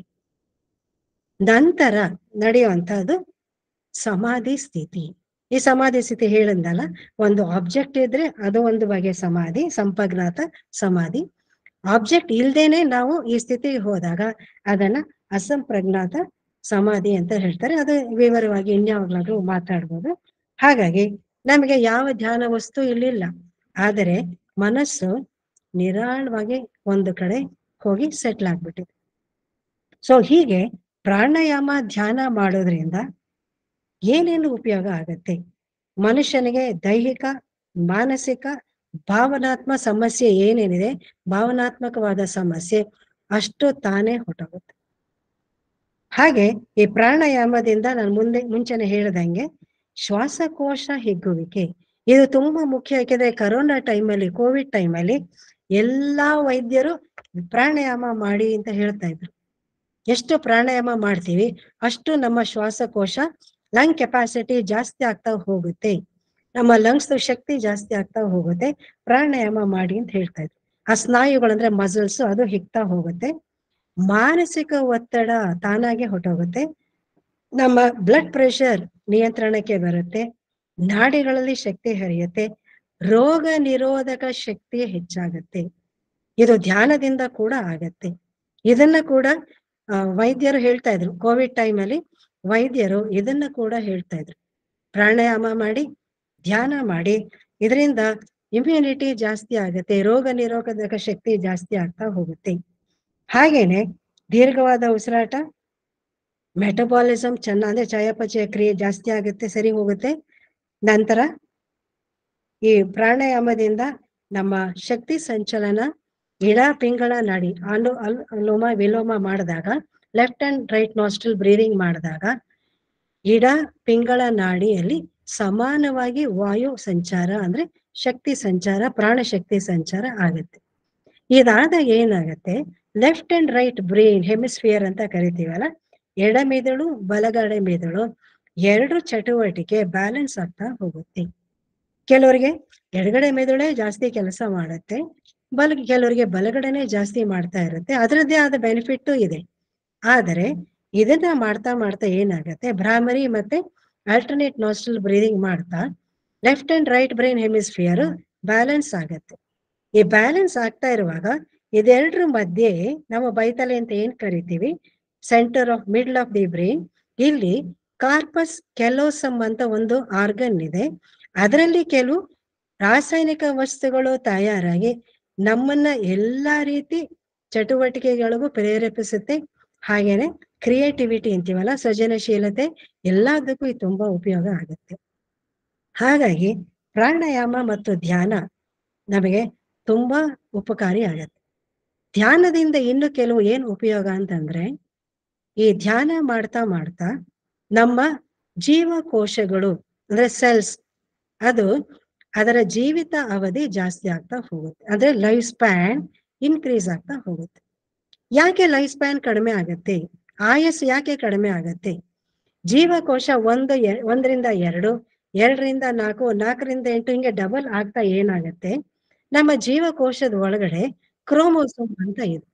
A: ನಂತರ ನಡೆಯುವಂತಹದ್ದು ಸಮಾಧಿ ಸ್ಥಿತಿ ಈ ಸಮಾಧಿ ಸ್ಥಿತಿ ಹೇಳಿದ್ನಲ್ಲ ಒಂದು ಆಬ್ಜೆಕ್ಟ್ ಇದ್ರೆ ಅದು ಒಂದು ಬಗೆಯ ಸಮಾಧಿ ಸಂಪಜ್ಞಾತ ಸಮಾಧಿ ಆಬ್ಜೆಕ್ಟ್ ಇಲ್ದೇನೆ ನಾವು ಈ ಸ್ಥಿತಿಗೆ ಹೋದಾಗ ಅದನ್ನ ಅಸಂಪ್ರಜ್ಞಾತ ಸಮಾಧಿ ಅಂತ ಹೇಳ್ತಾರೆ ಅದು ವಿವರವಾಗಿ ಇನ್ಯಾವಾಗ್ಲಾದ್ರೂ ಮಾತಾಡ್ಬೋದು ಹಾಗಾಗಿ ನಮಗೆ ಯಾವ ಧ್ಯಾನ ವಸ್ತು ಇಲ್ಲಿಲ್ಲ ಆದರೆ ಮನಸ್ಸು ನಿರಾಳವಾಗಿ ಒಂದು ಕಡೆ ಹೋಗಿ ಸೆಟ್ಲ್ ಆಗ್ಬಿಟ್ಟಿದೆ ಸೊ ಹೀಗೆ ಪ್ರಾಣಾಯಾಮ ಧ್ಯಾನ ಮಾಡೋದ್ರಿಂದ ಏನೇನು ಉಪಯೋಗ ಆಗತ್ತೆ ಮನುಷ್ಯನಿಗೆ ದೈಹಿಕ ಮಾನಸಿಕ ಭಾವನಾತ್ಮ ಸಮಸ್ಯೆ ಏನೇನಿದೆ ಭಾವನಾತ್ಮಕವಾದ ಸಮಸ್ಯೆ ಅಷ್ಟು ತಾನೇ ಹೊಟ್ಟೋಗುತ್ತೆ ಹಾಗೆ ಈ ಪ್ರಾಣಾಯಾಮದಿಂದ ನಾನು ಮುಂದೆ ಮುಂಚೆನೆ ಹೇಳ್ದಂಗೆ ಶ್ವಾಸಕೋಶ ಹಿಗ್ಗುವಿಕೆ ಇದು ತುಂಬಾ ಮುಖ್ಯ ಯಾಕೆಂದ್ರೆ ಕರೋನಾ ಟೈಮಲ್ಲಿ ಕೋವಿಡ್ ಟೈಮಲ್ಲಿ ಎಲ್ಲಾ ವೈದ್ಯರು ಪ್ರಾಣಾಯಾಮ ಮಾಡಿ ಅಂತ ಹೇಳ್ತಾ ಇದ್ರು ಎಷ್ಟು ಪ್ರಾಣಾಯಾಮ ಮಾಡ್ತೀವಿ ಅಷ್ಟು ನಮ್ಮ ಶ್ವಾಸಕೋಶ ಲಂಗ್ ಕೆಪಾಸಿಟಿ ಜಾಸ್ತಿ ಆಗ್ತಾ ಹೋಗುತ್ತೆ ನಮ್ಮ ಲಂಗ್ಸ್ ಶಕ್ತಿ ಜಾಸ್ತಿ ಆಗ್ತಾ ಹೋಗುತ್ತೆ ಪ್ರಾಣಾಯಾಮ ಮಾಡಿ ಅಂತ ಹೇಳ್ತಾ ಇದ್ರು ಆ ಸ್ನಾಯುಗಳಂದ್ರೆ ಮಸಲ್ಸ್ ಅದು ಹಿಗ್ತಾ ಹೋಗುತ್ತೆ ಮಾನಸಿಕ ಒತ್ತಡ ತಾನಾಗೆ ಹೊಟ್ಟೋಗುತ್ತೆ ನಮ್ಮ ಬ್ಲಡ್ ಪ್ರೆಷರ್ ನಿಯಂತ್ರಣಕ್ಕೆ ಬರುತ್ತೆ ನಾಡಿಗಳಲ್ಲಿ ಶಕ್ತಿ ಹರಿಯುತ್ತೆ ರೋಗ ನಿರೋಧಕ ಶಕ್ತಿ ಹೆಚ್ಚಾಗತ್ತೆ ಇದು ಧ್ಯಾನದಿಂದ ಕೂಡ ಆಗತ್ತೆ ಇದನ್ನ ಕೂಡ ಆ, ವೈದ್ಯರು ಹೇಳ್ತಾ ಇದ್ರು ಕೋವಿಡ್ ಟೈಮಲ್ಲಿ ವೈದ್ಯರು ಇದನ್ನ ಕೂಡ ಹೇಳ್ತಾ ಇದ್ರು ಪ್ರಾಣಾಯಾಮ ಮಾಡಿ ಧ್ಯಾನ ಮಾಡಿ ಇದರಿಂದ ಇಮ್ಯುನಿಟಿ ಜಾಸ್ತಿ ಆಗುತ್ತೆ ರೋಗ ನಿರೋಧಕ ಶಕ್ತಿ ಜಾಸ್ತಿ ಆಗ್ತಾ ಹೋಗುತ್ತೆ ಹಾಗೇನೆ ದೀರ್ಘವಾದ ಉಸಿರಾಟ ಮೆಟಬಾಲಿಸಮ್ ಚೆನ್ನ ಅಂದ್ರೆ ಚಯಾಪಚಯ ಕ್ರಿಯೆ ಜಾಸ್ತಿ ಆಗುತ್ತೆ ಸರಿ ಹೋಗುತ್ತೆ ನಂತರ ಈ ಪ್ರಾಣಾಯಾಮದಿಂದ ನಮ್ಮ ಶಕ್ತಿ ಸಂಚಲನ ಇಡ ಪಿಂಗಳ ನಾಡಿ ಅನು ಅಲ್ ಅನುಲೋಮ ವಿಲೋಮ ಮಾಡಿದಾಗ left and right nostril breathing ಮಾಡಿದಾಗ ಇಡ ಪಿಂಗಳ ನಾಡಿಯಲ್ಲಿ ಸಮಾನವಾಗಿ ವಾಯು ಸಂಚಾರ ಅಂದ್ರೆ ಶಕ್ತಿ ಸಂಚಾರ ಪ್ರಾಣಶಕ್ತಿ ಸಂಚಾರ ಆಗುತ್ತೆ ಇದಾದಾಗ ಏನಾಗುತ್ತೆ left and right brain hemisphere ಅಂತ ಕರಿತೀವಲ್ಲ ಎಡ ಮೆದುಳು ಬಲಗಡೆ ಮೆದುಳು ಎರಡು ಚಟುವಟಿಕೆ ಬ್ಯಾಲೆನ್ಸ್ ಆಗ್ತಾ ಹೋಗುತ್ತೆ ಕೆಲವರಿಗೆ ಎಡಗಡೆ ಮೆದುಳೇ ಜಾಸ್ತಿ ಕೆಲಸ ಮಾಡುತ್ತೆ ಬಲ ಕೆಲವರಿಗೆ ಬಲಗಡೆನೆ ಜಾಸ್ತಿ ಮಾಡ್ತಾ ಇರುತ್ತೆ ಅದರದ್ದೇ ಆದ ಬೆನಿಫಿಟ್ ಇದೆ ಆದರೆ ಇದನ್ನ ಮಾಡ್ತಾ ಮಾಡ್ತಾ ಏನಾಗತ್ತೆ ಭ್ರಾಮರಿ ಮತ್ತೆ ಆಲ್ಟರ್ನೇಟ್ ನಾಸ್ಟ್ರಲ್ ಬ್ರೀದಿಂಗ್ ಮಾಡ್ತಾ left and right brain hemisphere balance ಆಗತ್ತೆ ಈ ಬ್ಯಾಲೆನ್ಸ್ ಆಗ್ತಾ ಇರುವಾಗ ಇದೆರಡರ ಮಧ್ಯೆ ನಾವು ಬೈತಲೆ ಅಂತ ಏನ್ ಕರಿತೀವಿ centre of middle of the brain ಇಲ್ಲಿ ಕಾರ್ಪಸ್ ಕೆಲೋಸಮ್ ಅಂತ ಒಂದು ಆರ್ಗನ್ ಇದೆ ಅದರಲ್ಲಿ ಕೆಲವು ರಾಸಾಯನಿಕ ವಸ್ತುಗಳು ತಯಾರಾಗಿ ನಮ್ಮನ್ನ ಎಲ್ಲಾ ರೀತಿ ಚಟುವಟಿಕೆಗಳಿಗೂ ಪ್ರೇರೇಪಿಸುತ್ತೆ ಹಾಗೇನೆ ಕ್ರಿಯೇಟಿವಿಟಿ ಅಂತೀವಲ್ಲ ಸೃಜನಶೀಲತೆ ಎಲ್ಲದಕ್ಕೂ ಇದು ತುಂಬಾ ಉಪಯೋಗ ಆಗುತ್ತೆ ಹಾಗಾಗಿ ಪ್ರಾಣಾಯಾಮ ಮತ್ತು ಧ್ಯಾನ ನಮಗೆ ತುಂಬಾ ಉಪಕಾರಿ ಆಗತ್ತೆ ಧ್ಯಾನದಿಂದ ಇನ್ನು ಕೆಲವು ಏನು ಉಪಯೋಗ ಅಂತಂದ್ರೆ ಈ ಧ್ಯಾನ ಮಾಡ್ತಾ ಮಾಡ್ತಾ ನಮ್ಮ ಜೀವಕೋಶಗಳು ಅಂದ್ರೆ ಸೆಲ್ಸ್ ಅದು ಅದರ ಜೀವಿತ ಅವಧಿ ಜಾಸ್ತಿ ಆಗ್ತಾ ಹೋಗುತ್ತೆ ಅಂದ್ರೆ ಲೈಫ್ ಸ್ಪ್ಯಾನ್ ಇನ್ಕ್ರೀಸ್ ಆಗ್ತಾ ಹೋಗುತ್ತೆ ಯಾಕೆ ಲೈಫ್ ಸ್ಪ್ಯಾನ್ ಕಡಿಮೆ ಆಗುತ್ತೆ ಆಯಸ್ಸು ಯಾಕೆ ಕಡಿಮೆ ಆಗುತ್ತೆ ಜೀವಕೋಶ ಒಂದು ಎ- ಒಂದರಿಂದ ಎರಡು ಎರಡರಿಂದ ನಾಲ್ಕು ನಾಲ್ಕರಿಂದ ಎಂಟು ಹಿಂಗೆ ಡಬಲ್ ಆಗ್ತಾ ಏನಾಗತ್ತೆ ನಮ್ಮ ಜೀವಕೋಶದ ಒಳಗಡೆ ಕ್ರೋಮೋಸೋಮ್ ಅಂತ ಇದೆ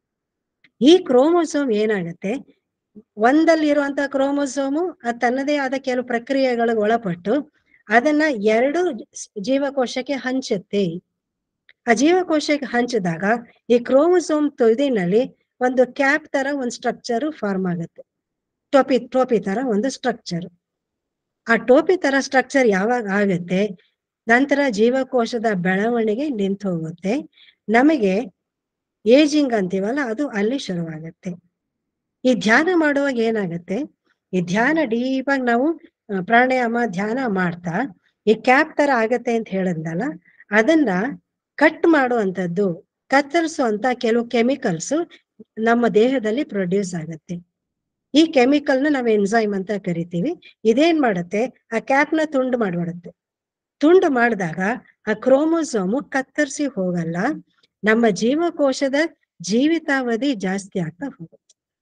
A: ಈ ಕ್ರೋಮೋಸೋಮ್ ಏನಾಗತ್ತೆ ಒಂದಲ್ಲಿರುವಂತ ಕ್ರೋಮೋಸೋಮು ಅದು ತನ್ನದೇ ಆದ ಕೆಲವು ಪ್ರಕ್ರಿಯೆಗಳಿಗೆ ಒಳಪಟ್ಟು ಅದನ್ನ ಎರಡು ಜೀವಕೋಶಕ್ಕೆ ಹಂಚುತ್ತೆ ಆ ಜೀವಕೋಶಕ್ಕೆ ಹಂಚಿದಾಗ ಈ ಕ್ರೋಮೋಸೋಮ್ ತುದಿನಲ್ಲಿ ಒಂದು ಕ್ಯಾಪ್ ತರ ಒಂದು ಸ್ಟ್ರಕ್ಚರ್ ಫಾರ್ಮ್ ಆಗುತ್ತೆ ಟೋಪಿ ಟೋಪಿ ತರ ಒಂದು ಸ್ಟ್ರಕ್ಚರ್ ಆ ಟೋಪಿ ತರ ಸ್ಟ್ರಕ್ಚರ್ ಯಾವಾಗ ಆಗುತ್ತೆ ನಂತರ ಜೀವಕೋಶದ ಬೆಳವಣಿಗೆ ನಿಂತು ಹೋಗುತ್ತೆ ನಮಗೆ ಏಜಿಂಗ್ ಅಂತೀವಲ್ಲ ಅದು ಅಲ್ಲಿ ಶುರುವಾಗುತ್ತೆ ಈ ಧ್ಯಾನ ಮಾಡುವಾಗ ಏನಾಗುತ್ತೆ ಈ ಧ್ಯಾನ ಡೀಪ್ ಆಗಿ ನಾವು ಆ, ಪ್ರಾಣಾಯಾಮ ಧ್ಯಾನ ಮಾಡ್ತಾ ಈ ಕ್ಯಾಪ್ ತರ ಆಗತ್ತೆ ಅಂತ ಹೇಳಿದ್ನಲ್ಲ ಅದನ್ನ ಕಟ್ ಮಾಡುವಂಥದ್ದು ಕತ್ತರಿಸುವಂತ ಕೆಲವು ಕೆಮಿಕಲ್ಸ್ ನಮ್ಮ ದೇಹದಲ್ಲಿ ಪ್ರೊಡ್ಯೂಸ್ ಆಗುತ್ತೆ ಈ ಕೆಮಿಕಲ್ನ ನಾವು ಎನ್ಸೈಮ್ ಅಂತ ಕರಿತೀವಿ ಇದೇನ್ ಮಾಡುತ್ತೆ ಆ ಕ್ಯಾಪ್ನ ತುಂಡು ಮಾಡ್ಬಿಡುತ್ತೆ ತುಂಡು ಮಾಡಿದಾಗ ಆ ಕ್ರೋಮೋಸೋಮು ಕತ್ತರಿಸಿ ಹೋಗಲ್ಲ ನಮ್ಮ ಜೀವಕೋಶದ ಜೀವಿತಾವಧಿ ಜಾಸ್ತಿ ಆಗ್ತಾ ಹೋಗುತ್ತೆ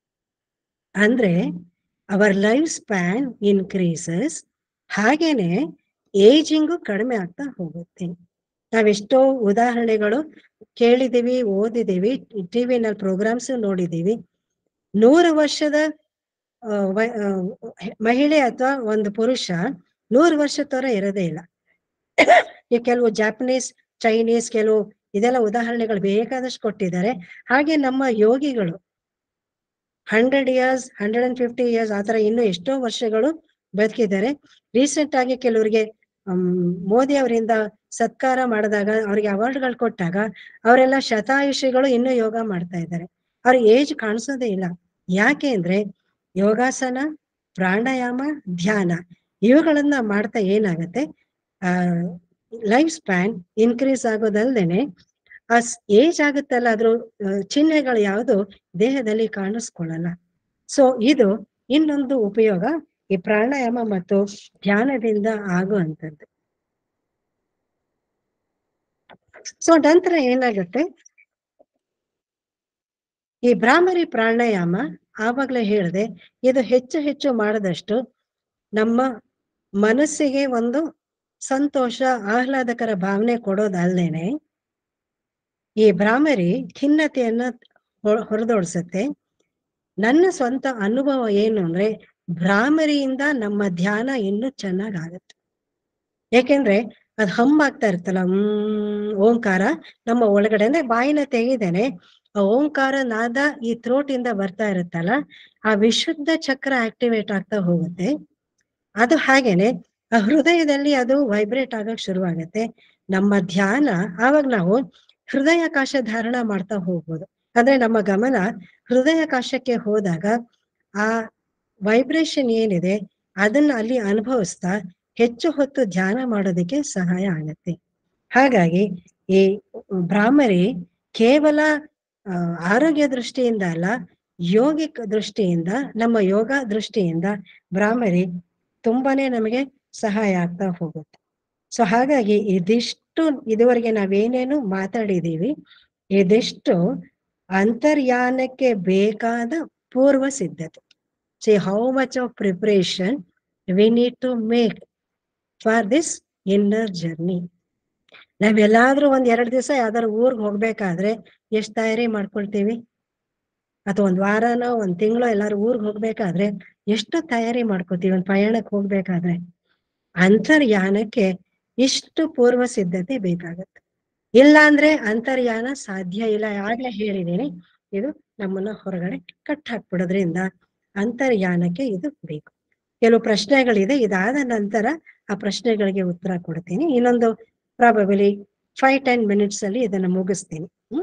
A: ಅಂದ್ರೆ ಅವರ್ ಲೈಫ್ ಸ್ಪ್ಯಾನ್ ಇನ್ಕ್ರೀಸಸ್ ಹಾಗೇನೆ ಏಜಿಂಗು ಕಡಿಮೆ ಆಗ್ತಾ ಹೋಗುತ್ತೆ ನಾವೆಷ್ಟೋ ಉದಾಹರಣೆಗಳು ಕೇಳಿದೀವಿ ಓದಿದೀವಿ ಟಿವಿನಲ್ಲಿ ಪ್ರೋಗ್ರಾಮ್ಸ್ ನೋಡಿದೀವಿ ನೂರು ವರ್ಷದ ಆ, ವ- ಆ, ಮಹಿಳೆ ಅಥವಾ ಒಂದು ಪುರುಷ ನೂರು ವರ್ಷ ತರ ಇರೋದೇ ಇಲ್ಲ ಈ ಕೆಲವು ಜಾಪನೀಸ್ ಚೈನೀಸ್ ಕೆಲವು ಇದೆಲ್ಲ ಉದಾಹರಣೆಗಳು ಬೇಕಾದಷ್ಟು ಕೊಟ್ಟಿದ್ದಾರೆ ಹಾಗೆ ನಮ್ಮ ಯೋಗಿಗಳು hundred years hundred and fifty years ಆತರ ಇನ್ನೂ ಎಷ್ಟೋ ವರ್ಷಗಳು ಬದುಕಿದ್ದಾರೆ ರೀಸೆಂಟ್ ಆಗಿ ಕೆಲವರಿಗೆ ಮೋದಿ ಅವರಿಂದ ಸತ್ಕಾರ ಮಾಡಿದಾಗ ಅವ್ರಿಗೆ ಅವಾರ್ಡ್ಗಳು ಕೊಟ್ಟಾಗ ಅವರೆಲ್ಲ ಶತಾಯುಷಿಗಳು ಇನ್ನೂ ಯೋಗ ಮಾಡ್ತಾ ಇದ್ದಾರೆ ಅವ್ರ ಏಜ್ ಕಾಣಿಸೋದೇ ಇಲ್ಲ ಯಾಕೆ ಅಂದ್ರೆ ಯೋಗಾಸನ ಪ್ರಾಣಾಯಾಮ ಧ್ಯಾನ ಇವುಗಳನ್ನ ಮಾಡ್ತಾ ಏನಾಗತ್ತೆ ಆ ಲೈಫ್ ಸ್ಪ್ಯಾನ್ ಇನ್ಕ್ರೀಸ್ ಆಗೋದಲ್ದೇನೆ ಆ ಏಜ್ ಆಗುತ್ತಲ್ಲ ಅದ್ರ ಆ, ಚಿಹ್ನೆಗಳು ಯಾವುದು ದೇಹದಲ್ಲಿ ಕಾಣಿಸ್ಕೊಳ್ಳಲ್ಲ ಸೊ ಇದು ಇನ್ನೊಂದು ಉಪಯೋಗ ಈ ಪ್ರಾಣಾಯಾಮ ಮತ್ತು ಧ್ಯಾನದಿಂದ ಆಗುವಂಥದ್ದು ಸೊ ನಂತರ ಏನಾಗುತ್ತೆ ಈ ಭ್ರಾಮರಿ ಪ್ರಾಣಾಯಾಮ ಆವಾಗಲೇ ಹೇಳಿದೆ ಇದು ಹೆಚ್ಚು ಹೆಚ್ಚು ಮಾಡದಷ್ಟು ನಮ್ಮ ಮನಸ್ಸಿಗೆ ಒಂದು ಸಂತೋಷ ಆಹ್ಲಾದಕರ ಭಾವನೆ ಕೊಡೋದಲ್ದೇನೆ ಈ ಭ್ರಾಮರಿ ಖಿನ್ನತೆಯನ್ನ ಹೊ- ಹೊರದೋಡ್ಸತ್ತೆ ನನ್ನ ಸ್ವಂತ ಅನುಭವ ಏನು ಅಂದ್ರೆ ಭ್ರಾಮರಿಯಿಂದ ನಮ್ಮ ಧ್ಯಾನ ಇನ್ನೂ ಚೆನ್ನಾಗಾಗತ್ತೆ ಯಾಕೆಂದ್ರೆ ಅದು ಹಮ್ ಆಗ್ತಾ ಇರ್ತಲ್ಲ ಹ್ಮ್ ಓಂಕಾರ ನಮ್ಮ ಒಳಗಡೆ ಅಂದ್ರೆ ಬಾಯಿನ ತೆಗಿದೇನೆ ಆ ಓಂಕಾರ ನಾದ ಈ ಥ್ರೋಟ್ ಇಂದ ಬರ್ತಾ ಇರುತ್ತಲ್ಲ ಆ ವಿಶುದ್ಧ ಚಕ್ರ ಆಕ್ಟಿವೇಟ್ ಆಗ್ತಾ ಹೋಗುತ್ತೆ ಅದು ಹಾಗೇನೆ ಆ ಹೃದಯದಲ್ಲಿ ಅದು ವೈಬ್ರೇಟ್ ಆಗಕ್ ಶುರುವಾಗತ್ತೆ ನಮ್ಮ ಧ್ಯಾನ ಆವಾಗ ನಾವು ಹೃದಯಾಕಾಶ ಧಾರಣ ಮಾಡ್ತಾ ಹೋಗ್ಬೋದು ಅಂದ್ರೆ ನಮ್ಮ ಗಮನ ಹೃದಯಾಕಾಶಕ್ಕೆ ಹೋದಾಗ ಆ ವೈಬ್ರೇಷನ್ ಏನಿದೆ ಅದನ್ನ ಅಲ್ಲಿ ಅನುಭವಿಸ್ತಾ ಹೆಚ್ಚು ಹೊತ್ತು ಧ್ಯಾನ ಮಾಡೋದಕ್ಕೆ ಸಹಾಯ ಆಗತ್ತೆ ಹಾಗಾಗಿ ಈ ಭ್ರಾಮರಿ ಕೇವಲ ಆ, ಆರೋಗ್ಯ ದೃಷ್ಟಿಯಿಂದ ಅಲ್ಲ ಯೋಗಿಕ ದೃಷ್ಟಿಯಿಂದ ನಮ್ಮ ಯೋಗ ದೃಷ್ಟಿಯಿಂದ ಭ್ರಾಮರಿ ತುಂಬಾನೇ ನಮಗೆ ಸಹಾಯ ಆಗ್ತಾ ಹೋಗುತ್ತೆ ಸೊ ಹಾಗಾಗಿ ಇದಿಷ್ಟು ಇದುವರೆಗೆ ನಾವೇನೇನು ಮಾತಾಡಿದೀವಿ ಇದಿಷ್ಟು ಅಂತರ್ಯಾನಕ್ಕೆ ಬೇಕಾದ ಪೂರ್ವ ಸಿದ್ಧತೆ see how much of preparation we need to make for this inner journey ನಾವೆಲ್ಲಾದ್ರೂ ಒಂದ್ ಎರಡ್ ದಿವಸ ಯಾವ್ದಾದ್ರು ಊರ್ಗ್ ಹೋಗ್ಬೇಕಾದ್ರೆ ಎಷ್ಟ್ ತಯಾರಿ ಮಾಡ್ಕೊಳ್ತೀವಿ ಅಥವಾ ಒಂದ್ ವಾರನೋ ಒಂದ್ ತಿಂಗಳು ಎಲ್ಲಾರು ಊರ್ಗ್ ಹೋಗ್ಬೇಕಾದ್ರೆ ಎಷ್ಟು ತಯಾರಿ ಮಾಡ್ಕೋತೀವಿ ಒಂದ್ ಪಯಣಕ್ಕೆ ಹೋಗ್ಬೇಕಾದ್ರೆ ಅಂತರ್ಯಾನಕ್ಕೆ ಇಷ್ಟು ಪೂರ್ವ ಸಿದ್ಧತೆ ಬೇಕಾಗತ್ತೆ ಇಲ್ಲ ಅಂದ್ರೆ ಅಂತರ್ಯಾನ ಸಾಧ್ಯ ಇಲ್ಲ ಆಗ್ಲೇ ಹೇಳಿದೀನಿ ಇದು ನಮ್ಮನ್ನ ಹೊರಗಡೆ ಕಟ್ ಹಾಕ್ಬಿಡೋದ್ರಿಂದ ಅಂತರ್ಯಾನಕ್ಕೆ ಇದು ಬೇಕು ಕೆಲವು ಪ್ರಶ್ನೆಗಳಿದೆ ಇದಾದ ನಂತರ ಆ ಪ್ರಶ್ನೆಗಳಿಗೆ ಉತ್ತರ ಕೊಡ್ತೀನಿ ಇನ್ನೊಂದು ಪ್ರಾಬಬಲಿ ಫೈವ್ ಟೆನ್ ಮಿನಿಟ್ಸ್ ಅಲ್ಲಿ ಇದನ್ನ ಮುಗಿಸ್ತೀನಿ ಹ್ಮ್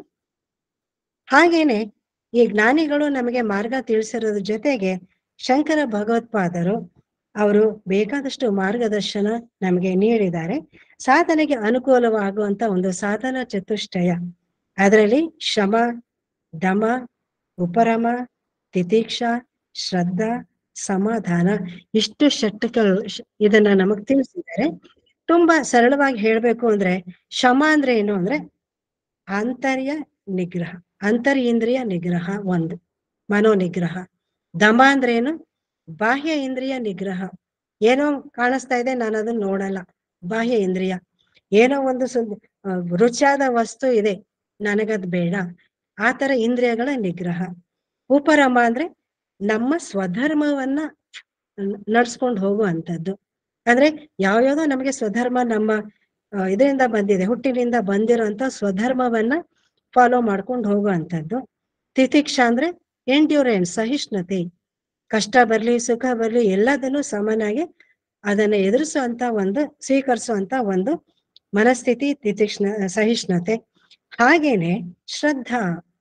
A: ಹಾಗೇನೆ ಈ ಜ್ಞಾನಿಗಳು ನಮಗೆ ಮಾರ್ಗ ತಿಳಿಸಿರೋದ್ರ ಜೊತೆಗೆ ಶಂಕರ ಭಗವತ್ಪಾದರು ಅವರು ಬೇಕಾದಷ್ಟು ಮಾರ್ಗದರ್ಶನ ನಮಗೆ ನೀಡಿದ್ದಾರೆ ಸಾಧನೆಗೆ ಅನುಕೂಲವಾಗುವಂತ ಒಂದು ಸಾಧನ ಚತುಷ್ಟಯ ಅದರಲ್ಲಿ ಶಮ ದಮ ಉಪರಮ ತಿತಿಕ್ಷ ಶ್ರದ್ಧಾ ಸಮಾಧಾನ ಇಷ್ಟು ಷಟ್ಗಳು ಶ- ಇದನ್ನ ನಮಗ್ ತಿಳಿಸಿದ್ದಾರೆ ತುಂಬಾ ಸರಳವಾಗಿ ಹೇಳ್ಬೇಕು ಅಂದ್ರೆ ಶಮ ಅಂದ್ರೆ ಏನು ಅಂದ್ರೆ ಆಂತರ್ಯ ನಿಗ್ರಹ ಅಂತರ್ಇಂದ್ರಿಯ ನಿಗ್ರಹ ಒಂದು ಮನೋ ನಿಗ್ರಹ ದಮ ಅಂದ್ರೆ ಏನು ಬಾಹ್ಯ ಇಂದ್ರಿಯ ನಿಗ್ರಹ ಏನೋ ಕಾಣಿಸ್ತಾ ಇದೆ ನಾನು ಅದನ್ನ ನೋಡಲ್ಲ ಬಾಹ್ಯ ಇಂದ್ರಿಯ ಏನೋ ಒಂದು ಸುದ್ ಆ, ರುಚಿಯಾದ ವಸ್ತು ಇದೆ ನನಗದ್ ಬೇಡ ಆ ತರ ಇಂದ್ರಿಯಗಳ ನಿಗ್ರಹ ಉಪರಮ ಅಂದ್ರೆ ನಮ್ಮ ಸ್ವಧರ್ಮವನ್ನ ನಡ್ಸ್ಕೊಂಡು ಹೋಗುವಂಥದ್ದು ಅಂದ್ರೆ ಯಾವ್ಯಾವ್ದೋ ನಮಗೆ ಸ್ವಧರ್ಮ ನಮ್ಮ ಆ, ಇದರಿಂದ ಬಂದಿದೆ ಹುಟ್ಟಿನಿಂದ ಬಂದಿರೋಂಥ ಸ್ವಧರ್ಮವನ್ನ ಫಾಲೋ ಮಾಡ್ಕೊಂಡು ಹೋಗುವಂಥದ್ದು ತಿತಿಕ್ಷ ಅಂದ್ರೆ ಎಂಡ್ಯೂರೆನ್ಸ್ ಸಹಿಷ್ಣುತೆ ಕಷ್ಟ ಬರ್ಲಿ ಸುಖ ಬರ್ಲಿ ಎಲ್ಲದನ್ನು ಸಮನಾಗಿ ಅದನ್ನ ಎದುರಿಸುವಂತ ಒಂದು ಸ್ವೀಕರಿಸುವಂತ ಒಂದು ಮನಸ್ಥಿತಿ ತಿತಿಕ್ಷ್ಣ ಸಹಿಷ್ಣುತೆ ಹಾಗೇನೆ ಶ್ರದ್ಧಾ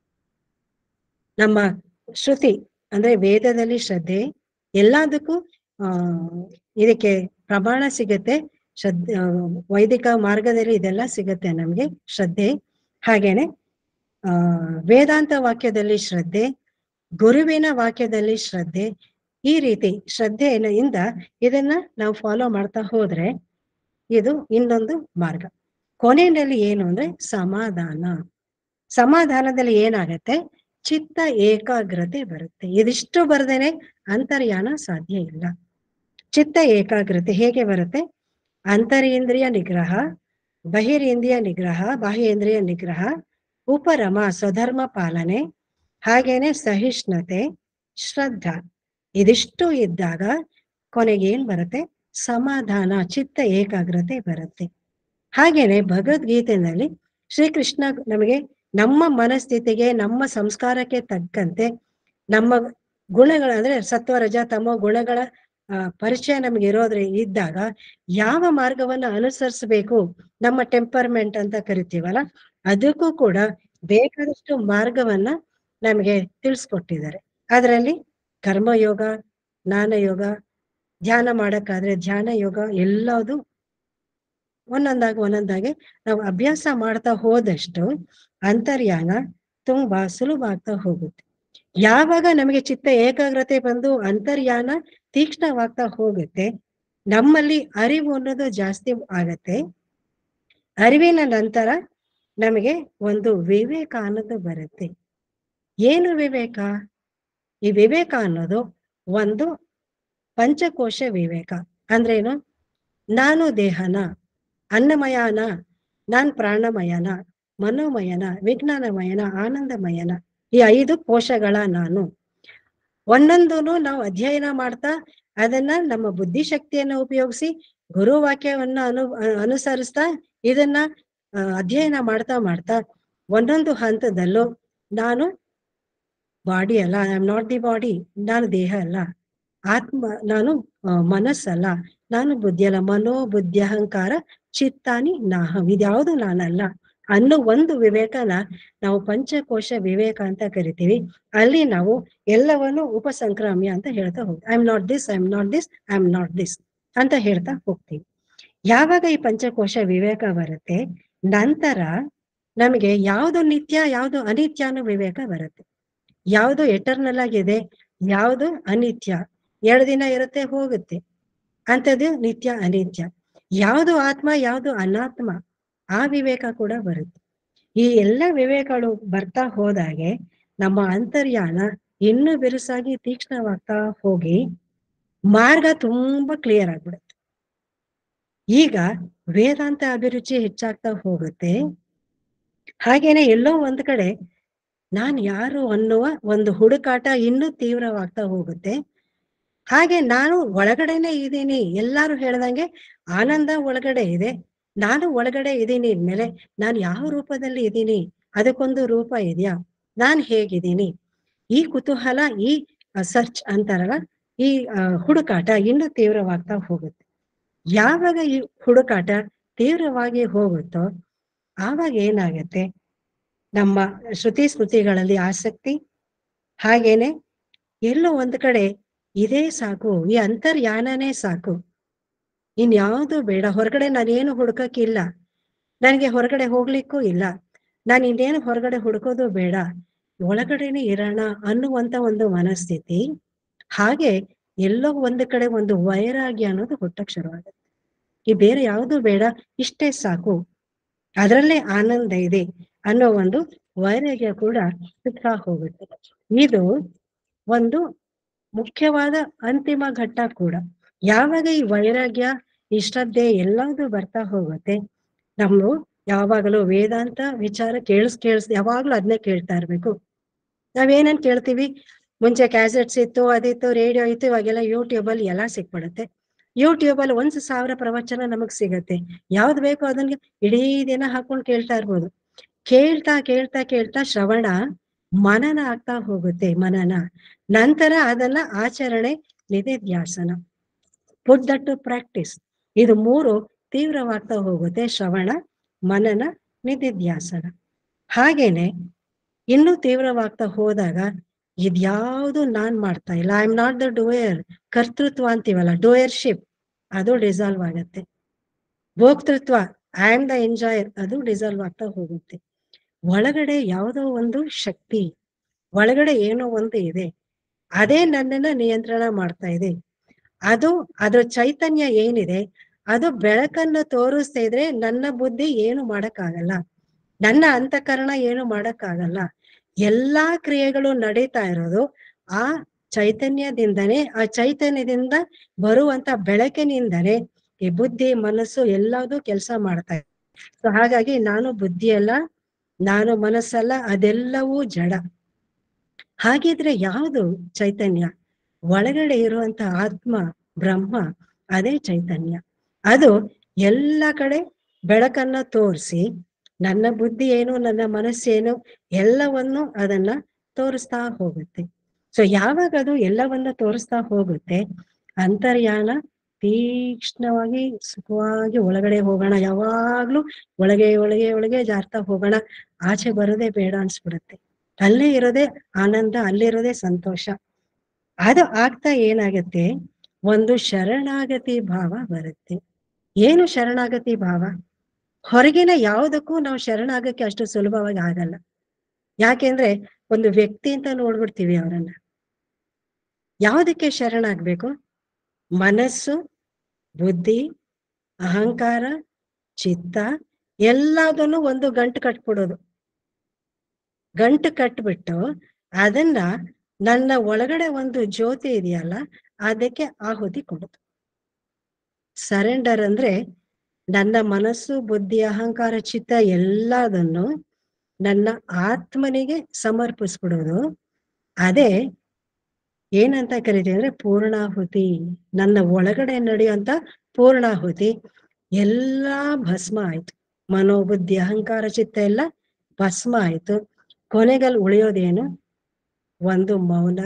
A: ನಮ್ಮ ಶ್ರುತಿ ಅಂದ್ರೆ ವೇದದಲ್ಲಿ ಶ್ರದ್ಧೆ ಎಲ್ಲದಕ್ಕೂ ಆ ಇದಕ್ಕೆ ಪ್ರಮಾಣ ಸಿಗತ್ತೆ ಶ್ರದ್ಧೆ ಆ, ವೈದಿಕ ಮಾರ್ಗದಲ್ಲಿ ಇದೆಲ್ಲ ಸಿಗತ್ತೆ ನಮ್ಗೆ ಶ್ರದ್ಧೆ ಹಾಗೇನೆ ಆ ವೇದಾಂತ ವಾಕ್ಯದಲ್ಲಿ ಶ್ರದ್ಧೆ ಗುರುವಿನ ವಾಕ್ಯದಲ್ಲಿ ಶ್ರದ್ಧೆ ಈ ರೀತಿ ಶ್ರದ್ಧೆಯಿಂದ ಇದನ್ನ ನಾವು ಫಾಲೋ ಮಾಡ್ತಾ ಹೋದ್ರೆ ಇದು ಇನ್ನೊಂದು ಮಾರ್ಗ ಕೊನೆಯಲ್ಲಿ ಏನು ಅಂದ್ರೆ ಸಮಾಧಾನ ಸಮಾಧಾನದಲ್ಲಿ ಏನಾಗತ್ತೆ ಚಿತ್ತ ಏಕಾಗ್ರತೆ ಬರುತ್ತೆ ಇದಿಷ್ಟು ಬರ್ದೇನೆ ಅಂತರ್ಯಾನ ಸಾಧ್ಯ ಇಲ್ಲ ಚಿತ್ತ ಏಕಾಗ್ರತೆ ಹೇಗೆ ಬರುತ್ತೆ ಅಂತರೇಂದ್ರಿಯ ನಿಗ್ರಹ ಬಹಿರೇಂದ್ರಿಯ ನಿಗ್ರಹ ಬಾಹ್ಯೇಂದ್ರಿಯ ನಿಗ್ರಹ ಉಪರಮ ಸ್ವಧರ್ಮ ಪಾಲನೆ ಹಾಗೇನೆ ಸಹಿಷ್ಣುತೆ ಶ್ರದ್ಧಾ ಇದಿಷ್ಟು ಇದ್ದಾಗ ಕೊನೆಗೆ ಏನ್ ಬರುತ್ತೆ ಸಮಾಧಾನ ಚಿತ್ತ ಏಕಾಗ್ರತೆ ಬರುತ್ತೆ ಹಾಗೇನೆ ಭಗವದ್ಗೀತೆಯಲ್ಲಿ ಶ್ರೀಕೃಷ್ಣ ನಮಗೆ ನಮ್ಮ ಮನಸ್ಥಿತಿಗೆ ನಮ್ಮ ಸಂಸ್ಕಾರಕ್ಕೆ ತಕ್ಕಂತೆ ನಮ್ಮ ಗುಣಗಳ ಅಂದ್ರೆ ಸತ್ವ ರಜ ತಮ್ಮ ಗುಣಗಳ ಆ, ಪರಿಚಯ ನಮ್ಗೆ ಇರೋದ್ರೆ ಇದ್ದಾಗ ಯಾವ ಮಾರ್ಗವನ್ನ ಅನುಸರಿಸಬೇಕು ನಮ್ಮ ಟೆಂಪರ್ಮೆಂಟ್ ಅಂತ ಕರಿತೀವಲ್ಲ ಅದಕ್ಕೂ ಕೂಡ ಬೇಕಾದಷ್ಟು ಮಾರ್ಗವನ್ನ ನಮಗೆ ತಿಳಿಸ್ಕೊಟ್ಟಿದ್ದಾರೆ ಅದರಲ್ಲಿ ಕರ್ಮಯೋಗ ಜ್ಞಾನಯೋಗ ಧ್ಯಾನ ಮಾಡಕ್ಕಾದ್ರೆ ಧ್ಯಾನ ಯೋಗ ಎಲ್ಲದು ಒಂದೊಂದಾಗಿ ಒಂದೊಂದಾಗಿ ನಾವು ಅಭ್ಯಾಸ ಮಾಡ್ತಾ ಹೋದಷ್ಟು ಅಂತರ್ಯಾನ ತುಂಬಾ ಸುಲಭ ಆಗ್ತಾ ಹೋಗುತ್ತೆ ಯಾವಾಗ ನಮಗೆ ಚಿತ್ತ ಏಕಾಗ್ರತೆ ಬಂದು ಅಂತರ್ಯಾನ ತೀಕ್ಷ್ಣವಾಗ್ತಾ ಹೋಗುತ್ತೆ ನಮ್ಮಲ್ಲಿ ಅರಿವು ಅನ್ನೋದು ಜಾಸ್ತಿ ಆಗತ್ತೆ ಅರಿವಿನ ನಂತರ ನಮಗೆ ಒಂದು ವಿವೇಕ ಅನ್ನೋದು ಬರುತ್ತೆ ಏನು ವಿವೇಕ ಈ ವಿವೇಕ ಅನ್ನೋದು ಒಂದು ಪಂಚಕೋಶ ವಿವೇಕ ಅಂದ್ರೇನು ನಾನು ದೇಹನ ಅನ್ನಮಯನ ನಾನ್ ಪ್ರಾಣಮಯನ ಮನೋಮಯನ ವಿಜ್ಞಾನಮಯನ ಆನಂದಮಯನ ಈ ಐದು ಕೋಶಗಳ ನಾನು ಒಂದೊಂದನ್ನು ನಾವು ಅಧ್ಯಯನ ಮಾಡ್ತಾ ಅದನ್ನ ನಮ್ಮ ಬುದ್ಧಿಶಕ್ತಿಯನ್ನ ಉಪಯೋಗಿಸಿ ಗುರುವಾಕ್ಯವನ್ನ ಅನು ಅ- ಅನುಸರಿಸ್ತಾ ಇದನ್ನ ಆ, ಅಧ್ಯಯನ ಮಾಡ್ತಾ ಮಾಡ್ತಾ ಒಂದೊಂದು ಹಂತದಲ್ಲೂ ನಾನು ಬಾಡಿ ಅಲ್ಲ I am not the body ನಾನು ದೇಹ ಅಲ್ಲ ಆತ್ಮ ನಾನು ಆ, ಮನಸ್ಸಲ್ಲ ನಾನು ಬುದ್ಧಿ ಅಲ್ಲ ಮನೋ ಬುದ್ಧಿ ಅಹಂಕಾರ ಚಿತ್ತಾನಿ ನಾಹಂ ಇದ್ಯಾವುದು ನಾನಲ್ಲ ಅನ್ನೋ ಒಂದು ವಿವೇಕನ ನಾವು ಪಂಚಕೋಶ ವಿವೇಕ ಅಂತ ಕರಿತೀವಿ ಅಲ್ಲಿ ನಾವು ಎಲ್ಲವನ್ನು ಉಪಸಂಕ್ರಾಮ್ಯ ಅಂತ ಹೇಳ್ತಾ ಹೋಗ್ತೀವಿ I am not this I am not this I am not this ಅಂತ ಹೇಳ್ತಾ ಹೋಗ್ತೀವಿ ಯಾವಾಗ ಈ ಪಂಚಕೋಶ ವಿವೇಕ ಬರುತ್ತೆ ನಂತರ ನಮಗೆ ಯಾವುದು ನಿತ್ಯ ಯಾವುದು ಅನಿತ್ಯ ಅನ್ನೋ ವಿವೇಕ ಬರುತ್ತೆ ಯಾವುದು ಎಟರ್ನಲ್ ಆಗಿದೆ ಯಾವುದು ಅನಿತ್ಯ ಎರಡು ದಿನ ಇರುತ್ತೆ ಹೋಗುತ್ತೆ ಅಂಥದ್ದು ನಿತ್ಯ ಅನಿತ್ಯ ಯಾವುದು ಆತ್ಮ ಯಾವುದು ಅನಾತ್ಮ ಆ ವಿವೇಕ ಕೂಡ ಬರುತ್ತೆ ಈ ಎಲ್ಲ ವಿವೇಕಗಳು ಬರ್ತಾ ಹೋದಾಗೆ ನಮ್ಮ ಅಂತರ್ಯಾನ ಇನ್ನೂ ಬಿರುಸಾಗಿ ತೀಕ್ಷ್ಣವಾಗ್ತಾ ಹೋಗಿ ಮಾರ್ಗ ತುಂಬಾ ಕ್ಲಿಯರ್ ಆಗ್ಬಿಡುತ್ತೆ ಈಗ ವೇದಾಂತ ಅಭಿರುಚಿ ಹೆಚ್ಚಾಗ್ತಾ ಹೋಗುತ್ತೆ ಹಾಗೇನೆ ಎಲ್ಲೋ ಒಂದ್ ಕಡೆ ನಾನ್ ಯಾರು ಅನ್ನುವ ಒಂದು ಹುಡುಕಾಟ ಇನ್ನೂ ತೀವ್ರವಾಗ್ತಾ ಹೋಗುತ್ತೆ ಹಾಗೆ ನಾನು ಒಳಗಡೆನೆ ಇದ್ದೀನಿ ಎಲ್ಲಾರು ಹೇಳ್ದಂಗೆ ಆನಂದ ಒಳಗಡೆ ಇದೆ ನಾನು ಒಳಗಡೆ ಇದ್ದೀನಿ ಇದ್ಮೇಲೆ ನಾನು ಯಾವ ರೂಪದಲ್ಲಿ ಇದ್ದೀನಿ ಅದಕ್ಕೊಂದು ರೂಪ ಇದೆಯಾ ನಾನ್ ಹೇಗಿದ್ದೀನಿ ಈ ಕುತೂಹಲ ಈ ಸರ್ಚ್ ಅಂತಾರಲ್ಲ ಈ ಆ, ಹುಡುಕಾಟ ಇನ್ನೂ ತೀವ್ರವಾಗ್ತಾ ಹೋಗುತ್ತೆ ಯಾವಾಗ ಈ ಹುಡುಕಾಟ ತೀವ್ರವಾಗಿ ಹೋಗುತ್ತೋ ಆವಾಗ ಏನಾಗತ್ತೆ ನಮ್ಮ ಶ್ರುತಿ ಸ್ಮೃತಿಗಳಲ್ಲಿ ಆಸಕ್ತಿ ಹಾಗೇನೆ ಎಲ್ಲೋ ಒಂದ್ ಕಡೆ ಇದೇ ಸಾಕು ಈ ಅಂತರ್ಯಾನನೇ ಸಾಕು ಇನ್ಯಾವುದು ಬೇಡ ಹೊರಗಡೆ ನಾನೇನು ಹುಡುಕಕ್ಕಿಲ್ಲ ನನಗೆ ಹೊರಗಡೆ ಹೋಗ್ಲಿಕ್ಕೂ ಇಲ್ಲ ನಾನು ಇನ್ನೇನು ಹೊರಗಡೆ ಹುಡುಕೋದು ಬೇಡ ಒಳಗಡೆನೆ ಇರೋಣ ಅನ್ನುವಂತ ಒಂದು ಮನಸ್ಥಿತಿ ಹಾಗೆ ಎಲ್ಲೋ ಒಂದು ಕಡೆ ಒಂದು ವೈರಾಗ್ಯ ಅನ್ನೋದು ಹುಟ್ಟಕ್ ಶುರುವಾಗುತ್ತೆ ಈ ಬೇರೆ ಯಾವುದು ಬೇಡ ಇಷ್ಟೇ ಸಾಕು ಅದರಲ್ಲೇ ಆನಂದ ಇದೆ ಅನ್ನೋ ಒಂದು ವೈರಾಗ್ಯ ಕೂಡ ಸಿಗ್ತಾ ಹೋಗುತ್ತೆ ಇದು ಒಂದು ಮುಖ್ಯವಾದ ಅಂತಿಮ ಘಟ್ಟ ಕೂಡ ಯಾವಾಗ ಈ ವೈರಾಗ್ಯ ಈ ಶ್ರದ್ಧೆ ಎಲ್ಲದೂ ಬರ್ತಾ ಹೋಗುತ್ತೆ ನಮ್ಮ ಯಾವಾಗಲೂ ವೇದಾಂತ ವಿಚಾರ ಕೇಳಿಸ್ ಕೇಳಿಸ್ ಯಾವಾಗ್ಲೂ ಅದನ್ನೇ ಕೇಳ್ತಾ ಇರ್ಬೇಕು ನಾವೇನೇನ್ ಕೇಳ್ತೀವಿ ಮುಂಚೆ ಕ್ಯಾಸೆಟ್ಸ್ ಇತ್ತು ಅದಿತ್ತು ರೇಡಿಯೋ ಇತ್ತು ಇವಾಗೆಲ್ಲ ಯೂಟ್ಯೂಬ್ ಅಲ್ಲಿ ಎಲ್ಲ ಸಿಕ್ಬಿಡುತ್ತೆ ಯೂಟ್ಯೂಬ್ ಅಲ್ಲಿ ಒಂದ್ ಸಾವಿರ ಪ್ರವಚನ ನಮಗ್ ಸಿಗತ್ತೆ ಯಾವ್ದು ಬೇಕೋ ಅದನ್ನ ಇಡೀ ದಿನ ಹಾಕೊಂಡು ಕೇಳ್ತಾ ಇರ್ಬೋದು ಕೇಳ್ತಾ ಕೇಳ್ತಾ ಕೇಳ್ತಾ ಶ್ರವಣ ಮನನ ಆಗ್ತಾ ಹೋಗುತ್ತೆ ಮನನ ನಂತರ ಅದನ್ನ ಆಚರಣೆ ನಿಧಿಧ್ಯಾಸನ ಪುಟ್ ದಟ್ ಟು ಪ್ರಾಕ್ಟೀಸ್ ಇದು ಮೂರು ತೀವ್ರವಾಗ್ತಾ ಹೋಗುತ್ತೆ ಶ್ರವಣ ಮನನ ನಿಧಿಧ್ಯಾಸನ ಹಾಗೇನೆ ಇನ್ನೂ ತೀವ್ರವಾಗ್ತಾ ಹೋದಾಗ ಇದ್ಯಾವುದು ನಾನ್ ಮಾಡ್ತಾ ಇಲ್ಲ I am not the doer ಕರ್ತೃತ್ವ ಅಂತೀವಲ್ಲ ಡೂಯರ್ಶಿಪ್ ಅದು ಡಿಸಾಲ್ವ್ ಆಗತ್ತೆ ಭೋಕ್ತೃತ್ವ ಐ ಆಮ್ ದ ಎಂಜಾಯರ್ ಅದು ಡಿಸಾಲ್ವ್ ಆಗ್ತಾ ಹೋಗುತ್ತೆ ಒಳಗಡೆ ಯಾವುದೋ ಒಂದು ಶಕ್ತಿ ಒಳಗಡೆ ಏನೋ ಒಂದು ಇದೆ ಅದೇ ನನ್ನನ್ನ ನಿಯಂತ್ರಣ ಮಾಡ್ತಾ ಇದೆ ಅದು ಅದ್ರ ಚೈತನ್ಯ ಏನಿದೆ ಅದು ಬೆಳಕನ್ನು ತೋರಿಸ್ತಾ ಇದ್ರೆ ನನ್ನ ಬುದ್ಧಿ ಏನು ಮಾಡಕ್ಕಾಗಲ್ಲ ನನ್ನ ಅಂತಃಕರಣ ಏನು ಮಾಡಕ್ಕಾಗಲ್ಲ ಎಲ್ಲಾ ಕ್ರಿಯೆಗಳು ನಡೀತಾ ಇರೋದು ಆ ಚೈತನ್ಯದಿಂದನೇ ಆ ಚೈತನ್ಯದಿಂದ ಬರುವಂತ ಬೆಳಕಿನಿಂದನೇ ಈ ಬುದ್ಧಿ ಮನಸ್ಸು ಎಲ್ಲದೂ ಕೆಲಸ ಮಾಡ್ತಾ ಇದೆ ಸೊ ಹಾಗಾಗಿ ನಾನು ಬುದ್ಧಿ ಅಲ್ಲ ನಾನು ಮನಸ್ಸಲ್ಲ ಅದೆಲ್ಲವೂ ಜಡ ಹಾಗಿದ್ರೆ ಯಾವುದು ಚೈತನ್ಯ ಒಳಗಡೆ ಇರುವಂತ ಆತ್ಮ ಬ್ರಹ್ಮ ಅದೇ ಚೈತನ್ಯ ಅದು ಎಲ್ಲ ಕಡೆ ಬೆಳಕನ್ನ ತೋರಿಸಿ ನನ್ನ ಬುದ್ಧಿ ಏನು ನನ್ನ ಮನಸ್ಸೇನು ಎಲ್ಲವನ್ನು ಅದನ್ನ ತೋರಿಸ್ತಾ ಹೋಗುತ್ತೆ ಸೊ ಯಾವಾಗ ಅದು ಎಲ್ಲವನ್ನ ತೋರಿಸ್ತಾ ಹೋಗುತ್ತೆ ಅಂತರ್ಯಾನ ತೀಕ್ಷ್ಣವಾಗಿ ಸುಖವಾಗಿ ಒಳಗಡೆ ಹೋಗೋಣ ಯಾವಾಗ್ಲೂ ಒಳಗೆ ಒಳಗೆ ಒಳಗೆ ಜಾರ್ತಾ ಹೋಗೋಣ ಆಚೆ ಬರೋದೇ ಬೇಡ ಅನ್ಸ್ಬಿಡುತ್ತೆ ಅಲ್ಲೇ ಇರೋದೇ ಆನಂದ ಅಲ್ಲಿರೋದೇ ಸಂತೋಷ ಅದು ಆಗ್ತಾ ಏನಾಗತ್ತೆ ಒಂದು ಶರಣಾಗತಿ ಭಾವ ಬರುತ್ತೆ ಏನು ಶರಣಾಗತಿ ಭಾವ ಹೊರಗಿನ ಯಾವುದಕ್ಕೂ ನಾವು ಶರಣಾಗಕ್ಕೆ ಅಷ್ಟು ಸುಲಭವಾಗಿ ಆಗಲ್ಲ ಯಾಕೆಂದ್ರೆ ಒಂದು ವ್ಯಕ್ತಿ ಅಂತ ನೋಡ್ಬಿಡ್ತೀವಿ ಅವರನ್ನ ಯಾವುದಕ್ಕೆ ಶರಣಾಗ್ಬೇಕು ಮನಸ್ಸು ಬುದ್ಧಿ ಅಹಂಕಾರ ಚಿತ್ತ ಎಲ್ಲದನ್ನು ಒಂದು ಗಂಟು ಕಟ್ಬಿಡೋದು ಗಂಟು ಕಟ್ಬಿಟ್ಟು ಅದನ್ನ ನನ್ನ ಒಳಗಡೆ ಒಂದು ಜ್ಯೋತಿ ಇದೆಯಲ್ಲ ಅದಕ್ಕೆ ಆಹುತಿ ಕೊಡುದು ಸರೆಂಡರ್ ಅಂದ್ರೆ ನನ್ನ ಮನಸ್ಸು ಬುದ್ಧಿ ಅಹಂಕಾರ ಚಿತ್ತ ಎಲ್ಲದನ್ನು ನನ್ನ ಆತ್ಮನಿಗೆ ಸಮರ್ಪಿಸ್ಬಿಡೋದು ಅದೇ ಏನಂತ ಕರಿತೀವಿ ಅಂದ್ರೆ ಪೂರ್ಣಾಹುತಿ ನನ್ನ ಒಳಗಡೆ ನಡೆಯುವಂತ ಪೂರ್ಣಾಹುತಿ ಎಲ್ಲಾ ಭಸ್ಮ ಆಯ್ತು ಮನೋಬುದ್ಧಿ ಅಹಂಕಾರ ಚಿತ್ತ ಎಲ್ಲ ಭಸ್ಮ ಆಯ್ತು ಕೊನೆಗಲ್ಲಿ ಉಳಿಯೋದೇನು ಒಂದು ಮೌನ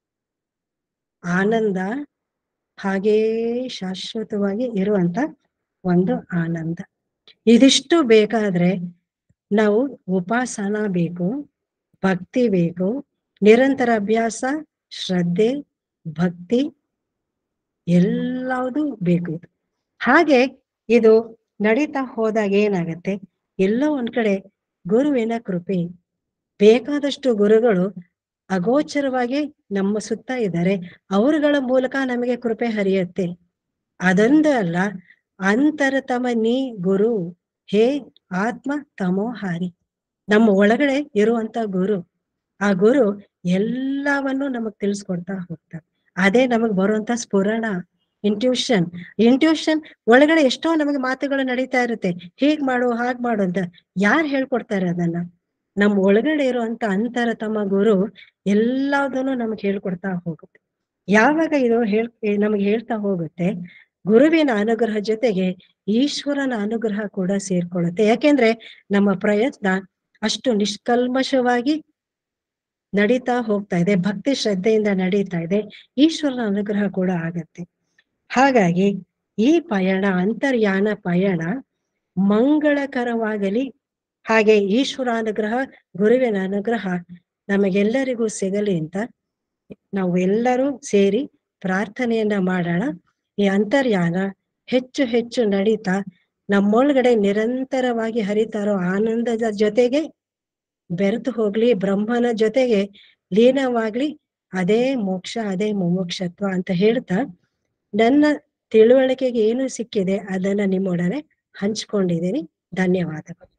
A: ಆನಂದ ಹಾಗೇ ಶಾಶ್ವತವಾಗಿ ಇರುವಂತ ಒಂದು ಆನಂದ ಇದಿಷ್ಟು ಬೇಕಾದ್ರೆ ನಾವು ಉಪಾಸನ ಬೇಕು ಭಕ್ತಿ ಬೇಕು ನಿರಂತರ ಅಭ್ಯಾಸ ಶ್ರದ್ಧೆ ಭಕ್ತಿ ಎಲ್ಲವುದು ಬೇಕು ಇದು ಹಾಗೆ ಇದು ನಡೀತಾ ಹೋದಾಗ ಏನಾಗತ್ತೆ ಎಲ್ಲೋ ಒಂದ್ ಕಡೆ ಗುರುವಿನ ಕೃಪೆ ಬೇಕಾದಷ್ಟು ಗುರುಗಳು ಅಗೋಚರವಾಗಿ ನಮ್ಮ ಸುತ್ತ ಇದ್ದಾರೆ ಅವರುಗಳ ಮೂಲಕ ನಮಗೆ ಕೃಪೆ ಹರಿಯುತ್ತೆ ಅದೊಂದು ಅಲ್ಲ ಅಂತರತಮ ನೀ ಗುರು ಹೇ ಆತ್ಮ ತಮೋಹಾರಿ ನಮ್ಮ ಒಳಗಡೆ ಇರುವಂತ ಗುರು ಆ ಗುರು ಎಲ್ಲವನ್ನು ನಮಗ್ ತಿಳಿಸ್ಕೊಡ್ತಾ ಹೋಗ್ತಾರೆ ಅದೇ ನಮಗ್ ಬರುವಂತ ಸ್ಫುರಣ ಇಂಟ್ಯೂಷನ್ ಇಂಟ್ಯೂಷನ್ ಒಳಗಡೆ ಎಷ್ಟೋ ನಮಗೆ ಮಾತುಗಳು ನಡೀತಾ ಇರುತ್ತೆ ಹೀಗ್ ಮಾಡು ಹಾಗ್ ಮಾಡು ಅಂತ ಯಾರು ಹೇಳ್ಕೊಡ್ತಾರೆ ಅದನ್ನ ನಮ್ಮ ಒಳಗಡೆ ಇರುವಂತ ಅಂತರ ತಮ್ಮ ಗುರು ಎಲ್ಲದನ್ನು ನಮ್ಗೆ ಹೇಳ್ಕೊಡ್ತಾ ಹೋಗುತ್ತೆ ಯಾವಾಗ ಇದು ಹೇಳ್ ನಮಗೆ ಹೇಳ್ತಾ ಹೋಗುತ್ತೆ ಗುರುವಿನ ಅನುಗ್ರಹ ಜೊತೆಗೆ ಈಶ್ವರನ ಅನುಗ್ರಹ ಕೂಡ ಸೇರ್ಕೊಳ್ಳುತ್ತೆ ಯಾಕೆಂದ್ರೆ ನಮ್ಮ ಪ್ರಯತ್ನ ಅಷ್ಟು ನಿಷ್ಕಲ್ಮಶವಾಗಿ ನಡೀತಾ ಹೋಗ್ತಾ ಇದೆ ಭಕ್ತಿ ಶ್ರದ್ಧೆಯಿಂದ ನಡೀತಾ ಇದೆ ಈಶ್ವರನ ಅನುಗ್ರಹ ಕೂಡ ಆಗತ್ತೆ ಹಾಗಾಗಿ ಈ ಪಯಣ ಅಂತರ್ಯಾನ ಪಯಣ ಮಂಗಳಕರವಾಗಲಿ ಹಾಗೆ ಈಶ್ವರ ಅನುಗ್ರಹ ಗುರುವಿನ ಅನುಗ್ರಹ ನಮಗೆಲ್ಲರಿಗೂ ಸಿಗಲಿ ಅಂತ ನಾವು ಎಲ್ಲರೂ ಸೇರಿ ಪ್ರಾರ್ಥನೆಯನ್ನ ಮಾಡೋಣ ಈ ಅಂತರ್ಯಾನ ಹೆಚ್ಚು ಹೆಚ್ಚು ನಡೀತಾ ನಮ್ಮೊಳಗಡೆ ನಿರಂತರವಾಗಿ ಹರಿತಾ ಇರೋ ಆನಂದದ ಜೊತೆಗೆ ಬೆರೆತು ಹೋಗ್ಲಿ ಬ್ರಹ್ಮನ ಜೊತೆಗೆ ಲೀನವಾಗ್ಲಿ ಅದೇ ಮೋಕ್ಷ ಅದೇ ಮುಮೋಕ್ಷತ್ವ ಅಂತ ಹೇಳ್ತಾ ನನ್ನ ತಿಳುವಳಿಕೆಗೆ ಏನು ಸಿಕ್ಕಿದೆ ಅದನ್ನ ನಿಮ್ಮೊಡನೆ ಹಂಚ್ಕೊಂಡಿದ್ದೀನಿ ಧನ್ಯವಾದಗಳು